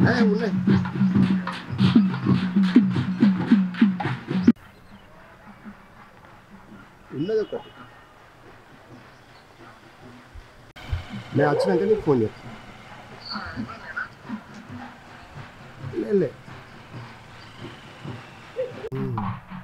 అదే ఉన్నాయి ఉన్నది ఒకటి నేను వచ్చినాక నీకు ఫోన్ చేస్తాను లే, లే ఉమ్.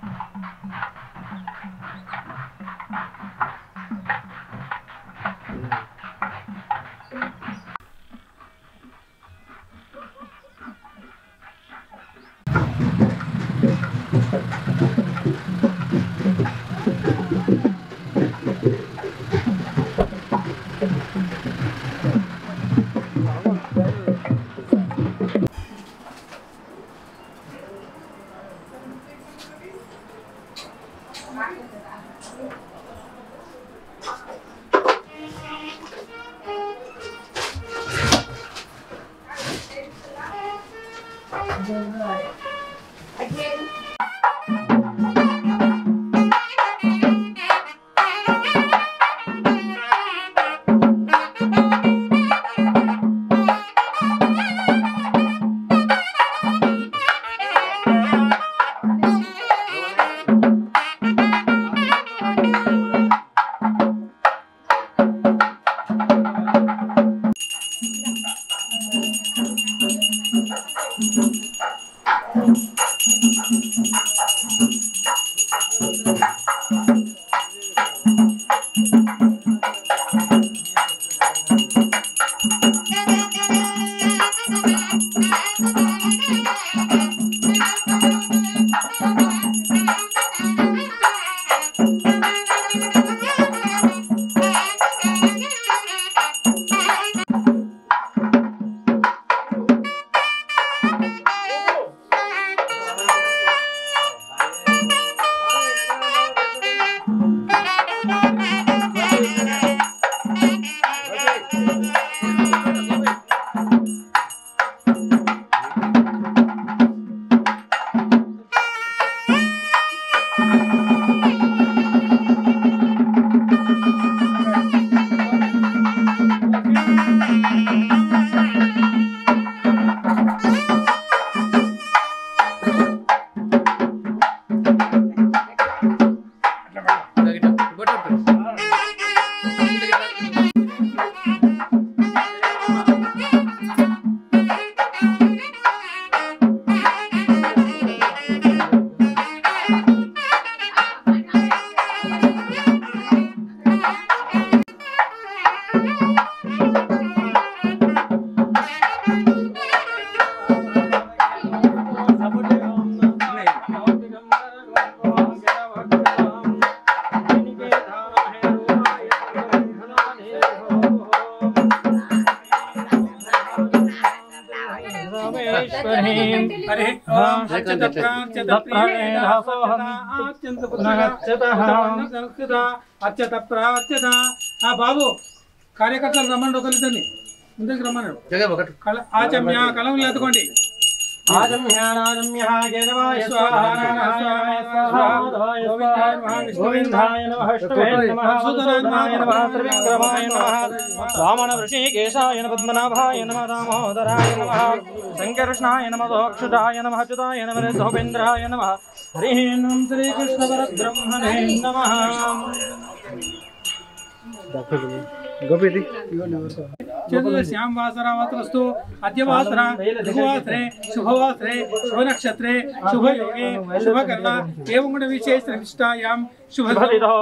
హరి ఓం అత్యత ప్రాచ్యత ఆ బాబు కార్యకర్తలు రమ్మని ఒకరిద్దరిని ముందుకు రమ్మన్నాడు కళ ఆచమ్య కలం ఎత్తుకోండి వామన ఋషికేశాయ పద్మనాభాయ నమ దామోదరాయ నమ శంకర్షణాయ నమ దోక్షుదాయ నమ అచ్యుతాయ నమ ధోపేంద్రాయ నమ హరి ఓం శ్రీకృష్ణ పరబ్రహ్మణే నమ చంద్ర శ్యామ వాసరావతరస్తు అద్యవాసర శుభవాసరే శుభవాసరే శుభనక్షత్రే శుభయోగే శుభకర్ణ ఏం కూడా విశేష నిష్టాయాం శుభ శుభదిదో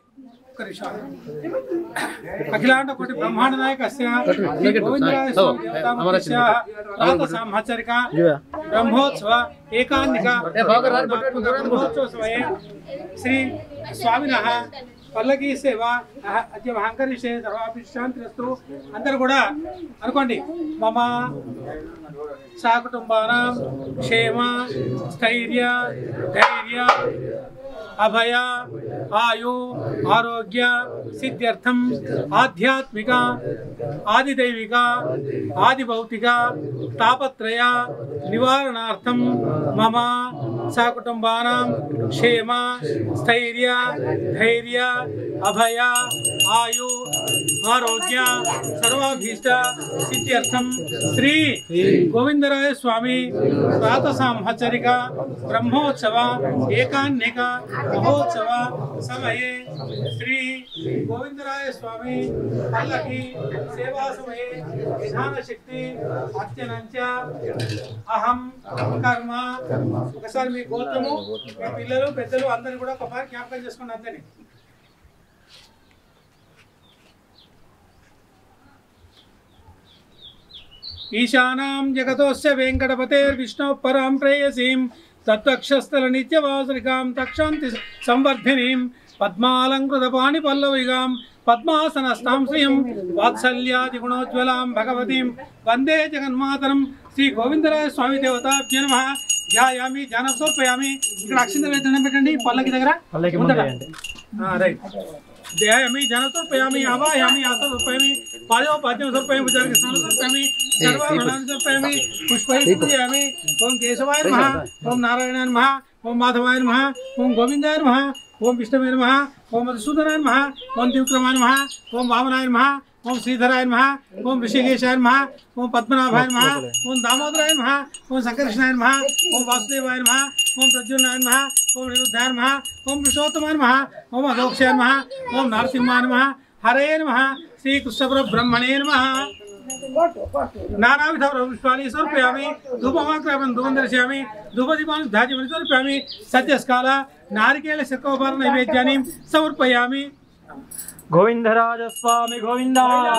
అఖిలాండ కోటి బ్రహ్మాండ నాయకస్య శ్రీ గోవిందరాయ స్వామి దేవతామూర్తస్య రాత సంవత్సరిక బ్రహ్మోత్సవ ఏకాన్నిక బ్రహ్మోత్సవ సమయే శ్రీ స్వామినః పల్లకి సేవ అహ- అద్య మహంకరిషే సర్వాపి శాంతిరస్తు అందరు కూడా అనుకోండి మమ సహకుటుంబానాం క్షేమ స్థైర్య ధైర్య అభయ ఆయు ఆరోగ్య సిద్ధ్యర్థం ఆధ్యాత్మిక ఆదిదైవిక ఆదిభౌతిక తాపత్రయ నివారణార్థం మమ సకుటుంబానాం క్షేమ స్థైర్య ధైర్య అభయ ఆయు ఆరోగ్య సర్వాభీష్ట సిద్ధ్యర్థం శ్రీ గోవిందరాయ స్వామి ప్రాత సంవత్సరిక బ్రహ్మోత్సవ ఏకాన్నిక మహోత్సవ సమయే శ్రీ గోవిందరాయ స్వామి పల్లకి సేవా సమయే విధాన శక్తి అత్యనంచ అహం కర్మ ఒకసారి మీ గోత్రము మీ పిల్లలు పెద్దలు అందరిని కూడా ఒకసారి జ్ఞాపకం చేసుకోండి అంతని ఈశానాం జగతోస్య వెంకటపతేర్విష్ణు పరాం ప్రేయసీం తత్వక్షస్థల నిత్యవాసరికాం తక్షాంతి సంవర్ధినీం పద్మాలంకృత పాణి పల్లవిగాం పద్మాసనస్తాం శ్రియం వాత్సల్యాది గుణోజ్వలాం భగవతీం వందే జగన్మాతరం శ్రీ గోవిందరాయ స్వామి దేవతాభ్య నమ ధ్యాయామి ధ్యానం సమర్పయామి ఇక్కడ అక్షింతలు దండం పెట్టండి పల్లకి దగ్గర పల్లకి ముందట. ముందర అండి. ఆ, రైట్ ధ్యాయామి ధ్యానసర్పయామి ఆవాయామి ఆసర్పయామి పాదోపాద్యం సమర్పయామి భుజానికి స్నానం సమర్పయామి సర్వాభరణాన్ని సమర్పయామి పుష్పై పూజయామి ఓం కేశవాయ నమః ఓం నారాయణాయ నమః ఓం మాధవాయ నమః ఓం గోవిందాయ నమః ఓం విష్ణువే నమః ఓం మధుసూదనాయ నమః ఓం త్రివిక్రమాయ నమః ఓం వామనాయ నమః ఓం శ్రీధరాయ నమః ఓం ఋషికేశాయ నమః ఓం పద్మనాభాయ నమః ఓం దామోదరాయ నమః ఓం సంకర్షణాయ నమః ఓం వాసుదేవాయ నమః ఓం ప్రద్యుమ్నాయ నమః ఓం నిరుద్ధాయ నమః ఓం పురుషోత్తమాయ నమః ఓం అధోక్షాయ నమః ఓం నరసింహాయ నమః హరే నమః శ్రీకృష్ణ బ్రహ్మణే నమః నానావిధ పుష్పాన్ని సమర్పయామి ధూపమాక్రామం ధూపం దర్శయామి ధూపదీపాన్ని ధాజ్యమని సమర్పయామి సత్యస్కాల నారికేళ శర్కోపర నైవేద్యాన్ని సమర్పయామి గోవిందరాజ స్వామి గోవింద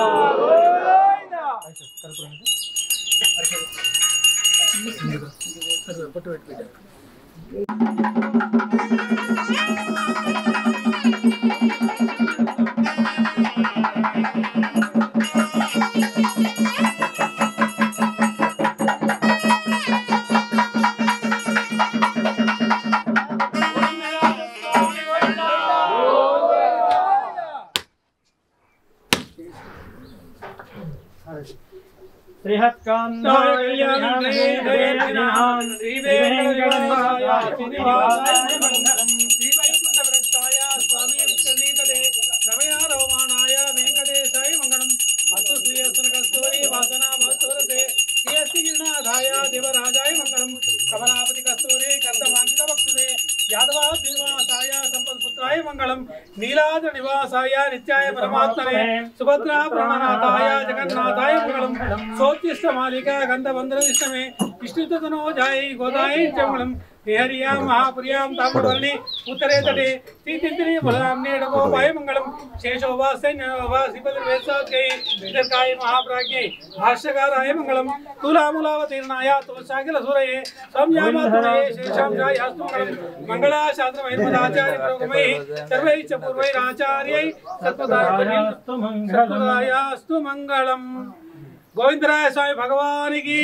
దేవరాజాయ మంగళం కమలాపతి కస్తూరి కర్తమాంకిత భక్తుదే యాదవ శ్రీనివాసాయ సంపత్పుత్రాయ మంగళం నీలాద్ర నివాసాయ నిత్యాయ పరమాత్మనే సుభద్రా ప్రాణనాథాయ జగన్నాథాయ మంగళం సోత్తిష్ట మాలిక గంధబంధన ఇష్టమే విష్ణుతనోజాయ గోదాయ మంగళం హరియాం మహాపుర్యాం తామ్రవర్ణి ఉత్తరే తటే తీర్థింతిని బలరామ్నే డగోపాయ మంగళం శేషోవాసైన్యవాసిపతిర్వేసాత్యై విదర్కాయ మహాప్రాజ్ఞై భాష్యకారాయ మంగళం తులాములావతీర్ణాయ తులసాఖిల సూరయే సంయామాతులయే శేషాంశాయ అస్తు మంగళం మంగళాశాస్త్రమైర్మదాచార్య పురోగమై సర్వై చ పూర్వైరాచార్యై సత్పదాయాస్తు మంగళం గోవిందరాయ స్వామి భగవానికి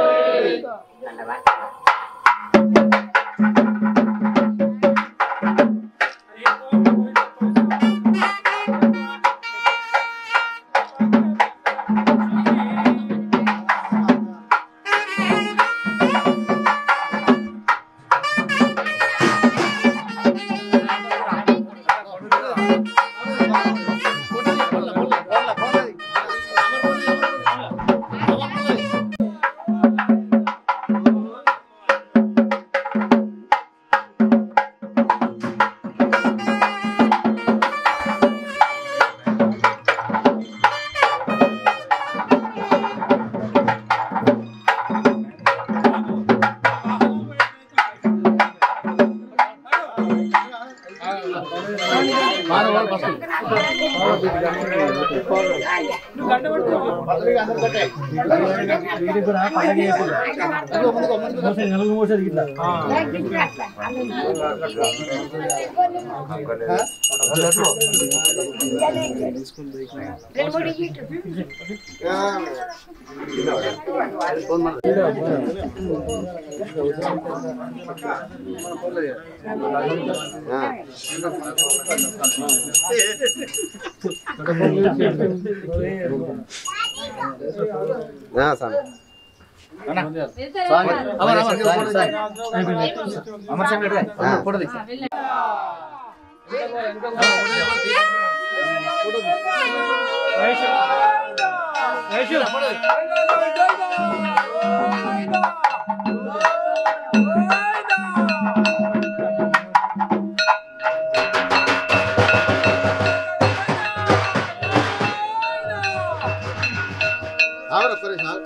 నువ్వు గంట పడుతున్నావు స్వామి వైషు వైషు ఆగరా సురేష్ ఆగు.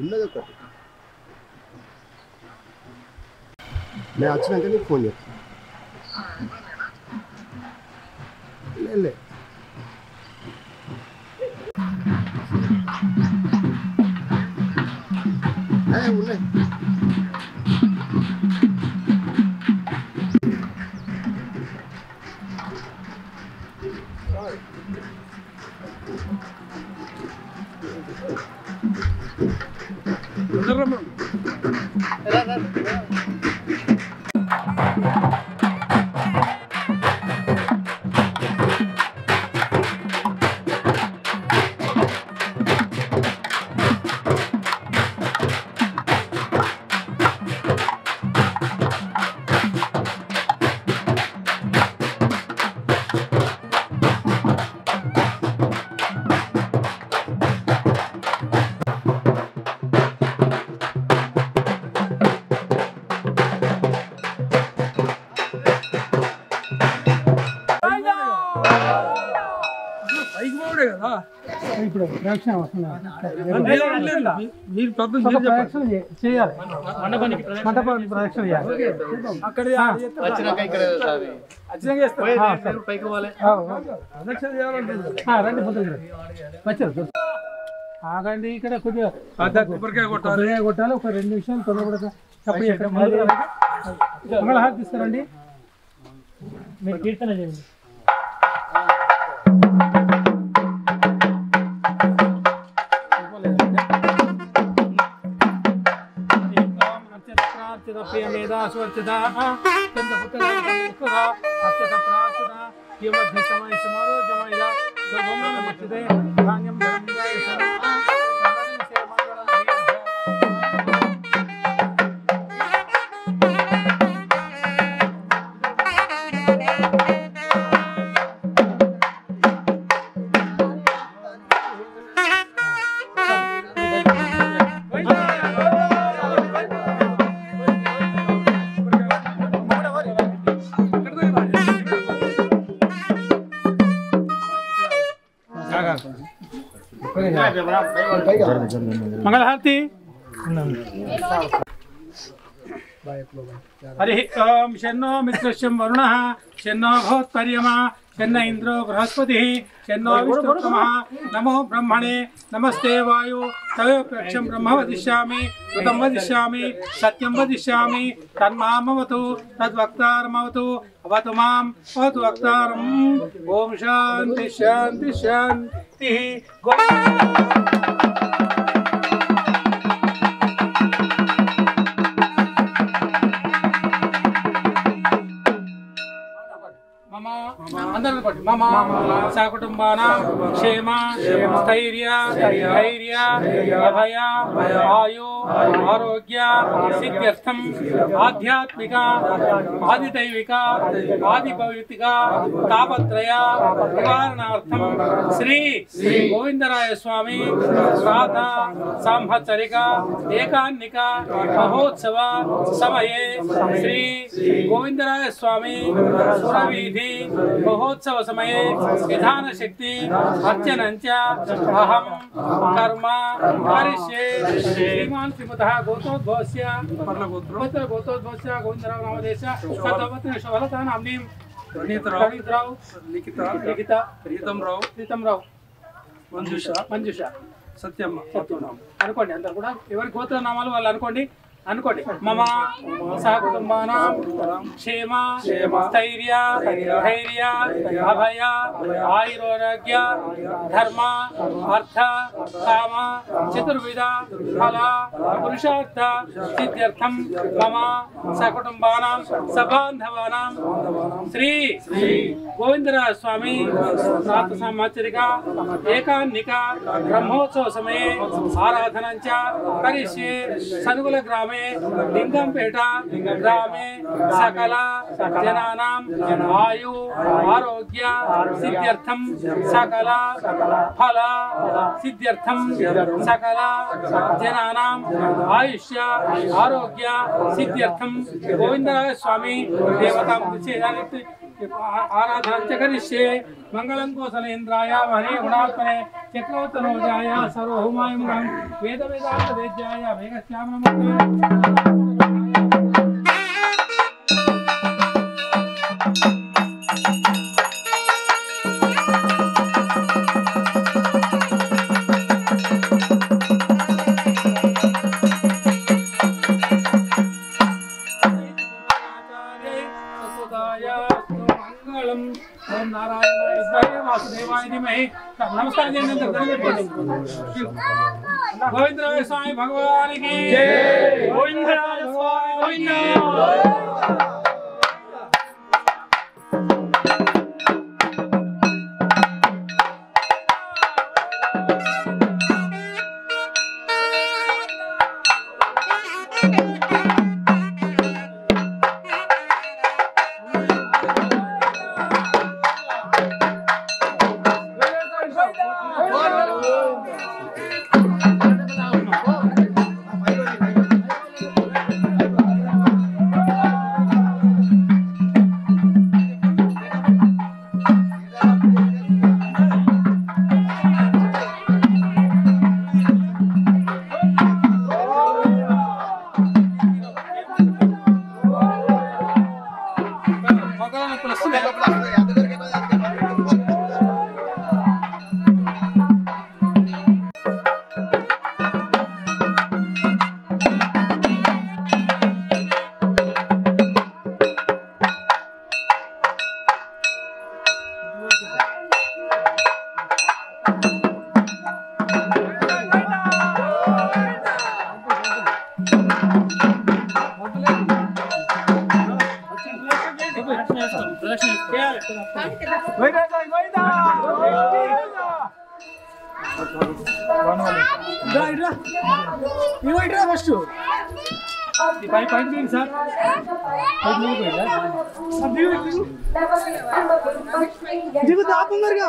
ఉన్నది ఒకటి నేను వచ్చినాక నీకు ఫోన్ చేస్తాను లే, లే ఏ, ఉన్నాయి ఇప్పుడు ప్రదక్షిణ వస్తున్నారు మీరు ప్రదక్షిణ చే- చేయాలి మండపానికి ప్రదక్షిణ చేయాలి అక్కడ వచ్చినాక ఇక్కడ పైకి పోవాలి ప్రదక్షిణ చేయాలంటే రండి ముందుకు రండి. వచ్చారు ఆగండి ఇక్కడ కొద్దిగా కొబ్బరికాయ కొట్టాలి కొబ్బరికాయ కొట్టాలి ఒక రెండు నిమిషాలు తొందరపడక చెప్పి మంగళహారతి తీసుకురండి మీరు కీర్తన చేయండి మంగళహారతి హరి ఓం శన్నో మిత్రశ్యం వరుణ శన్నో భవత్పర్యమా శన్న ఇంద్రో బృహస్పతి శన్నో విష్ణుత్తమ నమో బ్రహ్మణే నమస్తే వాయు తయోప్యక్షం బ్రహ్మ వదిష్యామి కృతం వదిష్యామి సత్యం వదిష్యామి తన్మామవతు తద్వక్తారమవతు అవతు మాం అవతు వక్తారం ఓం శాంతి శాంతి శాంతి గోవింద మమ అందరూ పట్టు మమ సకుటుంబాన క్షేమ స్థైర్య ధైర్య అభయ ఆయు ఆరోగ్య సిద్ధ్యర్థం ఆధ్యాత్మిక ఆదిదైవిక ఆదిభౌతిక తాపత్రయ నివారణార్థం శ్రీ గోవిందరాయ స్వామి శ్రాద్ధ సంవత్సరిక ఏకాన్నిక మహోత్సవ సమయే శ్రీ గోవిందరాయ స్వామి సురవీధి మహోత్సవ సమయే విధాన శక్తి అర్చనంచ అహం కర్మ కరిష్యే శ్రీమాన్ శ్రీమతః గోత్రోద్భవస్య గోత్ర గోత్రోద్భవస్య గోవిందరావు నామదేశ సతవత్న శవలతా నామ్నీం ప్రణీతరావు లిఖిత లిఖిత ప్రీతం రావు ప్రీతం రావు మంజుష మంజుష సత్యమ్మ సత్యనామ అనుకోండి అందరు కూడా ఎవరి గోత్ర నామాలు వాళ్ళు అనుకోండి అనుకోండి మమ సహకుటుంబానాం క్షేమ స్థైర్య ధైర్య అభయ ఆయురోగ్య ధర్మ అర్థ కామ చతుర్విధ ఫల పురుషార్థ సిద్ధ్యర్థం మమ సకుటుంబానాం సబాంధవానాం శ్రీ గోవిందరాజ స్వామి సాత సంవత్సరిక ఏకాన్నిక బ్రహ్మోత్సవ సమయే ఆరాధనంచ కరిష్యే సనుగుల గ్రామే లింగంపేట గ్రామే సకల జనానాం ఆయు ఆరోగ్య సిద్ధ్యర్థం సకల ఫల సిద్ధ్యర్థం సకల జనానాం ఆయుష్య ఆరోగ్య సిద్ధ్యర్థం గోవిందరాజ స్వామి దేవతా ఆరాధన కరిష్యే మంగళం కోసలేంద్రాయ మహే గుణాత్మనే చక్రవర్తనోజాయ సర్వహోమాయ మంగళం వేద వేదాంత వేద్యాయ వేగశ్యామనమూర్తయే మంగళం ఓం నారాయణాయ స్వామి వాసుదేవాయ ధీమహి నమస్కారం చేయండి అందరూ. దండం పెట్టుకోండి. గోవిందరాయ స్వామి భగవానికి గోవిందరాజ స్వామి గోవింద మొక్కల నొప్పులు వస్తున్నాయి. ఫస్ట్ పై పై తీయండి సార్ పై తీయండి సార్ దిగు తాపుందరుగా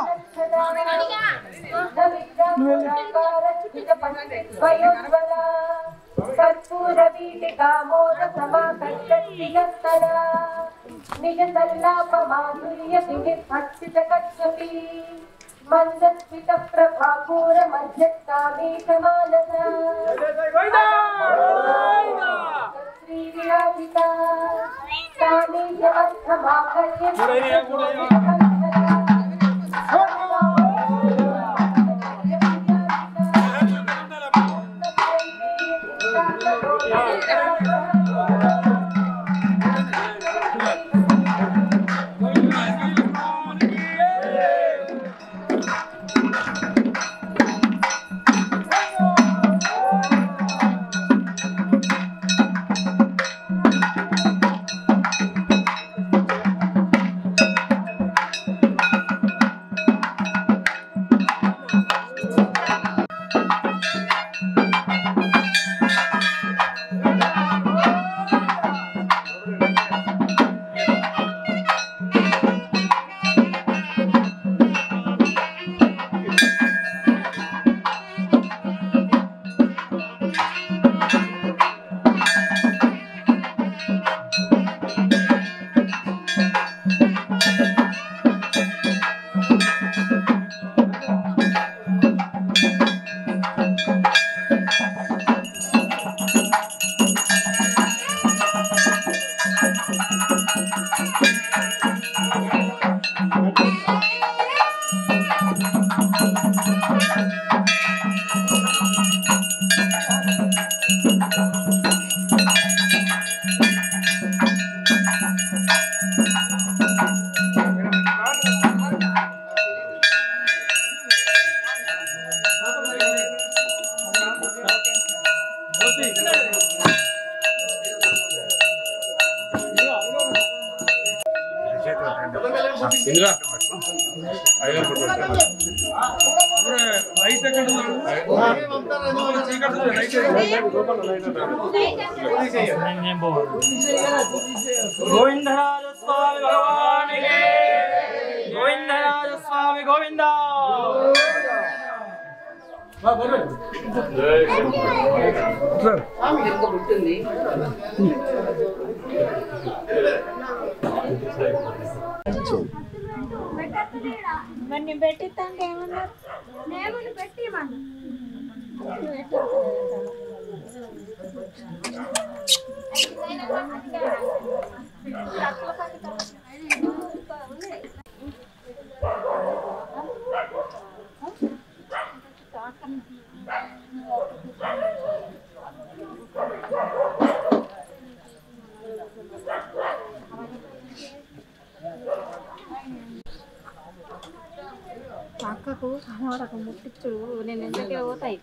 కర్పూర వీటికా మోద సమాకర్షియత్తర నిజ సల్లాప మాధుర్య వినిర్భక్షిత కచ్చపి మందస్మిత ప్రభాపూర మధ్యస్థామేశ మానస శ్రీ విరాజిత స్థానేశ అర్థమాకర్య లైట్ ఎక్కడ గోవిందరాజ స్వామి భగవానికి గోవిందరాజ స్వామి గోవింద ఇచ్చేయండి మరి నేను పెట్టిస్తాను ఏమన్నారు నేను పెట్టి అక్కకు కావాలకు ముట్టించుడు నేను ఎందుకే పోతాయి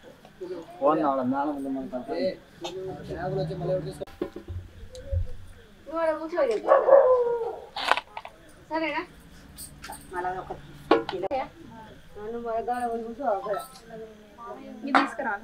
సరేనా ఇది తీసుకురా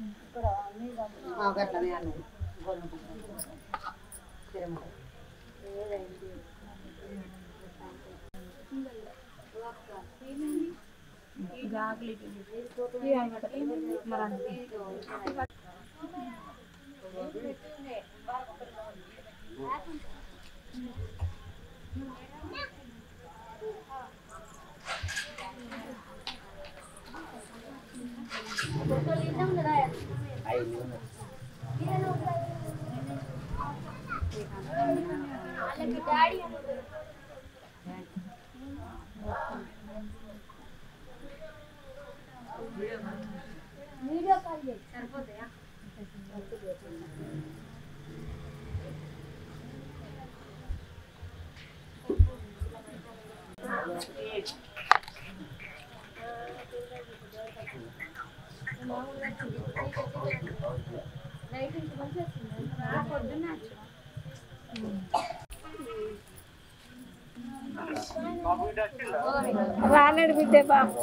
రాలేడు బిడ్డే బాబు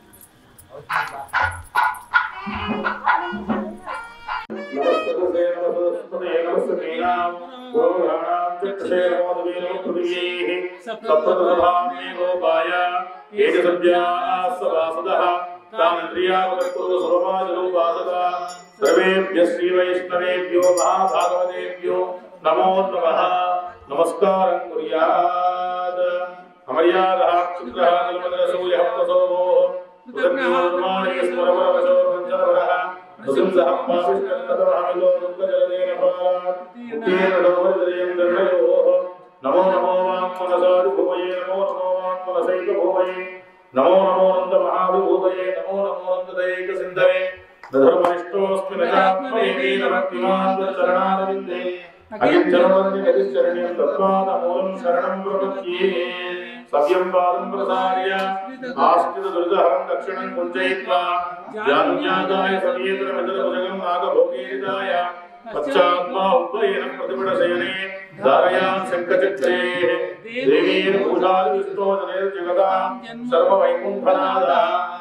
सर्वेभ्य श्री वैष्णवेभ्यो महाभागवतेभ्यो नमो नमः नमस्कारं कुर्यात् अमर्यादः क्षुद्रः निर्मदरसूयः प्रसोभो उदग्निर्माणे स्मरवरवशो पञ्चरवरः नृसिंहः पाविष्कन्दतमहमिलो दुर्गजलदेन पालात् उत्तेन नवोदयं दर्शयोः नमो नमो वाङ्मनसादिभुवये नमो नमो वाङ्मनसैकभुवये नमो नमो नन्दमहाभिभूतये नमो नमो नन्ददैकसिन्धवे न धर्मनिष्ठोऽस्मि न चात्मनेति न भक्तिमान् चरणारविन्दे अगिञ्जनवन्दिगतिश्चरणीयं तत्त्वादमूलं शरणं प्रपद्ये सव्यं पादं प्रसार्य आश्रितदुर्गहरं दक्षिणं कुञ्चयित्वा जानुज्ञाताय समेतरमितरभुजगं नागभोगीरिताय पश्चात्मा उपयेन प्रतिपटशयने धारयां शङ्खचक्रे देवीर् पूजादिष्टो जनैर्जगतां सर्ववैकुण्ठनादा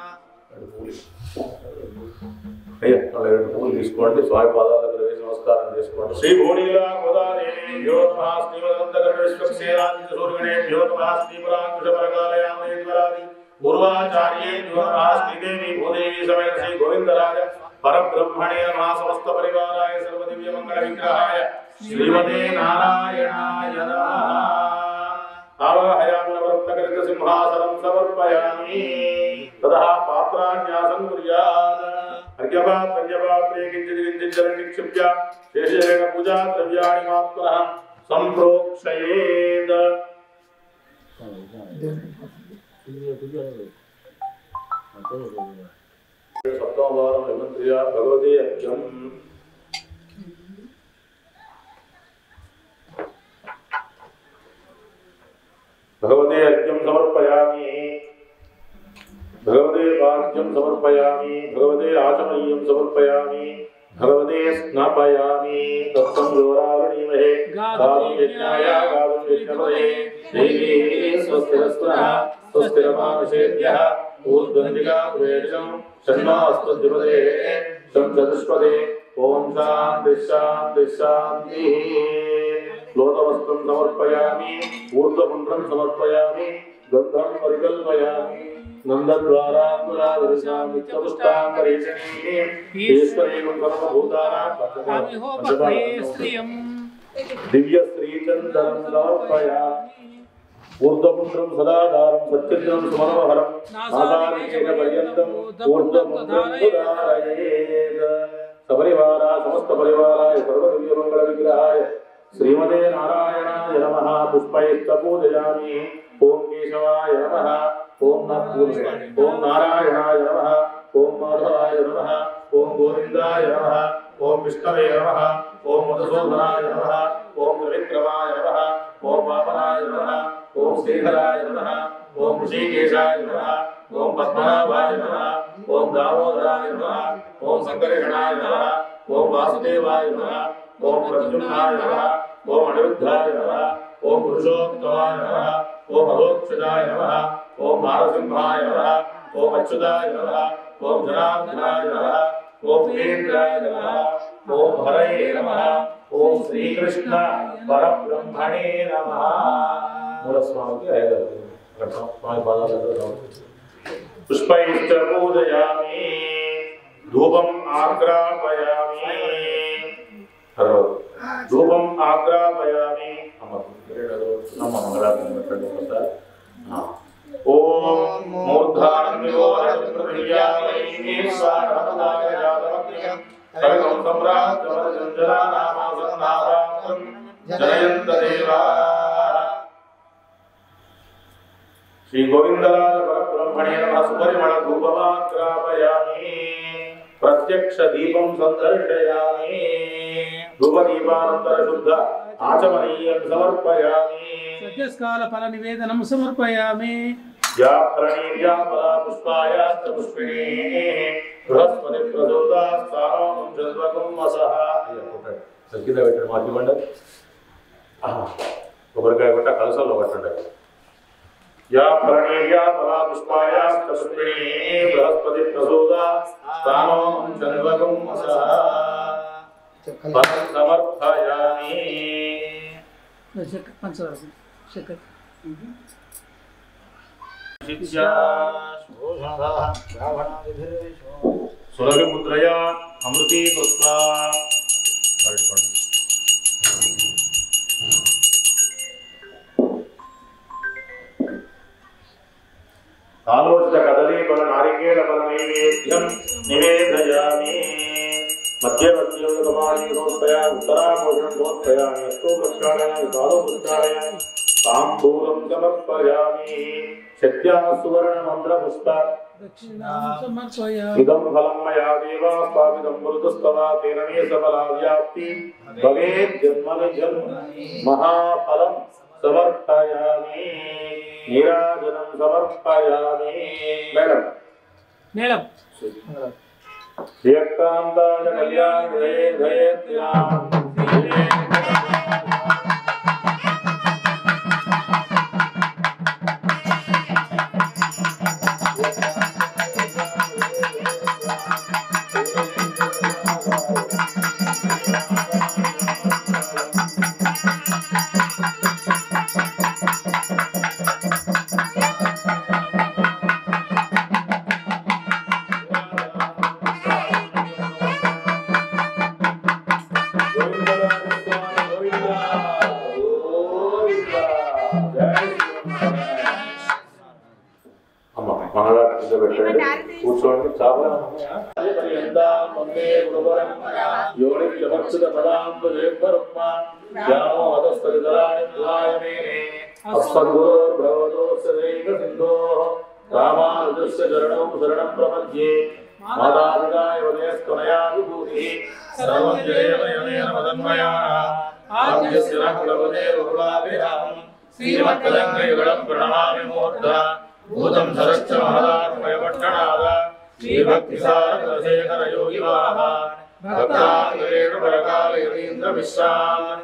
అయ్యా అలా రెండు పూలు తీసుకోండి స్వామి పాదాల దగ్గర వేసి నమస్కారం చేసుకోండి శ్రీ భూణిలా గోదాదేవి యోగమా శ్రీమదంతకృష్ణేరాంజ సూర్యగణే యోగమా శ్రీపరాంకుశపరకాలయామేశ్వరాది పూర్వాచార్యే యోగమా శ్రీదేవి భూదేవి సమేత శ్రీ గోవిందరాజ పరబ్రహ్మణే నమః సమస్త పరివారాయ సర్వదివ్య మంగళ విగ్రహాయ శ్రీమతే నారాయణాయ నమః ఆవాహయామినవర్తకరిత సింహాసనం సమర్పయామి తదః పాత్రాన్యాసం కుర్యాత్ అర్ఘ్యపాత్రన్యపాత్రే కించిత్ కించిత్ జలం నిక్షిప్య శేషేణ పూజా ద్రవ్యాణి మాత్మనః సంప్రోక్షయేద్ సప్తమవారం విమంత్ర్య భగవతే అర్ఘ్యం भगवते अर्घ्यं समर्पयामि भगवते पार्घ्यं समर्पयामि भगवते आचमनीयं समर्पयामि भगवते स्नापयामि तत्त्वं योरावणीमहे गातुं यज्ञाय गातुं यज्ञपदे देवी स्वस्तिरस्तुनः स्वस्तिरमानुषेभ्यः ऊर्ध्वन्दिका कुबेरजं षण्मास्तद्विपदे शं चतुष्पदे ॐ शान्तिः शान्तिः शान्तिः लोकवस्त्रं समर्पयामि ऊर्ध्वपुण्ड्रं समर्पयामि गन्धं परिकल्पयामि नन्दद्वाराङ्कुरादृशामित्यपुष्टाङ्गरेशनीः ईश्वरेण सर्वभूतानां आमिहोपत्ये पञ्चपादं श्रियम् दिव्यश्रीचन्दनं समर्पयामि ఊర్ధ్వపుండ్రం సదాధారం సత్యజ్ఞం సుమనోహరం నాసారికేణ పర్యంతం ఊర్ధ్వపుండ్రం సుధారయేత్ సపరివార సమస్త పరివారాయ సర్వదివ్యమంగళ విగ్రహాయ శ్రీమతే నారాయణాయ నమః పుష్పైస్త పూజయామి ఓం కేశవాయ నమః ఓం నమః ఓం నారాయణాయ నమః ఓం మాధవాయ నమః ఓం గోవిందాయ నమః ఓం విష్ణవే నమః ఓం మధుసూదనాయ నమః ఓం త్రివిక్రమాయ నమః ఓం వామనాయ నమః ఓం శ్రీధరాయ నమః ఓం ఋషికేశాయ నమః ఓం పద్మనాభాయ నమః ఓం దామోదరాయ నమః ఓం సంకర్షణాయ నమః ఓం వాసుదేవాయ నమః ఓం ప్రద్యుమ్నాయ నమః ఓం అనిరుద్ధాయ నమః ఓం పురుషోత్తమాయ నమః ఓం అధోక్షజాయ నమః ఓం నారసింహాయ నమః ఓం అచ్యుతాయ నమః ఓం జనార్దనాయ నమః ఓం వీరేంద్రాయ నమః ఓం హరయే నమః ఓం శ్రీకృష్ణ పరబ్రహ్మణే నమః మూలస్వామికి అయ్యగారు అక్కడ స్వామి పాదాల దగ్గర నమస్కరించు. పుష్పైశ్చ పూజయామి ధూపం ఆగ్రాపయామి తర్వాత ధూపం ఆగ్రాపయామి అమ్మ అమ్మ మంగళారతి పెట్టండి ఒకసారి ఆ. ఓం మూర్ధాన్యోరపృథివ్యామై స్వాహమదాయ జాతమగ్నియం సర్వం సమ్రాజ్యమజంజలానామాసన్నారాంతం జనయంత దేవా శ్రీ గోవిందలాల పరబ్రహ్మణే నమ సుపరిమళ ధూపమాగ్రాపయామి ప్రత్యక్ష దీపం సందర్శయామి ధూపదీపానంతర శుద్ధ ఆచమనీయం సమర్పయామి సద్యస్కాల ఫల నివేదనం సమర్పయామి యా ఫలనీర్యా ఫలా పుష్పాయాశ్చ పుష్పిణీ బృహస్పతి ప్రసోదా స్థానం జన్మకం వసః కింద పెట్టండి మాకు ఇవ్వండి ఆహా. కొబ్బరికాయ కొట్ట కలసంలో పెట్టండి యా ఫలనీర్యా ఫలా పుష్పాయాశ్చ పుష్పిణీ బృహస్పతి ప్రసోదా స్థానం జన్మకం వసః ఫలం సమర్పయామి చక్కెర పంచదార చక్కెర సురభిముద్రయా అమృతీ కృత్వా కాలోచిత కదలీ బల నారికేళ బల నైవేద్యం నివేదయామి మధ్య మధ్యోగమాని సమర్పయా ఉత్తరాభోజనం సమర్పయామి అస్తో ప్రక్షాళయామి కాలో ప్రక్షాళయామి తాంబూలం సమర్పయామి శక్త్యా సువర్ణ మంత్ర పుష్ప దక్షిణాం సమర్పయామి ఇదం ఫలం మయా దేవా స్థాపితం మృతుస్తవా తేన మే సఫలా వ్యాప్తి భవేత్ జన్మన జన్మ మహాఫలం సమర్పయామి నీరాజనం సమర్పయామి మేడం మేడం శ్రీయక్కాంతాయ కళ్యాణ హృదయే ధయేత్యాం అమ్మ మంగళవారం కింద పెట్టండి కూర్చోండి చాలా రామానుజస్య చరణం శరణం ప్రపద్యే మాతాపితాయ వదయస్తనయా విభూతి సర్వం జయమయమేన మదన్మయా ఆద్యస్య నకులపదే బహుళాభిరామం శ్రీమక్కలంకయుగళం ప్రణమామి మూర్ధ భూతం సరశ్చ మహదాత్మయపట్టణాద శ్రీభక్తిసారకులశేఖర యోగి భక్తాంగరేణు పరకాల యతీంద్ర విశ్రాన్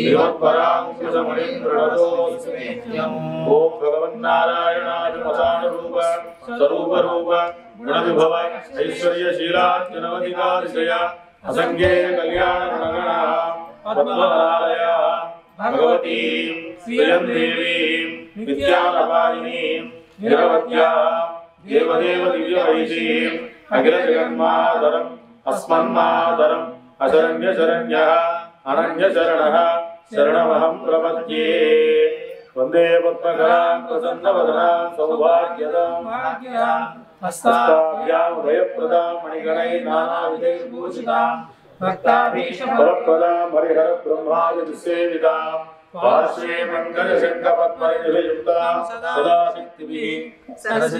శ్రీమత్పరాంకుశమణీంద్రణోస్మి ఓం భగవన్నారాయణాదిమతానురూప స్వరూపరూప గుణవిభవ ఐశ్వర్యశీలాత్యనవధికాతిశయ అసంఖ్యేయ కళ్యాణ గుణగణ పద్మనాలయ భగవతీ శ్రియం దేవీ నిత్యానపాయిని నిరవత్యా దేవదేవ దివ్యవైషీం అఖిల జగన్మాతరం అస్మన్మాతరం అశరణ్య శరణ్య అనన్య శరణ శరణమహం ప్రపద్యే वन्दे पद्मकरां प्रसन्नवदनां सौभाग्यदां हस्ताभ्यां भयप्रदां मणिगणैः नानाविधैर्भूषितां भक्ताभीष्टफलप्रदां हरिहरब्रह्मादिसेवितां पार्श्वे मङ्गलशङ्खपद्मनिधियुक्तां सदा शक्तिभिः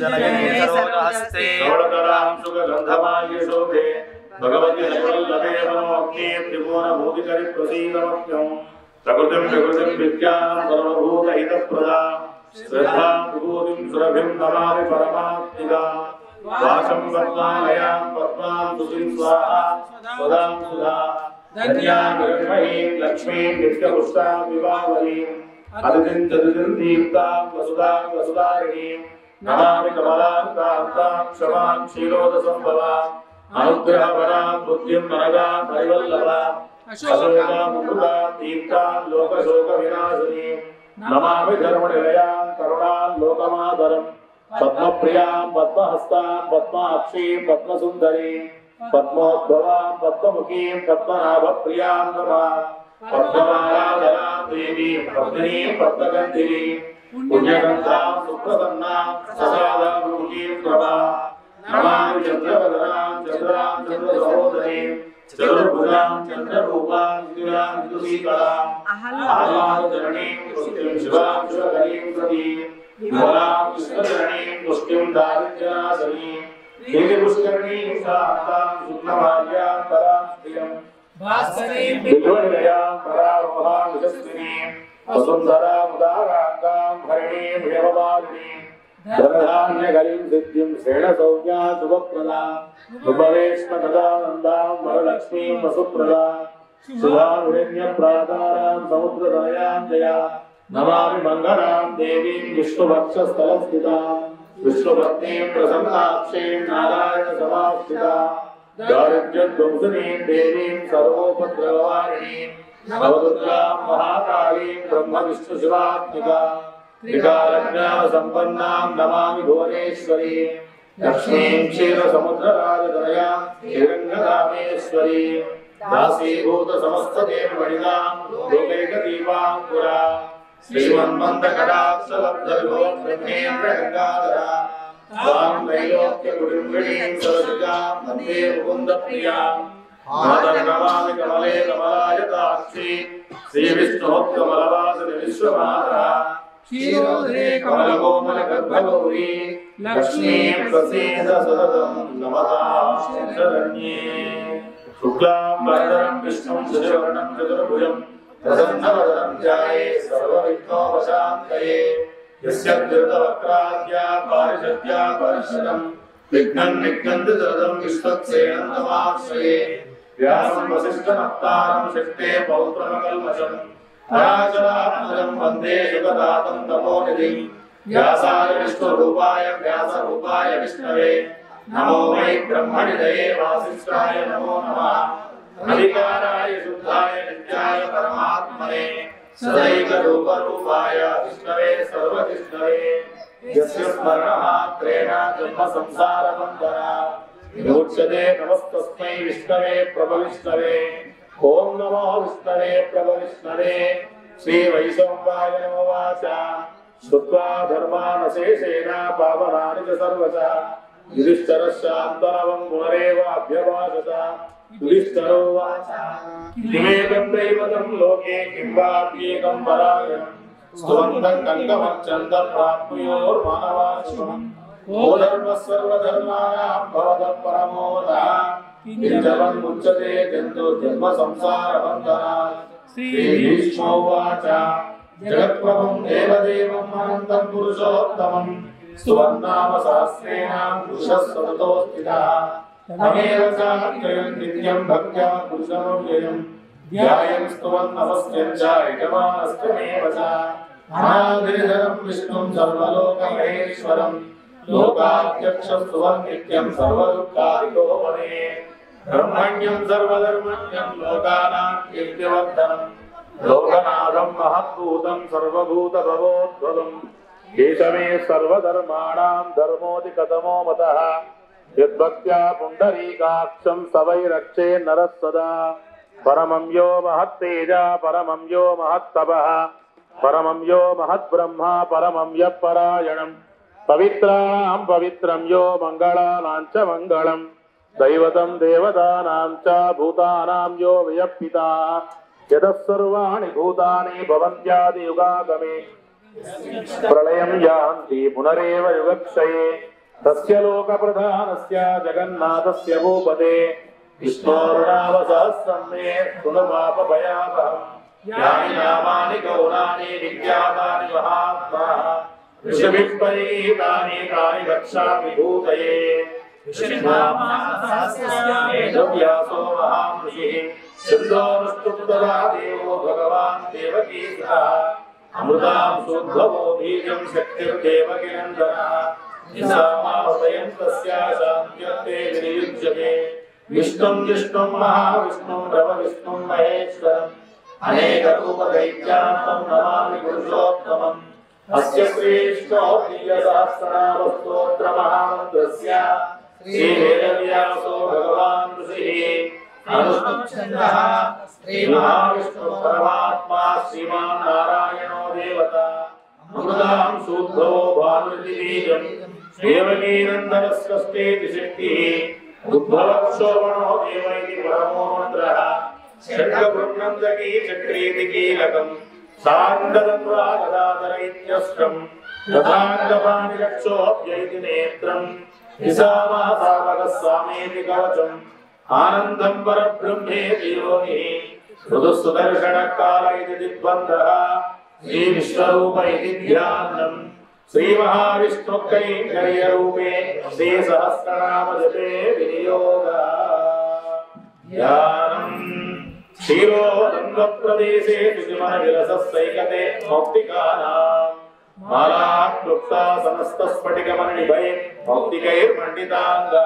सर्वतरां सुखगन्धमायुषोभे भगवति हरिवल्लभे मनोऽग्ने त्रिभुवनभूतिकरिप्रसीदमप्यं प्रकृतिं विकृतिं विद्यां सर्वभूतहितप्रदा श्रद्धां विभूतिं सुरभिं नमामि परमात्मिका वाचं पद्मालयां पद्मां सुखीं स्वाहा सदां सुधा धन्यां हिरण्मयीं लक्ष्मीं नित्यपुष्टां विवाहरीम् अदितिं चतुर्दिं दीप्तां वसुधां वसुधारिणीं नमामि कमलां क्षमां क्षीरोदसम्भवाम् अनुग्रहपरां बुद्धिं मनगां परिवल्लभाम् अशोकामृतां दीप्तां लोकशोकविनाशिनीं नमामि धर्मनिलयां करुणां लोकमादरम् पद्मप्रियां पद्महस्तां पद्माक्षीं पद्मसुन्दरीं पद्मोद्भवां पद्ममुखीं पद्मनाभप्रियां नमः पद्ममालाधरां देवीं पद्मिनीं पद्मगन्धिनीं पुण्यगन्धां सुप्रसन्नां सदादामुखीं नमः नमामि चन्द्रवदनां चन्द्रां चन्द्रसहोदरीं चतुर्भुजां चन्द्ररूपां विदुरां विदुषीकलाम् आह्लादचरणीं पुष्टिं शिवां शिवकरीं प्रतीं विमलां कृष्णचरणीं पुष्टिं दारिद्र्यनाशनीं देवीपुष्करणीं शान्तां शुक्लभार्यां परां प्रियम् विध्वनिलयां परारोहां यशस्विनीं वसुन्धरामुदाराङ्गां हरिणीं हेमवादिनीं धनधान्यकरीं सिद्धिं श्रेणसौज्ञा शुभप्रदा उपवेश्मदानन्दां वरलक्ष्मीं वसुप्रदा शुभाभिरण्यप्राकारां समुद्रदयां जया नमामि मङ्गलां देवीं विष्णुभक्षस्थलस्थितां विष्णुभक्तिं प्रसन्नाक्षीं नारायणसमास्थिता दारिद्र्यध्वंसनीं देवीं सर्वोपद्रववारिणीं नवदुर्गां महाकालीं ब्रह्मविष्णुशिवात्मिका त्रिकालज्ञानसम्पन्नां नमामि भुवनेश्वरीं लक्ष्मीं क्षीरसमुद्रराजतनयां हिरण्यधामेश्वरी दासीभूतसमस्तदेवमणिनां लोकैकदीपां पुरा श्रीमन्मन्दकटाक्षलब्धविभोब्रह्मेन्द्रगङ्गाधरा त्वां त्रैलोक्यकुटुम्बिणीं सरसिजां वन्दे मुकुन्दप्रियां मातर्नमामि कमले कमलायताक्षी श्रीविष्णोत्कमलवासनि विश्वमातः क्षीरोदरे कमलकोमलगर्भगौरी लक्ष्मीं प्रसीद सततं नमतां शरण्ये शुक्लां वरदं विष्णुं शशिवर्णं चतुर्भुजं प्रसन्नवदनं ध्याये सर्वविघ्नोपशान्तये यस्य धृतवक्राद्या पारिषद्या परिषदं विघ्नं विघ्नन्ति दृतं विश्वक्सेनं तमाश्रये व्यासं वसिष्ठमत्तारं शक्ते पौत्रमकल्मषम् पराशरात्मजं वन्दे युगदातं तपोनिधिं व्यासाय विष्णुरूपाय व्यासरूपाय विष्णवे नमो वै ब्रह्मणिदये वासिष्ठाय नमो नमः अधिकाराय शुद्धाय नित्याय परमात्मने सदैकरूपरूपाय विष्णवे सर्वविष्णवे यस्य स्मरणमात्रेण जन्मसंसारबन्धना विमोच्यते नमस्तस्मै विष्णवे प्रभविष्णवे ॐ नमो विष्णवे प्रभविष्णवे श्रीवैशम्पाय नमोवाच श्रुत्वा धर्मानशेषेण पावनानि च सर्वशः युधिष्ठरशान्तनवं पुनरेवाभ्यभाषत युधिष्ठरो वाच किमेकं दैवतं लोके किं वाप्येकं परायणम् स्तुवन्तं कङ्कमर्चन्तं प्राप्नुयोर्मानवाश्रमम् को धर्मः सर्वधर्माणां भवतः परमोदः किञ्चवन्मुच्यते जन्तुर्जन्म संसारबन्धनात् श्रीभीष्मोवाच जगत्प्रभुं देवदेवम् अनन्तं पुरुषोत्तमम् स्तुवन्नाम सहस्रेण पुरुषः सततो स्थितः तमेव चात्रयं नित्यं भक्त्या पुरुषमव्ययम् ध्यायं स्तुवन् नमस्यं च यजमानस्तमेव च अनादिनिधनं विष्णुं सर्वलोकमहेश्वरम् लोकाध्यक्षस्तुवन् नित्यं सर्वदुःखादिकोपदे ब्रह्मण्यं सर्वधर्मण्यं लोकानां कीर्तिवर्धनम् लोकनाथं महद्भूतं सर्वभूतभवोद्भवम् केशवे सर्वधर्माणां धर्मोऽधिकतमो मतः यद्भक्त्या पुण्डरीकाक्षं स वै रक्षे नरः सदा परमं यो महत्तेजा परमं यो महत्तपः పరమం యో మహద్బ్రహ్మ పరమం యపరాయణం పవిత్రాణం పవిత్రం యో మంగళానాం చ మంగళం దైవతం దేవతానాం చ భూతానాం యో వియప్పిత యతః సర్వాణి భూతాని భవంత్యాది యుగాగమే ప్రళయం యాంతి పునరేవ యుగక్షయే తస్య లోక ప్రధానస్య జగన్నాథస్య భూపతే విష్ణోర్నామ సహస్రం మే శృణు పాప భయావహం యాని నామాని గౌరాణి విఖ్యాతాని మహాత్మా ఋషిభిః పరీతాని తాని వక్ష్యామి భూతయే వేదవ్యాసో మహాన్ ఋషిः ఛందోనుష్టుప్తదా దేవో భగవాన్ దేవకీ సహ అమృతాం శుద్ధవో బీజం శక్తిర్దేవకి నందన నిసామాహృదయం తస్యా శాంత్యర్తే వినియుజ్యతే విష్ణుం విష్ణుం మహావిష్ణుం రవ విష్ణుం మహేశ్వరం అనేక రూప దైత్యాన్తం నమామి పురుషోత్తమం అస్య శ్రీష్ణో దివ్య సహస్రనామ స్తోత్ర మహామంత్రస్య శ్రీ వేదవ్యాసో భగవాన్ ఋషిः అనుష్ఠుప్ఛందః శ్రీ మహావిష్ణు పరమాత్మా శ్రీమాన్ నారాయణో దేవత అమృతాం శుద్ధో భానుతి బీజం దేవకీనందనస్వస్తేతి శక్తిः ఉద్భవక్షోభణో దేవైతి పరమో మంత్రः షడ్గబృహ్నందకీ చక్రీతి కీలకం సాంగదత్వా గదాధర ఇత్యష్టం తథాంగపాణి రక్షోభ్యైతి నేత్రం నిశామాసావగ స్వామేతి కవచం ఆనందం పరబ్రహ్మేతి యోగి మృదు సుదర్శన కాల ఇది దిగ్బంధః శ్రీ విశ్వరూప ఇది ధ్యానం శ్రీ మహావిష్ణు కైంకర్య రూపే శ్రీ సహస్రనామ జపే వినియోగ ధ్యానం క్షీరోదంగ ప్రదేశే శుచిమన విలసైకతే మౌక్తికానాం మాలా క్లుప్తా సమస్త స్ఫటికమణిభై మౌక్తికైర్మండితాంగः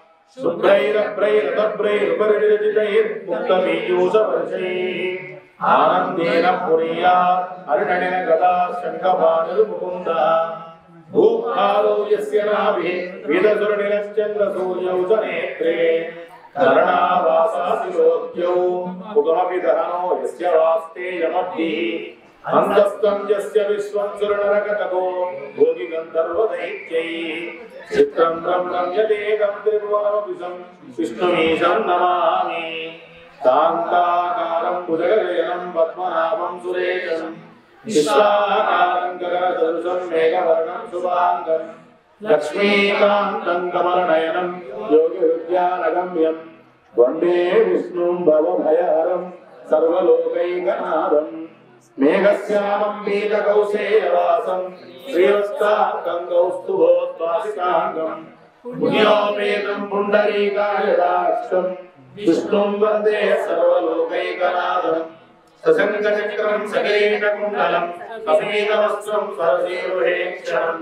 शुभ्रैरभ्रैरतभ्रैर्परिचितैर्मुक्तमीयूषवर्षैः आनन्देन पुरीया अर्णनेन गदा शङ्खपाणिर्मुकुन्दः भूभालो यस्य नाभिः विदसुरनिलश्चन्द्रसूर्यौ च नेत्रे कर्णावासासिरोद्यौ मुखमपि दहनो यस्य वास्ते यमद्भिः अन्तस्तं यस्य विश्वं सुरनरकटको भोगि गन्धर्वदैत्यैः चित्रं ब्रह्मं यदेकं त्रिभुवनमपिशं विष्णुमीशं नमामि कान्ताकारं भुजगशयनं पद्मनाभं सुरेशं विश्वाकारं गगनसदृशं मेघवर्णं शुभाङ्गं लक्ष्मीकान्तं कमलनयनं योगिहृद्यानगम्यं वन्दे विष्णुं भवभयहरं सर्वलोकैकनाथम् మేఘశ్యామం నీలకౌశేయవాసం శ్రీవత్సాంగం కౌస్తుభోత్వాసికాంగం పుణ్యోపేతం పుండరీకాయదాక్షం విష్ణుం వందే సర్వలోకైకనాథం సశంకచక్రం సకిరీటకుండలం కపీతవస్త్రం సరసీరుహేక్షణం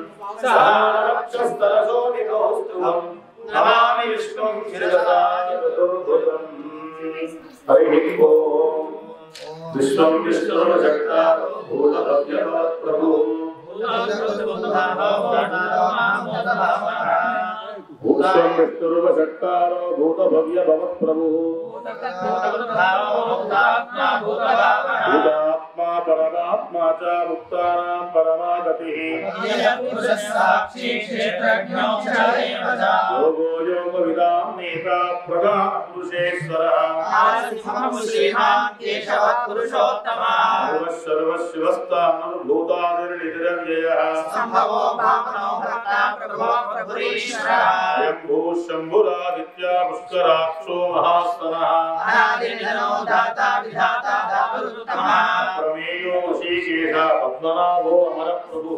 సహారక్షస్తరశోభికౌస్తుభం నమామి విష్ణుం శిరసా చతుర్భుజం హరి ఓం విశ్వం విష్ణుర్వశక్త భూతభవ్యవత్ ప్రభు భూతం విష్ణుర్వశక్తారో భూతభవ్య భవత్ ప్రభు భూతాత్మా పరమాత్మా చ ముక్తానాం పరమాగతి యోగో యోగ విదాం నేత ప్రధాన పురుషేశ్వర శంభురాదిత్య పుష్కరాక్షో మహాస్తనమేయో శ్రీకేశ పద్మనాభో అమర ప్రభు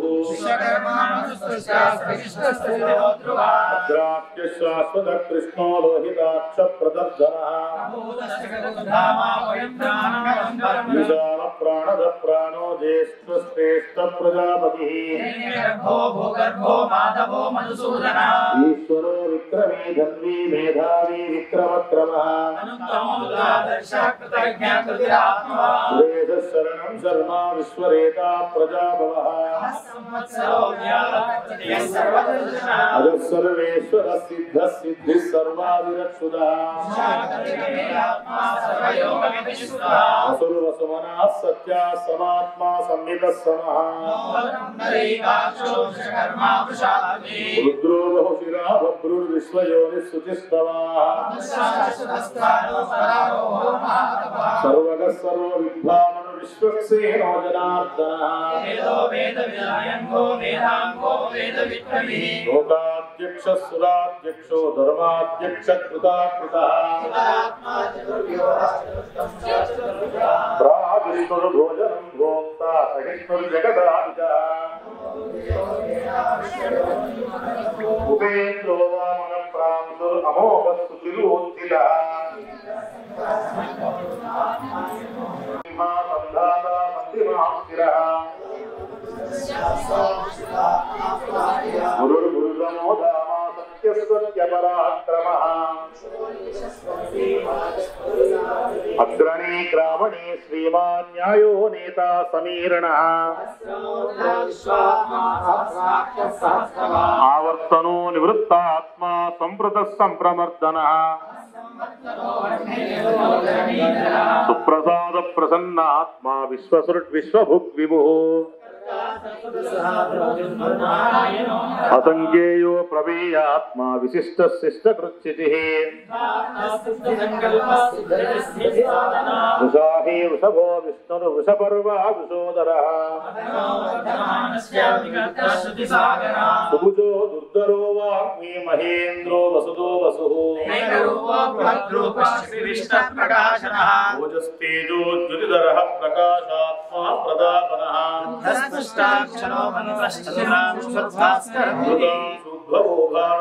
భద్రాఖ్య శాశ్వత కృష్ణో లోహితాక్ష ప్రదర్శన విశాల ప్రాణద ప్రాణో జ్యేష్ఠ శ్రేష్ఠ ప్రజాపతి ఈశ్వరో విక్రమే ధన్వీ మేధావి విక్రమక్రమ సురేశ शरणं शर्मा विश्वरेता प्रजाभवः अजः सर्वेश्वरः सिद्धः सिद्धिः सर्वादिरक्षुदः असुर्वसुमनः सत्याः समात्मा संहितः समः रुद्रो बहुशिरा बभ्रुर्विश्वयोनिः शुचिस्तवाः सर्वगः सर्वविद्वामनु विश्वक्सेनो जनार्दनः लोकाध्यक्षः सुराध्यक्षो धर्माध्यक्षकृताकृतः प्राविष्णुर्भोजनं भोक्ता सहिष्णुर्जगदाविदः उपेन्द्रो वामनप्रांशुरमोघः सुचिरोत्थितः सन्धाता मन्दिमां स्थिरः गुरुर्गुरुजनो धामा सत्यस्वत्यपराक्रमः अग्रणी क्रामणी श्रीमान् न्यायो नेता समीरणः आवर्तनो निवृत्तात्मा सम्प्रतः सम्प्रमर्दनः सुप्रसाद प्रसन्नात्मा विश्वसृट् विश्वभुक् विभुः असङ्ख्येयो प्रमेयात्मा विशिष्टः शिष्टकृच्युतिः वृषाही वृषभो विष्णुर्वृषपर्वा वृषोदरः सुभुजो दुर्धरो वाग्मी महेन्द्रो वसुदो वसुः ओजस्तेजो द्युतिधरः प्रकाशात्मा प्रदापनः शुद्धवो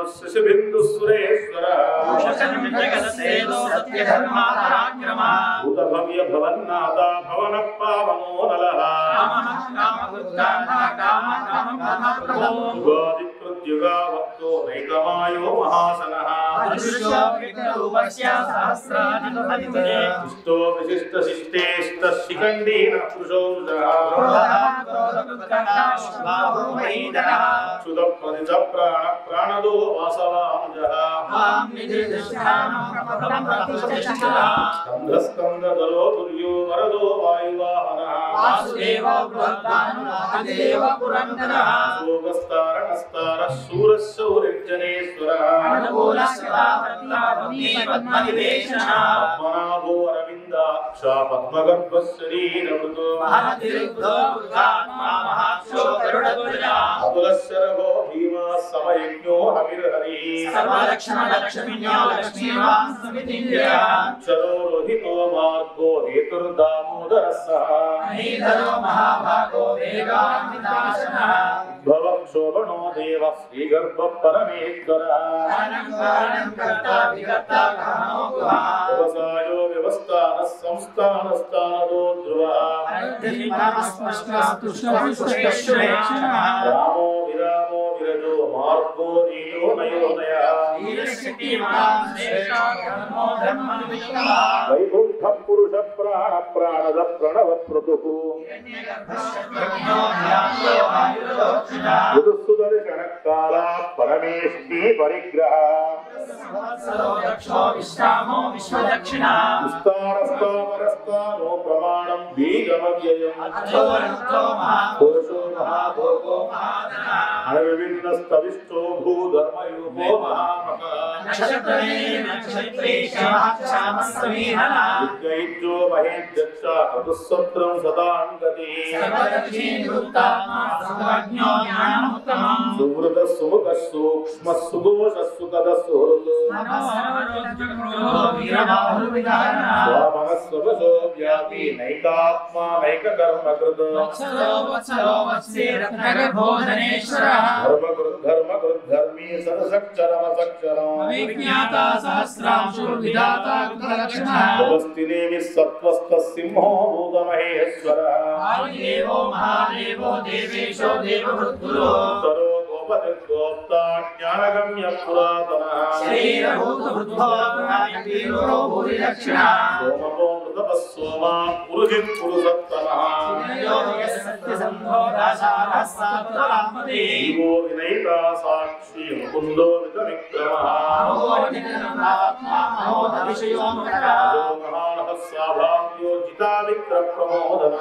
भानुस्यसिबिन्दुसुरेश्वरः भूतभव्य भवन्नाथा भवनः पावनो नलः युगादिकृद्युगावक्तो नैकमायो महासनः शिष्टो विशिष्टशिष्टेष्टः शिखण्डीन क्षुदप्रतिच प्राण प्राणदो वासवानुजः स्कन्दस्कन्ददलो तुर्यो वरदो वायुवाहनः सोगस्तारणस्तारः शूरः शौरिर्जनेश्वरः पद्मनाभो अरविन्दाक्षा पद्मगर्भः शरीरमृतो अतुलशरभो भीमा समयज्ञो हविर्हरिः चरो रोहितो मार्गो हेतुर्दामोदरः सः भवं शोभनो देवः श्रीगर्भः परमेश्वरः व्यवसायो व्यवस्थानः संस्थानस्थानदो ध्रुवः रामो विरामो विरजो मार्गो नीयो नयोदयः वैकुण्ठः पुरुष प्राण प्राणद प्रणव प्रतुः ऋतुसुदर्शन काला परमेष्टि परिग्रह विस्तारस्तावरस्तानो प्रमाणं बीजमव्ययम् कोशो महाभोगो अणविभिन्नस्तविष्टो भूधर्मयूपो महामकः विद्वैद्यो महेन्द्यच्चा क्रतुस्सत्रं सदाङ्गति सुहृदः सुमुखः सूक्ष्मः सुदोषः सुखदः सुहृदः स्वामनः स्वपशो व्यापी नैकात्मा नैककर्मकृत् धर्मकृद्धर्मकृद्धर्मी सदसक्षरमसक्षरम् उपस्थिनेमि सत्त्वस्थः सिंहो भूतमहेश्वरः उत्तरो गोपतिर्गोप्ताज्ञा జ్ఞానగమ్య పురాతన సోమపో మృతపస్సోమ పురుజిత్ పురుసత్తమ జీవో వినైత సాక్షి ముకుందో విత విక్రమ స్వాభావ్యో జితా విక్ర ప్రమోదన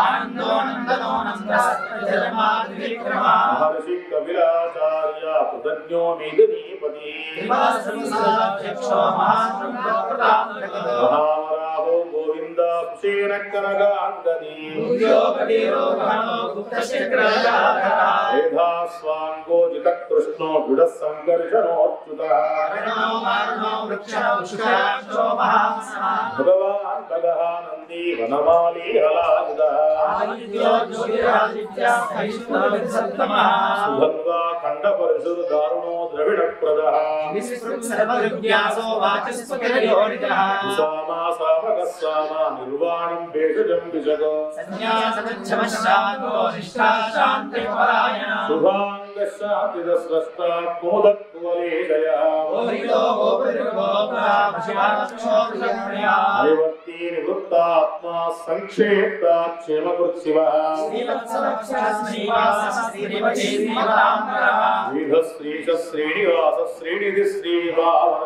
మహర్షి కవిరాచార్య కృతజ్ఞో మేదినీపతి మహావరాహో గోవింద కుశేన కనగాంగది మేధాస్వాంగో జిత కృష్ణో విడ సంకర్షణోచ్యుత భగవాన్ భగవానందీ వనమాలి హలాయుధ సుగంగా ఖండ పరిశురు దారుణో ద్రవిడ ప్రద సామా సామగ సామ నిర్వాణం భేషజం విజగ శుభాంగ శాంతిద స్రష్ట మోదత్వలేశయ నివర్తి నివృత్తాత్మా సంక్షేప్త క్షేమకృత్ శివ శ్రీధ శ్రీశ శ్రీనివాస శ్రీనిధి శ్రీభావన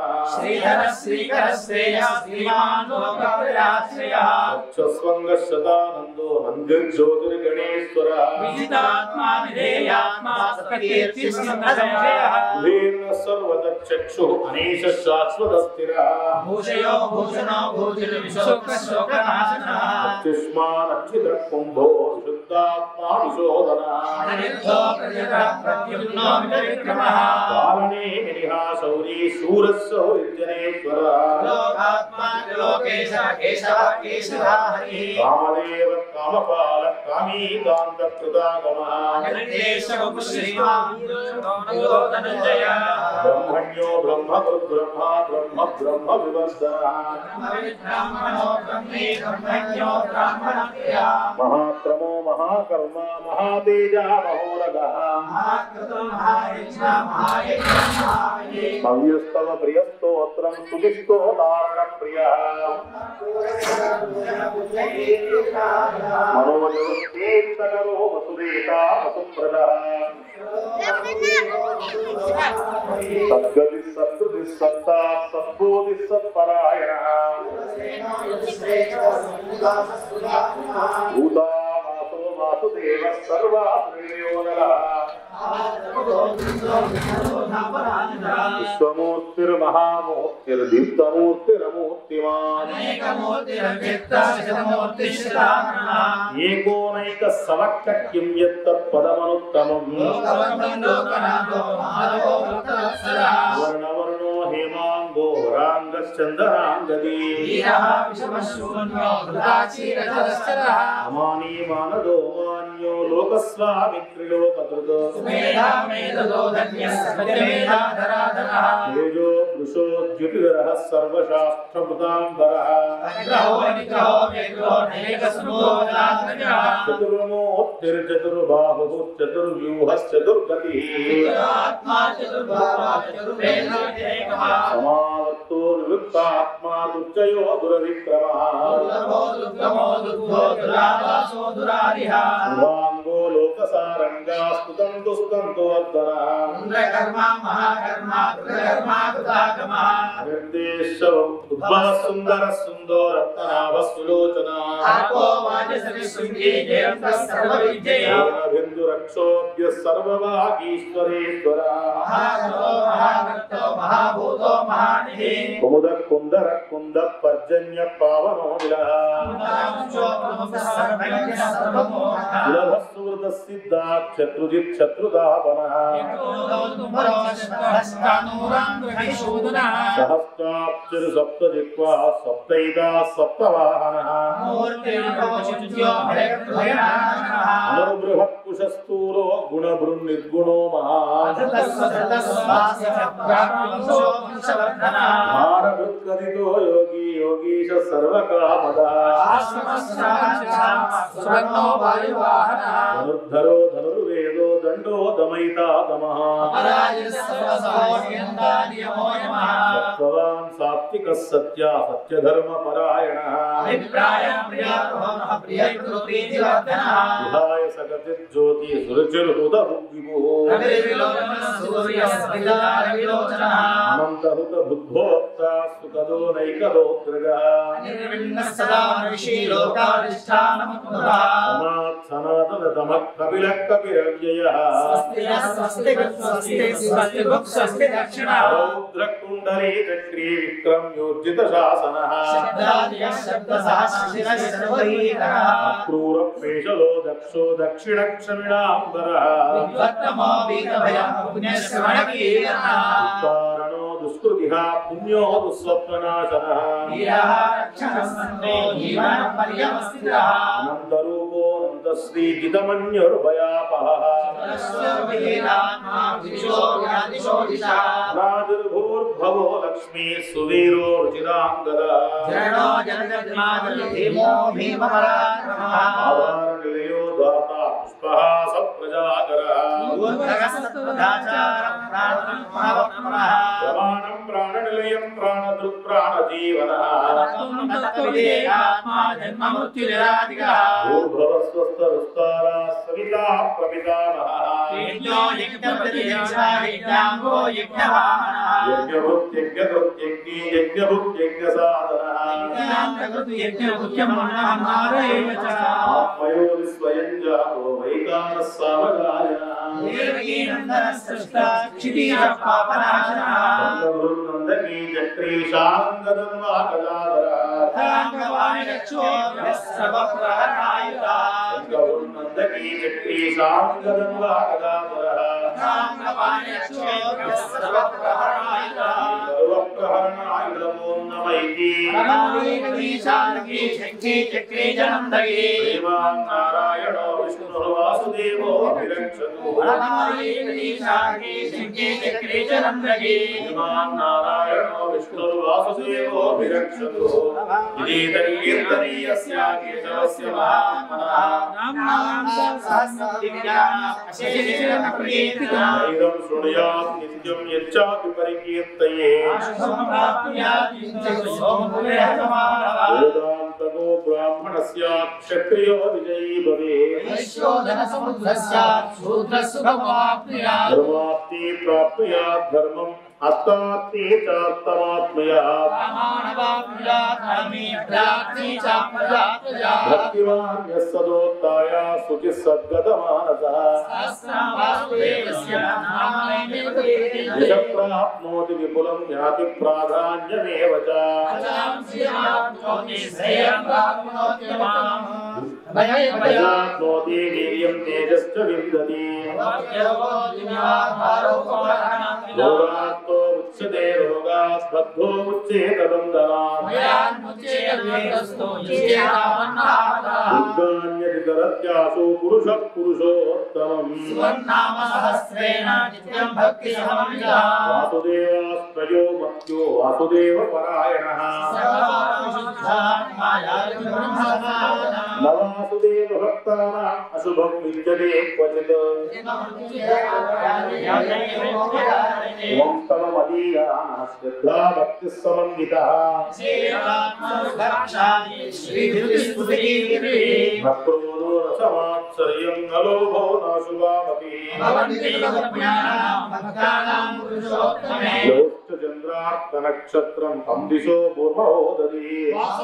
స్వంగ శతానందో నందిర్జ్యోతిర్గణేశ్వర ఉదీర్ణ సర్వత చక్షు అనీశ శాశ్వత స్థిర భూషయో భూషణో భూషిర్విశోకశోకనాశన అత్యుష్మానక్షిత కుంభో శుద్ధాత్మా విశోధన అనిరుద్ధో ప్రజల ప్రద్యుమ్నో విక్రమః కాలనే నిహా శౌరీ శూరశౌర్జనేశ్వర లోకాత్మా లోకేశ కేశవ కేశవ హరి కామదేవ కామపాల కామీకాంత కృతాగమ అనిర్దేశ శ్రీమాన్ ధనంజయ బ్రహ్మణ్యో బ్రహ్మ బ్రహ్మ బ్రహ్మ బ్రహ్మ వివర్ధన బ్రాహ్మణో బ్రహ్మే బ్రహ్మణ్యో బ్రాహ్మణ ప్రియా మహాక్రమో మహాకర్మ మహాతేజ మహోరగ మహాకృతో మహాయజ్ఞ మహాయజ్ఞ మహాయే భవ్యస్తవ ప్రియస్తోత్రం సుదిష్టో తారణ ప్రియ మనోజీర్తకరో వసుదేత వసుప్రద సద్గతి సత్కృతి సత్తా సద్బోధి సత్పరాయణ భూతావాసో వాసుదేవ సర్వాశ్రేయోనల విశ్వమూర్తిర్మహామూర్తిర్దీప్తమూర్తిరమూర్తిమాన్ ఏకోనైక సమక్కక్యం యత్తత్పదమనుత్తమం వర్ణవర్ణో హేమాంగో రాంగశ్చందనాంగదీ అమానీ మానదో మాన్యో లోకస్వామిత్రిలోకృత తేజో వృషోద్యుతిధర సర్వశాస్త్రమృతాంబర చతుర్మూర్తిర్చతుర్బాహు చతుర్వ్యూహశ్చతుర్గతి సమావర్తో నివృత్తాత్మా దుర్జయో దురవిక్రమ శుభాంగో లోకసారంగా స్తుతం దుస్తంతో వర్ధన నిర్దేశ ఉద్భవ సుందర సుందోరత్నాభ సులోచన బిందురక్షోభ్య సర్వవాగీశ్వరేశ్వర మహాభూతో మహానిధి కుముద కుందర కుంద పర్జన్య పావనో విల సులభ సిద్ధా శత్రుజిత్ శత్రుదాపన సహస్రాప్తిరు సప్త జిత్వా సప్తైతా సప్తవాహన అనుబృహత్ కుశస్థూలో గుణ నిర్గుణో మహాన్ భారభృత్కదితో యోగి యోగీశ సర్వకామద ధనుర్ధరో ధనుర్వేదో దండ दण्डो दमयिता दमः भगवान् सात्विकः सत्या सत्यधर्मपरायणः विहाय सगतिज्योति सुरचिर्हुतभुग्विभुः अनन्तहुत बुद्धोक्ता सुखदो नैकलोत्रगः समात् सनातनतमः कपिलः कपिरव्ययः रौद्रकुण्डली चक्री विक्रम्योर्जितशासनः क्रूरपेशलो दक्षो दक्षिणक्षमिणाम्बरः उत्तारणो दुष्कृतिः पुण्यो दुःस्वप्ननाशनः अनन्तरूपो नन्दश्रीजितमन्युर्भयापहः राजुर्भूर्भवो लक्ष्मी सुवीरो रुचिराङ्गदः आधारनिलयो दाता पुष्पः सप्रजाकरः प्रमाणं प्राणनिलयं प्राणदृक्प्राणजीवनः भूर्भवस्वस्थविस्तारा सविता प्रपितामहः यज्ञभुक्यज्ञकृत्यज्ञी यज्ञभुक्यज्ञसाधनः आत्मयो स्वयं जातो वैकानः सामगायनन्दकी चक्रीशाङ्गदन्वाकदाधरः नारायणो विष्णुर्वासुदेवो विरक्षतु नारायणो विष्णुर्वासुदेवो विरक्षतु इदीतकीर्तनीयस्य केशवस्य महात्मनः इदं शृणुयात् नित्यं यच्चापि परिकीर्तये वेदान्तको ब्राह्मणस्य क्षत्रियो विजयी भवेत् धर्माप्ति प्राप्नुयात् धर्मम् अत्तात्ति चात्तमात्मयात् भक्तिमान् यः सदोत्ताय शुचिः सद्गतमानसः यशः प्राप्नोति विपुलं याति प्राधान्यमेव च प्रजाप्नोति वीर्यं तेजश्च विन्दति रोगात्तो उच्यते रोगात् बद्धो उच्येत बन्धनात् दुर्गान्यतितरत्यासु पुरुषः पुरुषोत्तमम् वासुदेवास्त्रयो मत्यो वासुदेवपरायणः न वासुदेवभक्तानाम् अशुभं विद्यते क्वचित् ओङ्कमदीयाः श्रद्धा भक्तिः समन्वितः भक्रोदो रसमात्सर्यं न लोभो नाशुभामपि योश्चन्द्रार्कनक्षत्रं तं दिशो भूमहोदरी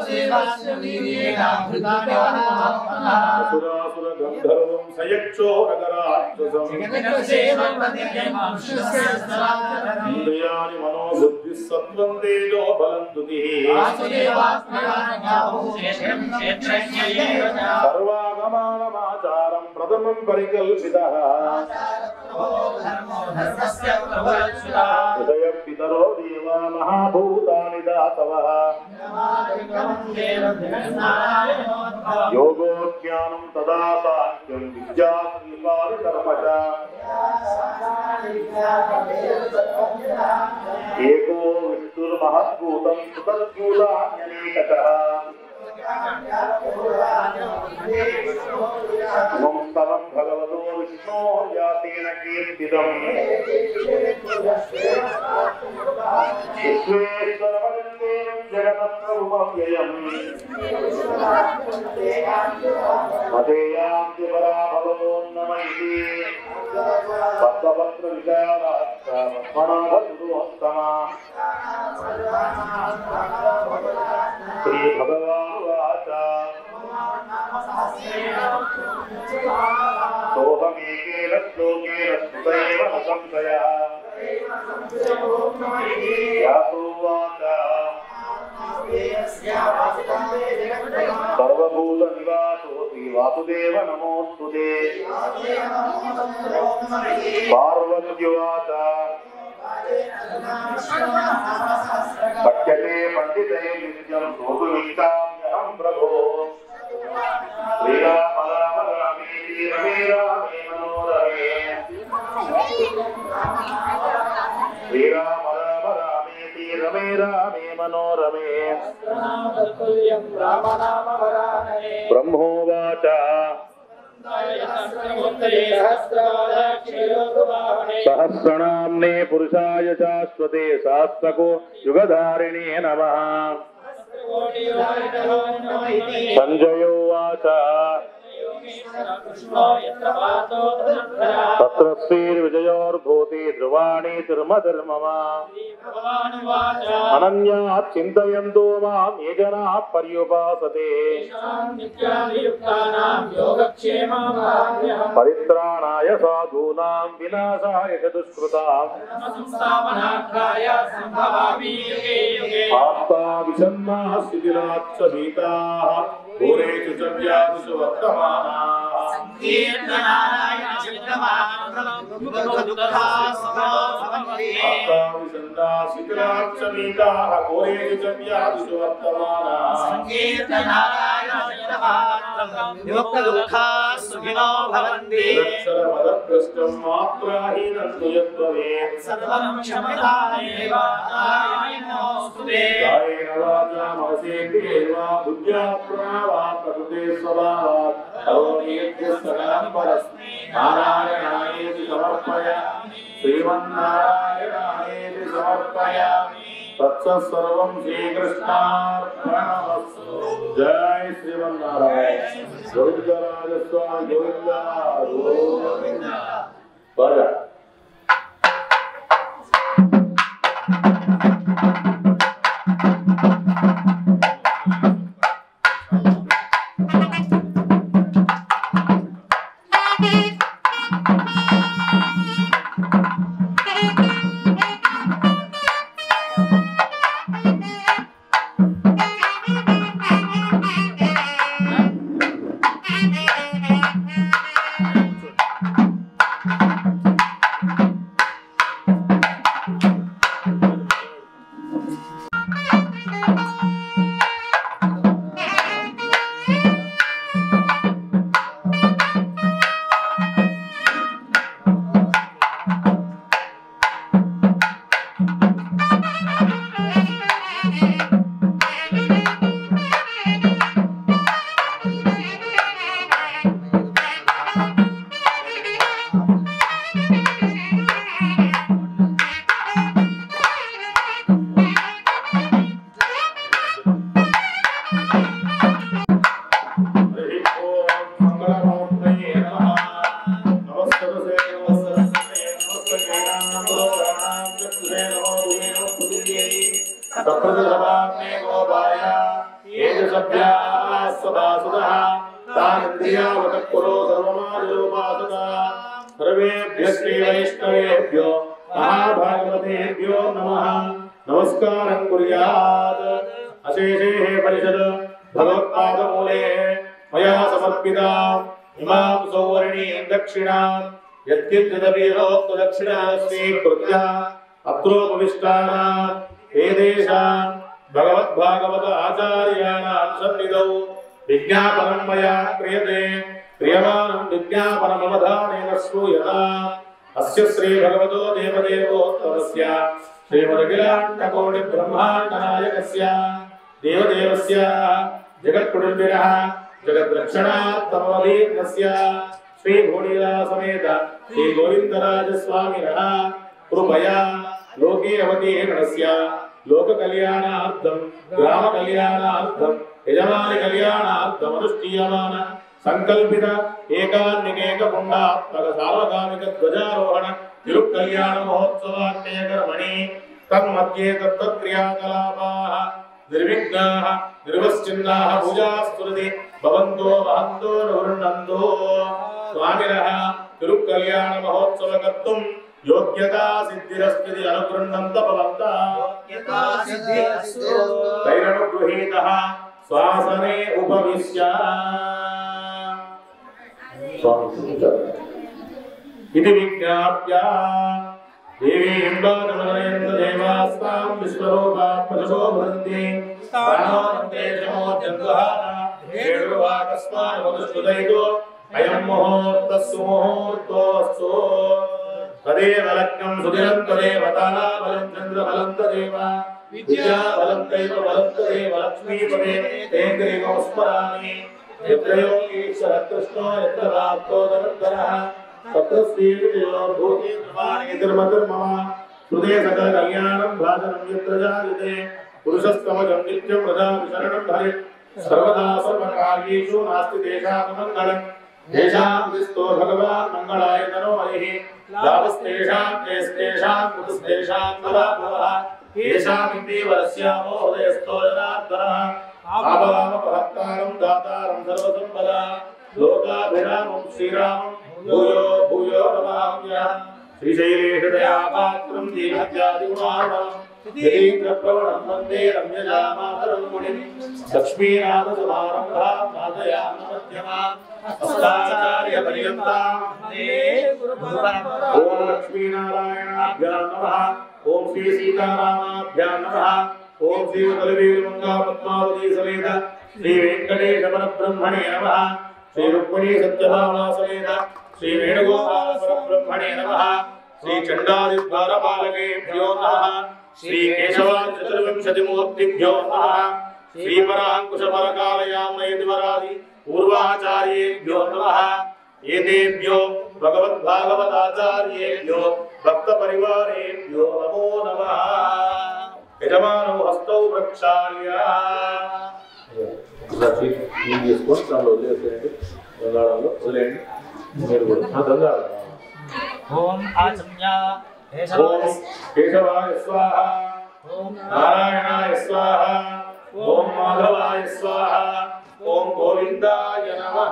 असुरासुरगन्धर्वं सयक्षो नगराक्षसम् इन्द्रियाणि मनो बुद्धिः सत्त्वं तेजो बलं दुतिः सर्वागमानमाचारं प्रथमं परिकल्पितः हृदयपितरो देवा महाभूतानि दातवः योगो ज्ञानं तदा साङ्ख्यं विद्या श्रीपादकर्म च एको विष्णुर्महद्भूतं सुतद्भूतान्यनेकशः मम स्तवं भगवतो विष्णो यातेन कीर्तितम् विश्वेश्वरवन्दे जगतप्रभुमव्ययम् मतेयान्ति पराभवोन्नम इति पद्मपत्रविचारात्मनाभगुरुहस्तमा श्रीभगवानुवाच सोऽहमेकेन श्लोकेन स्तुतैव न संशयः यासोवाच सर्वभूतनिवासोऽसि वासुदेव नमोऽस्तु ते पार्वत्युवाच पठ्यते पण्डिते नित्यं श्रोतुमीष्टाम्यहं प्रभो श्रीराम राम रामेति रमे रामे मनोरमे श्रीराम राम रामेति रमे रामे मनोरमे ब्रह्मोवाच सहस्रनाम्ने पुरुषाय शाश्वते शास्त्रको युगधारिणे नमः सञ्जयोवाच तत्र श्रीर्विजयोर्भूति ध्रुवाणि धर्मधर्ममा अनन्यात् चिन्तयन्तो मां ये जनाः पर्युपासते परित्राणाय साधूनां विनाशाय च दुष्कृताम् आप्ता विषन्नाः शिथिलाच्च भीताः घोरेषु च व्याधिषु वर्तमानाः आप्ता विषन्नाः शिथिलाच्च भीताः घोरेषु च व्याधिषु वर्तमानाः सुखिनो भवन्ति निरक्षरमदभ्रष्टं मात्राहीनं तु यद्भवेत् सर्वं क्षमतामेव नारायणोऽस्तुते कायेन वाचा मनसेन्द्रियेण वा बुद्ध्या प्रणवा प्रकृते स्वभावात् करोमीद्य सकलं परस्मै नारायणायेति समर्पयामि श्रीमन्नारायणायेति समर्पयामि तत्सत् सर्वं श्रीकृष्णार्पणमस्तु जय श्रीमन्नारायण गोविन्दराजस्वामी गोविन्द गोविन्द बरं हरि ओम मंगलमूर्तये नमः नमस्ते नमस्ते नमस्ते नाम चक्षुषे नमो भूमे नमो पृथिव्यै सप्रतिसभाग्ने गोपाय एजसभ्या सभासुतः तानिन्द्रियावतः सर्वमादिलोपासका सर्वेभ्यः श्रीवैष्णवेभ्यो महाभागवतेभ्यो नमः नमस्कारं कुर्यात् अशेषे परिषद भगवत्पादमूले मया समर्पिता इमां सौवर्णीं दक्षिणां यत्किञ्चिदपीरोक्तदक्षिणा स्वीकृत्य अत्रोपविष्टानां वेदेशां भगवद्भागवत आचार्याणां सन्निधौ विज्ञापनं मया क्रियते क्रियमाणं विज्ञापनमवधानेन श्रूयता अस्य श्रीभगवतो देवदेवोत्तमस्य श्रीमदखिलाण्डकोटिब्रह्माण्डनायकस्य देवदेवस्य जगत्कुटुम्बिनः जगद्रक्षणात्तमवधीर्णस्य श्रीभूणीला समेत श्रीगोविन्दराजस्वामिनः कृपया लोके अवतीर्णस्य लोककल्याणार्थं ग्रामकल्याणार्थं यजमानिकल्याणार्थमनुष्ठीयमान సంకల్పిత ఏకాన్నికేక పుండాత్మక సార్వకామిక ధ్వజారోహణ తిరుకల్యాణ మహోత్సవాఖ్యయ కర్మణి తన్మధ్యే తత్క్రియాకలాపాः నిర్విఘ్నాः నిర్వశ్చిన్నాः పూజాస్తుతి భవంతో వహంతో నివృణంతో స్వామినः తిరుకల్యాణ మహోత్సవ కర్తుం యోగ్యతా సిద్ధిరస్థితి అనుగృహ్ణంత భవంతా తైరనుగృహీతः శ్వాసనే ఉపవిశ్య ఇది విజ్ఞాప్య దేవీం బాధమనయంత దేవాస్తాం విశ్వరూపాత్మజో భవంతి ేడువాకస్మాన్మధుష్టుదైతో అయం ముహూర్తः సుముహూర్తోऽस्तु తదేవ లగ్నం సుదిరం తదేవ తారాబలం చంద్రబలం తదేవ విద్యాబలం దైవ బలం తదేవ లక్ష్మీపదే తేంద్రికం స్మరామి यत्र योगीश्वर कृष्णो यत्र राप्तो धनुर्धरः तत्र श्रीविजयो भूति प्रमाणे धर्मधर्मः हृदय सकल कल्याणं भाषणं यत्र जायते पुरुषस्तमजं नित्यं वदा विशरणं हरे सर्वदा सर्वकार्येषु नास्ति तेषां मङ्गलम् तेषां विस्तो भगवान् मङ्गलाय तनो हरिः लाभस्तेषां केस्तेषां कुतस्तेषां पराभवः येषामिति वरस्यामो हृदयस्थो जनार्दनः ఆపదామపహత్తారం దాతారం సర్వసంపదా లోకాభిరామం శ్రీరామం భూయో భూయో నమామ్య శ్రీశైలేషదయాపాత్రం దీనత్యాదిగుణార్ణం యతీంద్రప్రవణం వందే రమ్యజామాతరం మునిం లక్ష్మీనాథసమారంభా నాదయామ మధ్యమా అష్టాచార్య పర్యంతాం ఓం లక్ష్మీనారాయణాభ్యాం నమః ఓం శ్రీ సీతారామాభ్యాం నమః ఓం శ్రీ కలవీరమంగా పద్మావతి సమేత శ్రీ వెంకటేశ పరబ్రహ్మణే నమః శ్రీ రుక్మిణీ సత్యభామా సమేత శ్రీ వేణుగోపాల పరబ్రహ్మణే నమః శ్రీ చండాది ద్వారపాలకేభ్యో నమః శ్రీ కేశవ చతుర్వింశతిమూర్తిభ్యో నమః శ్రీ పరాంకుశ పరకాలయామయతివరాది పూర్వాచార్యేభ్యో నమః ఏతేభ్యో భగవద్భాగవతాచార్యేభ్యో భక్త పరివారేభ్యో నమో నమః యజమానో హస్తౌ ప్రక్షాళ్య తీసుకొని దానిలో వదిలేసేయండి గంగాళంలో వదిలేయండి మీరు కూడా ఆ, గంగాళం ఓం ఆచమ్య ఓం కేశవాయ స్వాహ ఓం నారాయణాయ స్వాహ ఓం మాధవాయ స్వాహ ఓం గోవిందాయ నమః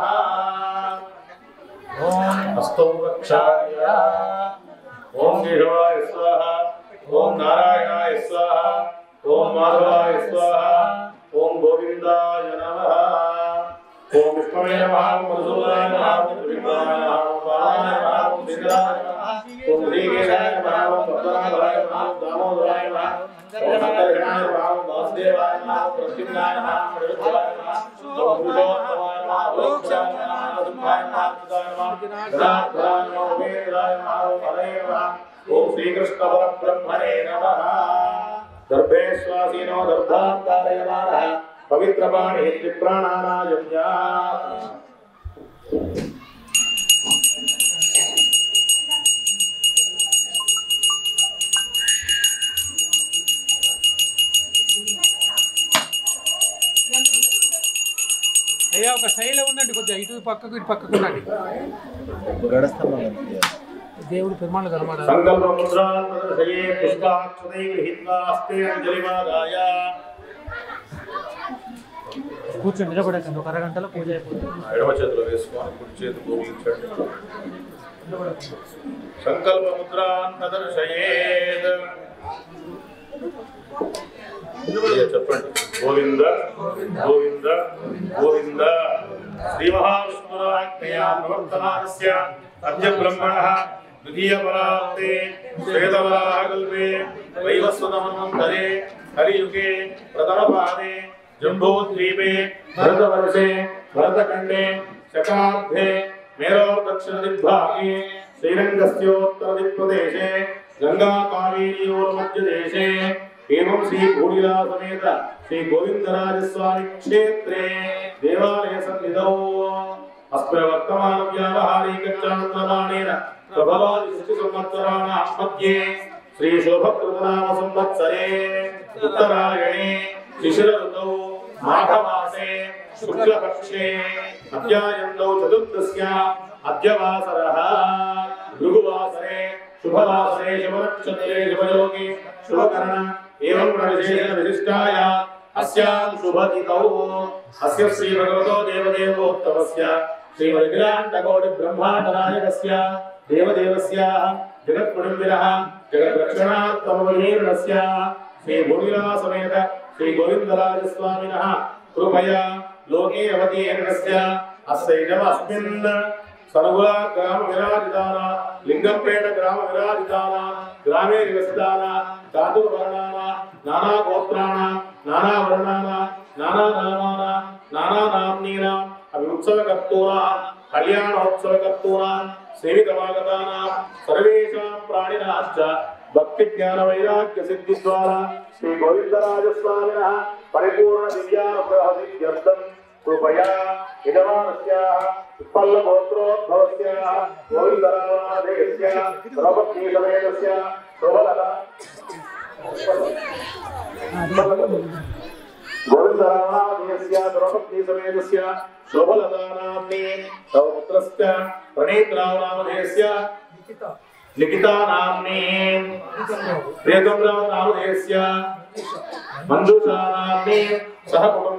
ఓం హస్తౌ ప్రక్షాళ్య ఓం కేశవాయ స్వాహ ఓం నారాయణాయ స్వాహ ఓం మాధవాయ స్వాహ ఓం గోవిందాయ నమః ఓం విష్ణవే నమః ఓం మధుసూదనాయ నమః ఓం త్రివిక్రమాయ నమః ఓం వామనాయ నమః ఓం శ్రీధరాయ నమః ఓం శ్రీకేశాయ నమః ఓం పద్మనాభాయ నమః ఓం దామోదరాయ నమః ఓం సంకర్షణాయ నమః ఓం వాసుదేవాయ నమః ఓం ప్రద్యుమ్నాయ నమః ఓం నిరుద్ధాయ నమః ఓం పురుషోత్తమాయ నమః ఓం క్షాయ నమః ఓం దుఃఖాయ నమః సుధాయ నమః గదాధరాయ నమః ఓం వీరాయ నమః ఓం హరయ నమః ఓం శ్రీకృష్ణ పరబ్రహ్మణే నమః గర్భేశ్వాసీనో గర్భాంతారయమానః పవిత్రపాణి త్రిప్రాణానాయమ్య అయ్యా ఒక శైలి ఉండండి కొద్దిగా ఇటు పక్కకు ఇటు పక్కకు ఉండండి దేవుడు పెరుమాళ్ళు కనబడాలి సంకల్పముద్రాన్ ప్రదర్శయే పుష్పాక్షతై గృహీత్వా హస్తే అంజలిమాదాయ కూర్చోండి నిలబడకండి ఒక అరగంటలో పూజ అయిపోతుంది ఎడమ చేతిలో వేసుకొని కుడి చేతి గోవించండి సంకల్పముద్రాన్ ప్రదర్శయేత్ చెప్పండి గోవింద గోవింద గోవింద శ్రీ మహావిష్ణురాజ్ఞయా ప్రవర్తమానస్య అద్య బ్రహ్మణః ద్వితీయపరాప్తే శ్వేతవరాహకల్పే వైవస్వతమన్వంతరే కలియుగే ప్రథమపాదే జంబూద్వీపే భరతవర్షే భరతఖండే శకాబ్దే మేరోదక్షిణదిగ్భాగే శ్రీరంగస్యోత్తరదిక్ప్రదేశే గంగా కావేర్యోర్మధ్యదేశే एवं श्री भूरिला समेत श्री गोविंदराज स्वामी क्षेत्रे देवालय सन्निधौ अस्मिन् वर्तमान व्यावहारिक चान्द्रमाणेन प्रभवादि संवत्सराणां मध्ये श्री शोभकृतनाम संवत्सरे उत्तरायणे शिशिर ऋतौ माघमासे शुक्लपक्षे अद्यायन्तौ चतुर्दश्या अद्यवासरः भृगुवासरे शुभवासरे शुभनक्षत्रे शुभयोगे शुभकर्ण एवं गुणविशेषण विशिष्टाय अस्यां शुभतिथौ अस्य श्री भगवतो देवदेवोत्तमस्य श्रीमद्विराण्डकोटि ब्रह्माण्डनायकस्य देवदेवस्य जगत्कुटुम्बिनः जगद्रक्षणात्मवलीर्णस्य श्री भूमिला समेत श्री गोविन्दराजस्वामिनः कृपया लोके अवतीर्णस्य अस्यैजमस्मिन् సనుగుల గ్రామ విరాజితాన లింగంపేట గ్రామ విరాజితాన గ్రామే నివసితాన చాతుర్వర్ణాన నానా గోత్రాణ నానా వర్ణాన నానా నామాన నానా నామ్నీన అవి ఉత్సవకర్తూన కళ్యాణోత్సవకర్తూన సేవితమాగతాన సర్వేషాం ప్రాణినాశ్చ భక్తి జ్ఞాన వైరాగ్య సిద్ధి ద్వారా శ్రీ గోవిందరాజస్వామిన పరిపూర్ణ దివ్యానుగ్రహ సిద్ధ్యర్థం कृपया यजमानस्याः उत्पल्लगोत्रोद्भवस्याः गोविन्दरामादेयस्य द्रौपदीसमेतस्य शोभलता गोविन्दरामादेयस्य द्रौपदीसमेतस्य शोभलतानाम्नि तव पुत्रस्य प्रणीतरामनामधेयस्य लिखिता नाम्नि प्रियतमराव नामधेयस्य मञ्जूषा नाम्नि सह कुटुम्ब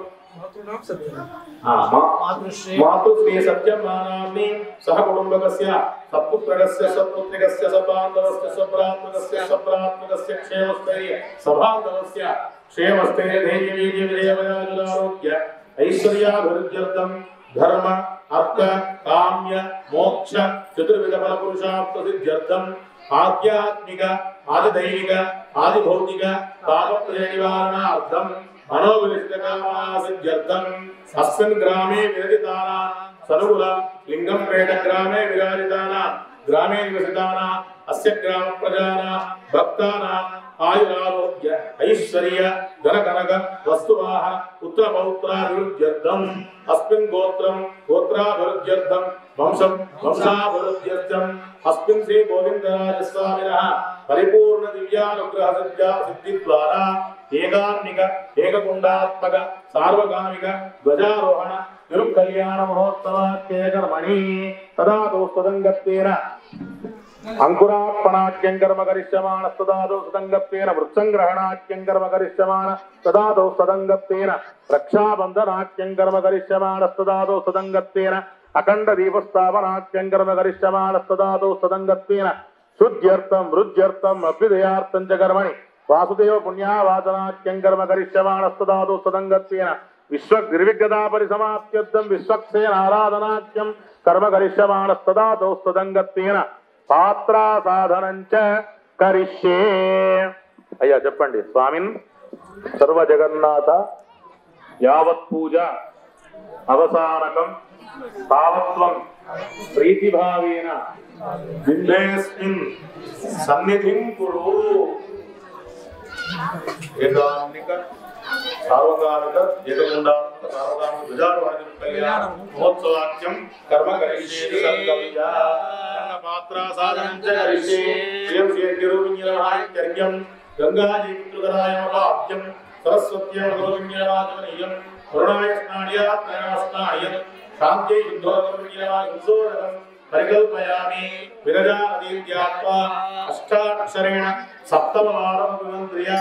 మాతృశ్రీ సత్యమానాన్ని సహ కుటుంబకస్య సత్పుత్రకస్య సత్పుత్రికస్య సబాంధవస్య సభ్రాత్మకస్య సభ్రాత్మకస్య క్షేమస్థైర్య సభాంధవస్య క్షేమస్థైర్య ధైర్య వీర్య విజయవయాజురారోగ్య ఐశ్వర్యాభివృద్ధ్యర్థం ధర్మ అర్థ కామ్య మోక్ష చతుర్విధ ఫల పురుషార్థ సిద్ధ్యర్థం ఆధ్యాత్మిక ఆదిదైవిక ఆదిభౌతిక పాపత్రయ నివారణార్థం మనోవినిష్టకామాసిద్ధ్యర్థం అస్మిన్ గ్రామే విరజితాన సనుగుల లింగంపేట గ్రామే విరాజితాన గ్రామే నివసితాన అస్య గ్రామ ప్రజాన భక్తాన ఆయురారోగ్య ఐశ్వర్య ధన కనక వస్తువాహ పుత్ర పౌత్రాభివృద్ధ్యర్థం అస్మిన్ గోత్రం గోత్రాభివృద్ధ్యర్థం వంశం వంశాభివృద్ధ్యర్థం అస్మిన్ శ్రీ గోవిందరాజస్వామినః పరిపూర్ణ దివ్యానుగ్రహ సిద్ధ్యా సిద్ధి ద్వారా ఏకాత్మిక ఏకకుండాత్మక సార్వకామిక ధ్వజారోహణ తిరుకల్యాణ మహోత్సవాత్యేకర్మణి తదా దోస్తదంగత్వేన అంకురార్పణాఖ్యం కర్మ కరిష్యమాణస్తదాదో సదంగత్వేన వృత్సంగ్రహణాఖ్యం కర్మ కరిష్యమాణ తదాదో సదంగత్వేన రక్షాబంధనాఖ్యం కర్మ కరిష్యమాణస్తదాదో సదంగత్వేన అఖండ దీపస్థాపనాఖ్యం కర్మ కరిష్యమాణస్తదాదో సదంగత్వేన శుద్ధ్యర్థం వృద్ధ్యర్థం అభ్యుదయార్థం చ కర్మణి వాసుదేవ పుణ్యావాచనాఖ్యం కర్మ కరిష్యమాణస్తదాదో సదంగత్వేన విశ్వ నిర్విగదా పరిసమాప్త్యర్థం విశ్వక్సేన ఆరాధనాఖ్యం కర్మ కరిష్యమాణస్తదాదో సదంగత్వేన పాత్రా సాధనంచ కరిష్యే అయ్యా చెప్పండి స్వామిన్ సర్వ జగన్నాథ యావత్ పూజ అవసానకం తావత్వం ప్రీతిభావేన బిందేస్మిన్ సన్నిధిం కురు ఏకాంతిక సార్వకాలిక ఏకగుండాత్మక సార్వకాలిక ధ్వజారోహణ కళ్యాణ మహోత్సవాఖ్యం కర్మ కరిష్యేతి సంకల్ప్య పాత్ర సాధనం చ కరిష్యే శ్రీయం శ్రీర్గిరువింజనహాయం గంగాజీ పుత్రుకరాయ మహాభ్యం సరస్వత్యం గోవింజనవాచమనీయం కరుణాయ స్నాడ్యాత్ నయనమస్నాయం శాంత్యై యుద్ధోగోవింజనవాయుసోదరం పరికల్పయామి విరజా నదీత్యాత్వా అష్టాక్షరేణ సప్తమవారం విమంత్రియా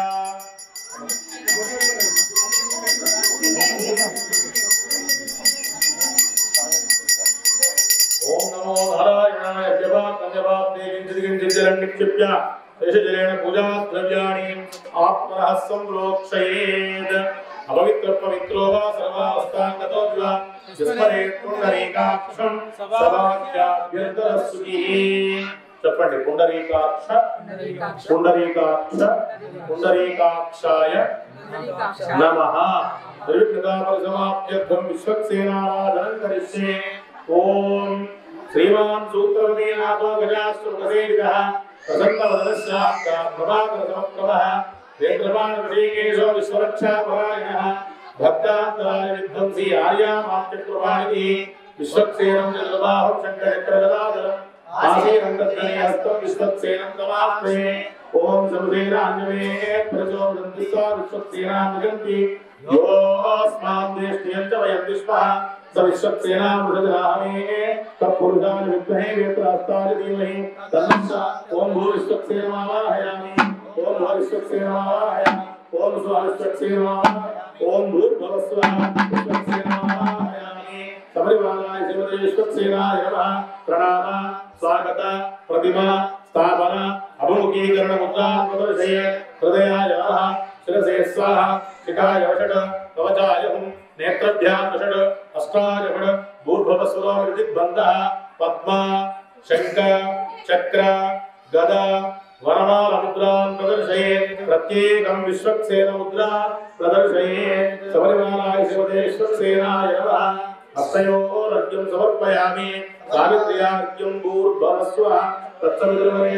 ఓం నమో నారాయణాయ జపాత్ పంచపాత్రే కించిత్ కించిత్ జలం నిక్షిప్య శేషజలేన పూజా ద్రవ్యాణి ఆత్మనః సంప్రోక్షయేత్ అపవిత్ర పవిత్రో వా సర్వావస్థాంగతో దివా విస్మరే పుండరీకాక్షం సభాఖ్యాభ్యంతర చెప్పండి పుండరీకాక్ష పుండరీకాక్ష పుండరీకాక్షాయ నమః నిర్విఘ్నతాపరిసమాప్త్యర్థం విశ్వక్సేనారాధనం కరిష్యే ఓం శ్రీమాన్ సూత్రవదే నాథో గజాశ్రుతసేవికः ప్రసన్నవదనశ్చాక్క ప్రభాకర సమప్రభः वेत्रपाण ऋषिकेशो विश्वरक्षापरायणः भक्तान्तराय विध्वंसी आर्यामात्यकृपाणिति विश्वक्सेनं जलबाहुं शङ्करचक्रगदाधरम् आसीनं तद्धने हस्तं विश्वक्सेनं तमाप्ते ॐ समुदेनान्यमे प्रचोदन्ति सा विश्वक्सेनां निगन्ति योऽस्मान् देष्ट्यं च वयं विश्वः स विश्वक्सेनां मृगरामे तत्पुरुषान् विद्महे वेत्रास्तानि धीमहि तन्नः ॐ भूविश्वक्सेनमावाहयामि ॐ भूविश्वक्सेनमावाहयामि ॐ स्वाविश्वक्सेनमावाहयामि ॐ भूर्भुवस्वः विश्वक्सेनमावाहयामि सबरिवालाय शिवते विश्वक्सेनाय नमः प्रणाम स्वागत प्रतिमा स्थापन अभिमुखीकरण मुद्रा प्रदर्शय हृदयाय नमः शिरसे स्वाहा शिखाय वषट् कवचाय हुं नेत्रभ्यां वषट् अष्टाय षट् भूर्भवस्वरोदिग्बन्धः पद्मा शङ्ख चक्र गदा वनमालमुद्रां प्रदर्शये प्रत्येकं विश्वक्सेन मुद्रा प्रदर्शये सबरिमालाय शिवते विश्वक्सेनाय नमः हस्तयोरर्घ्यं समर्पयामि सावित्र्यार्घ्यं भूर्भवस्वः तत्सवितुर्वरे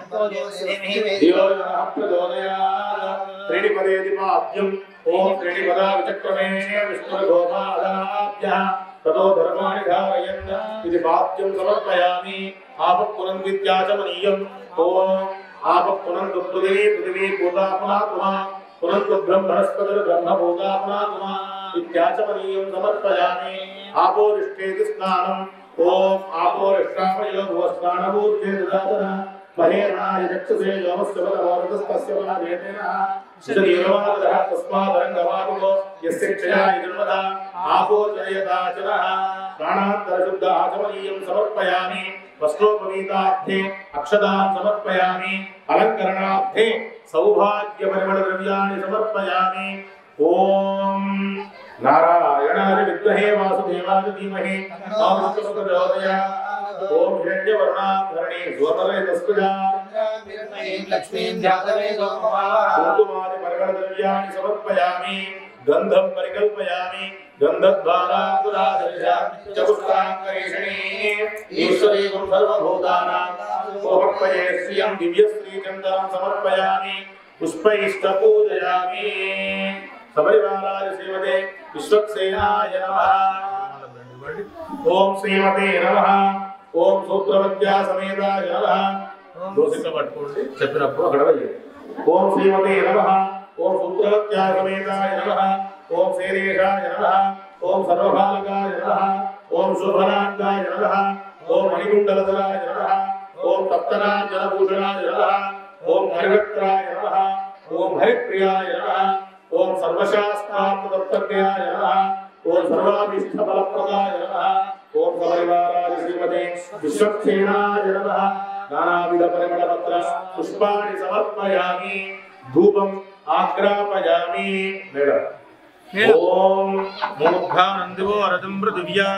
धियो यः प्रचोदयात् त्रीणिपदेतिपाद्यम् ॐ त्रीणिपदा विचक्रमे विष्णुर्गोपादाभ्यः ततो धर्माणि धारयन् इति पाद्यं समर्पयामि आपः पुनन्विद्याचमनीयम् ॐ आपः पुनन्तु पृथिवी पृथिवी भूतात्मा पुनन्तु ब्रह्मणस्पतिर्ब्रह्मभूतात्मा इत्याचमनीयं समर्पयामि आपोरिष्ठेति स्नानम् ॐ आपोरिष्ठामयो भुवस्नानभूत्ये ददातः महेरणाय चक्षुषे योमस्य बलवरदस्तस्य बलादेतेनः शरीरवादः तस्मादरङ्गवादो यस्य क्षयाय जन्मदा आपो जयदाचनः प्राणान्तरशुद्ध आचमनीयं समर्पयामि वस्त्रोपवीतार्थे अक्षदान् समर्पयामि अलङ्करणार्थे सौभाग्यपरिमलद्रव्याणि समर्पयामि ॐ नारायणाय विद्महे वासुदेवाय धीमहि प्रचोदयात् ॐ हिरण्यवर्णाधरणे स्वतरे तस्कृजा लक्ष्मीं ध्यातवेदो कुङ्कुमादि परिमलद्रव्याणि समर्पयामि गन्धं परिकल्पयामि गन्धद्वाराङ्कुरादर्शामि चतुष्टाङ्करेषणे ईश्वरीकं सर्वभूतानां सोपक्वये श्रियं दिव्यश्रीचन्दनं समर्पयामि पुष्पैश्च पूजयामि सबरिवालाय श्रीमते विश्वक्सेनाय नमः ఓం శ్రీమతే నమః ఓం సూత్రవత్యా సమేతాయ నమః దోసిక పట్టుకోండి చెప్పినప్పుడు అక్కడ వేయండి ఓం శ్రీమతే నమః ఓం సూత్రవత్యా సమేతాయ నమః ఓం శేరేషాయ నమః ఓం సర్వభాలకాయ నమః ఓం శుభనాంగాయ నమః ఓం మణికుండలధరాయ నమః ఓం తప్తనాంజనభూషణాయ నమః ఓం హరివక్త్రాయ నమః ఓం హరిప్రియాయ నమః ఓం సర్వశాస్త్రాత్మతత్వజ్ఞాయ నమః ఓం సర్వాభీష్ట ఫలప్రదాయ నమః ఓం సపరివారాయ శ్రీమతే విశ్వక్సేనాయ నమః నానావిధ పరిమళ పత్ర పుష్పాణి సమర్పయామి ధూపం ఆగ్రాపయామి మేడం ఓం మూర్ధానందివో రథం పృథివ్యా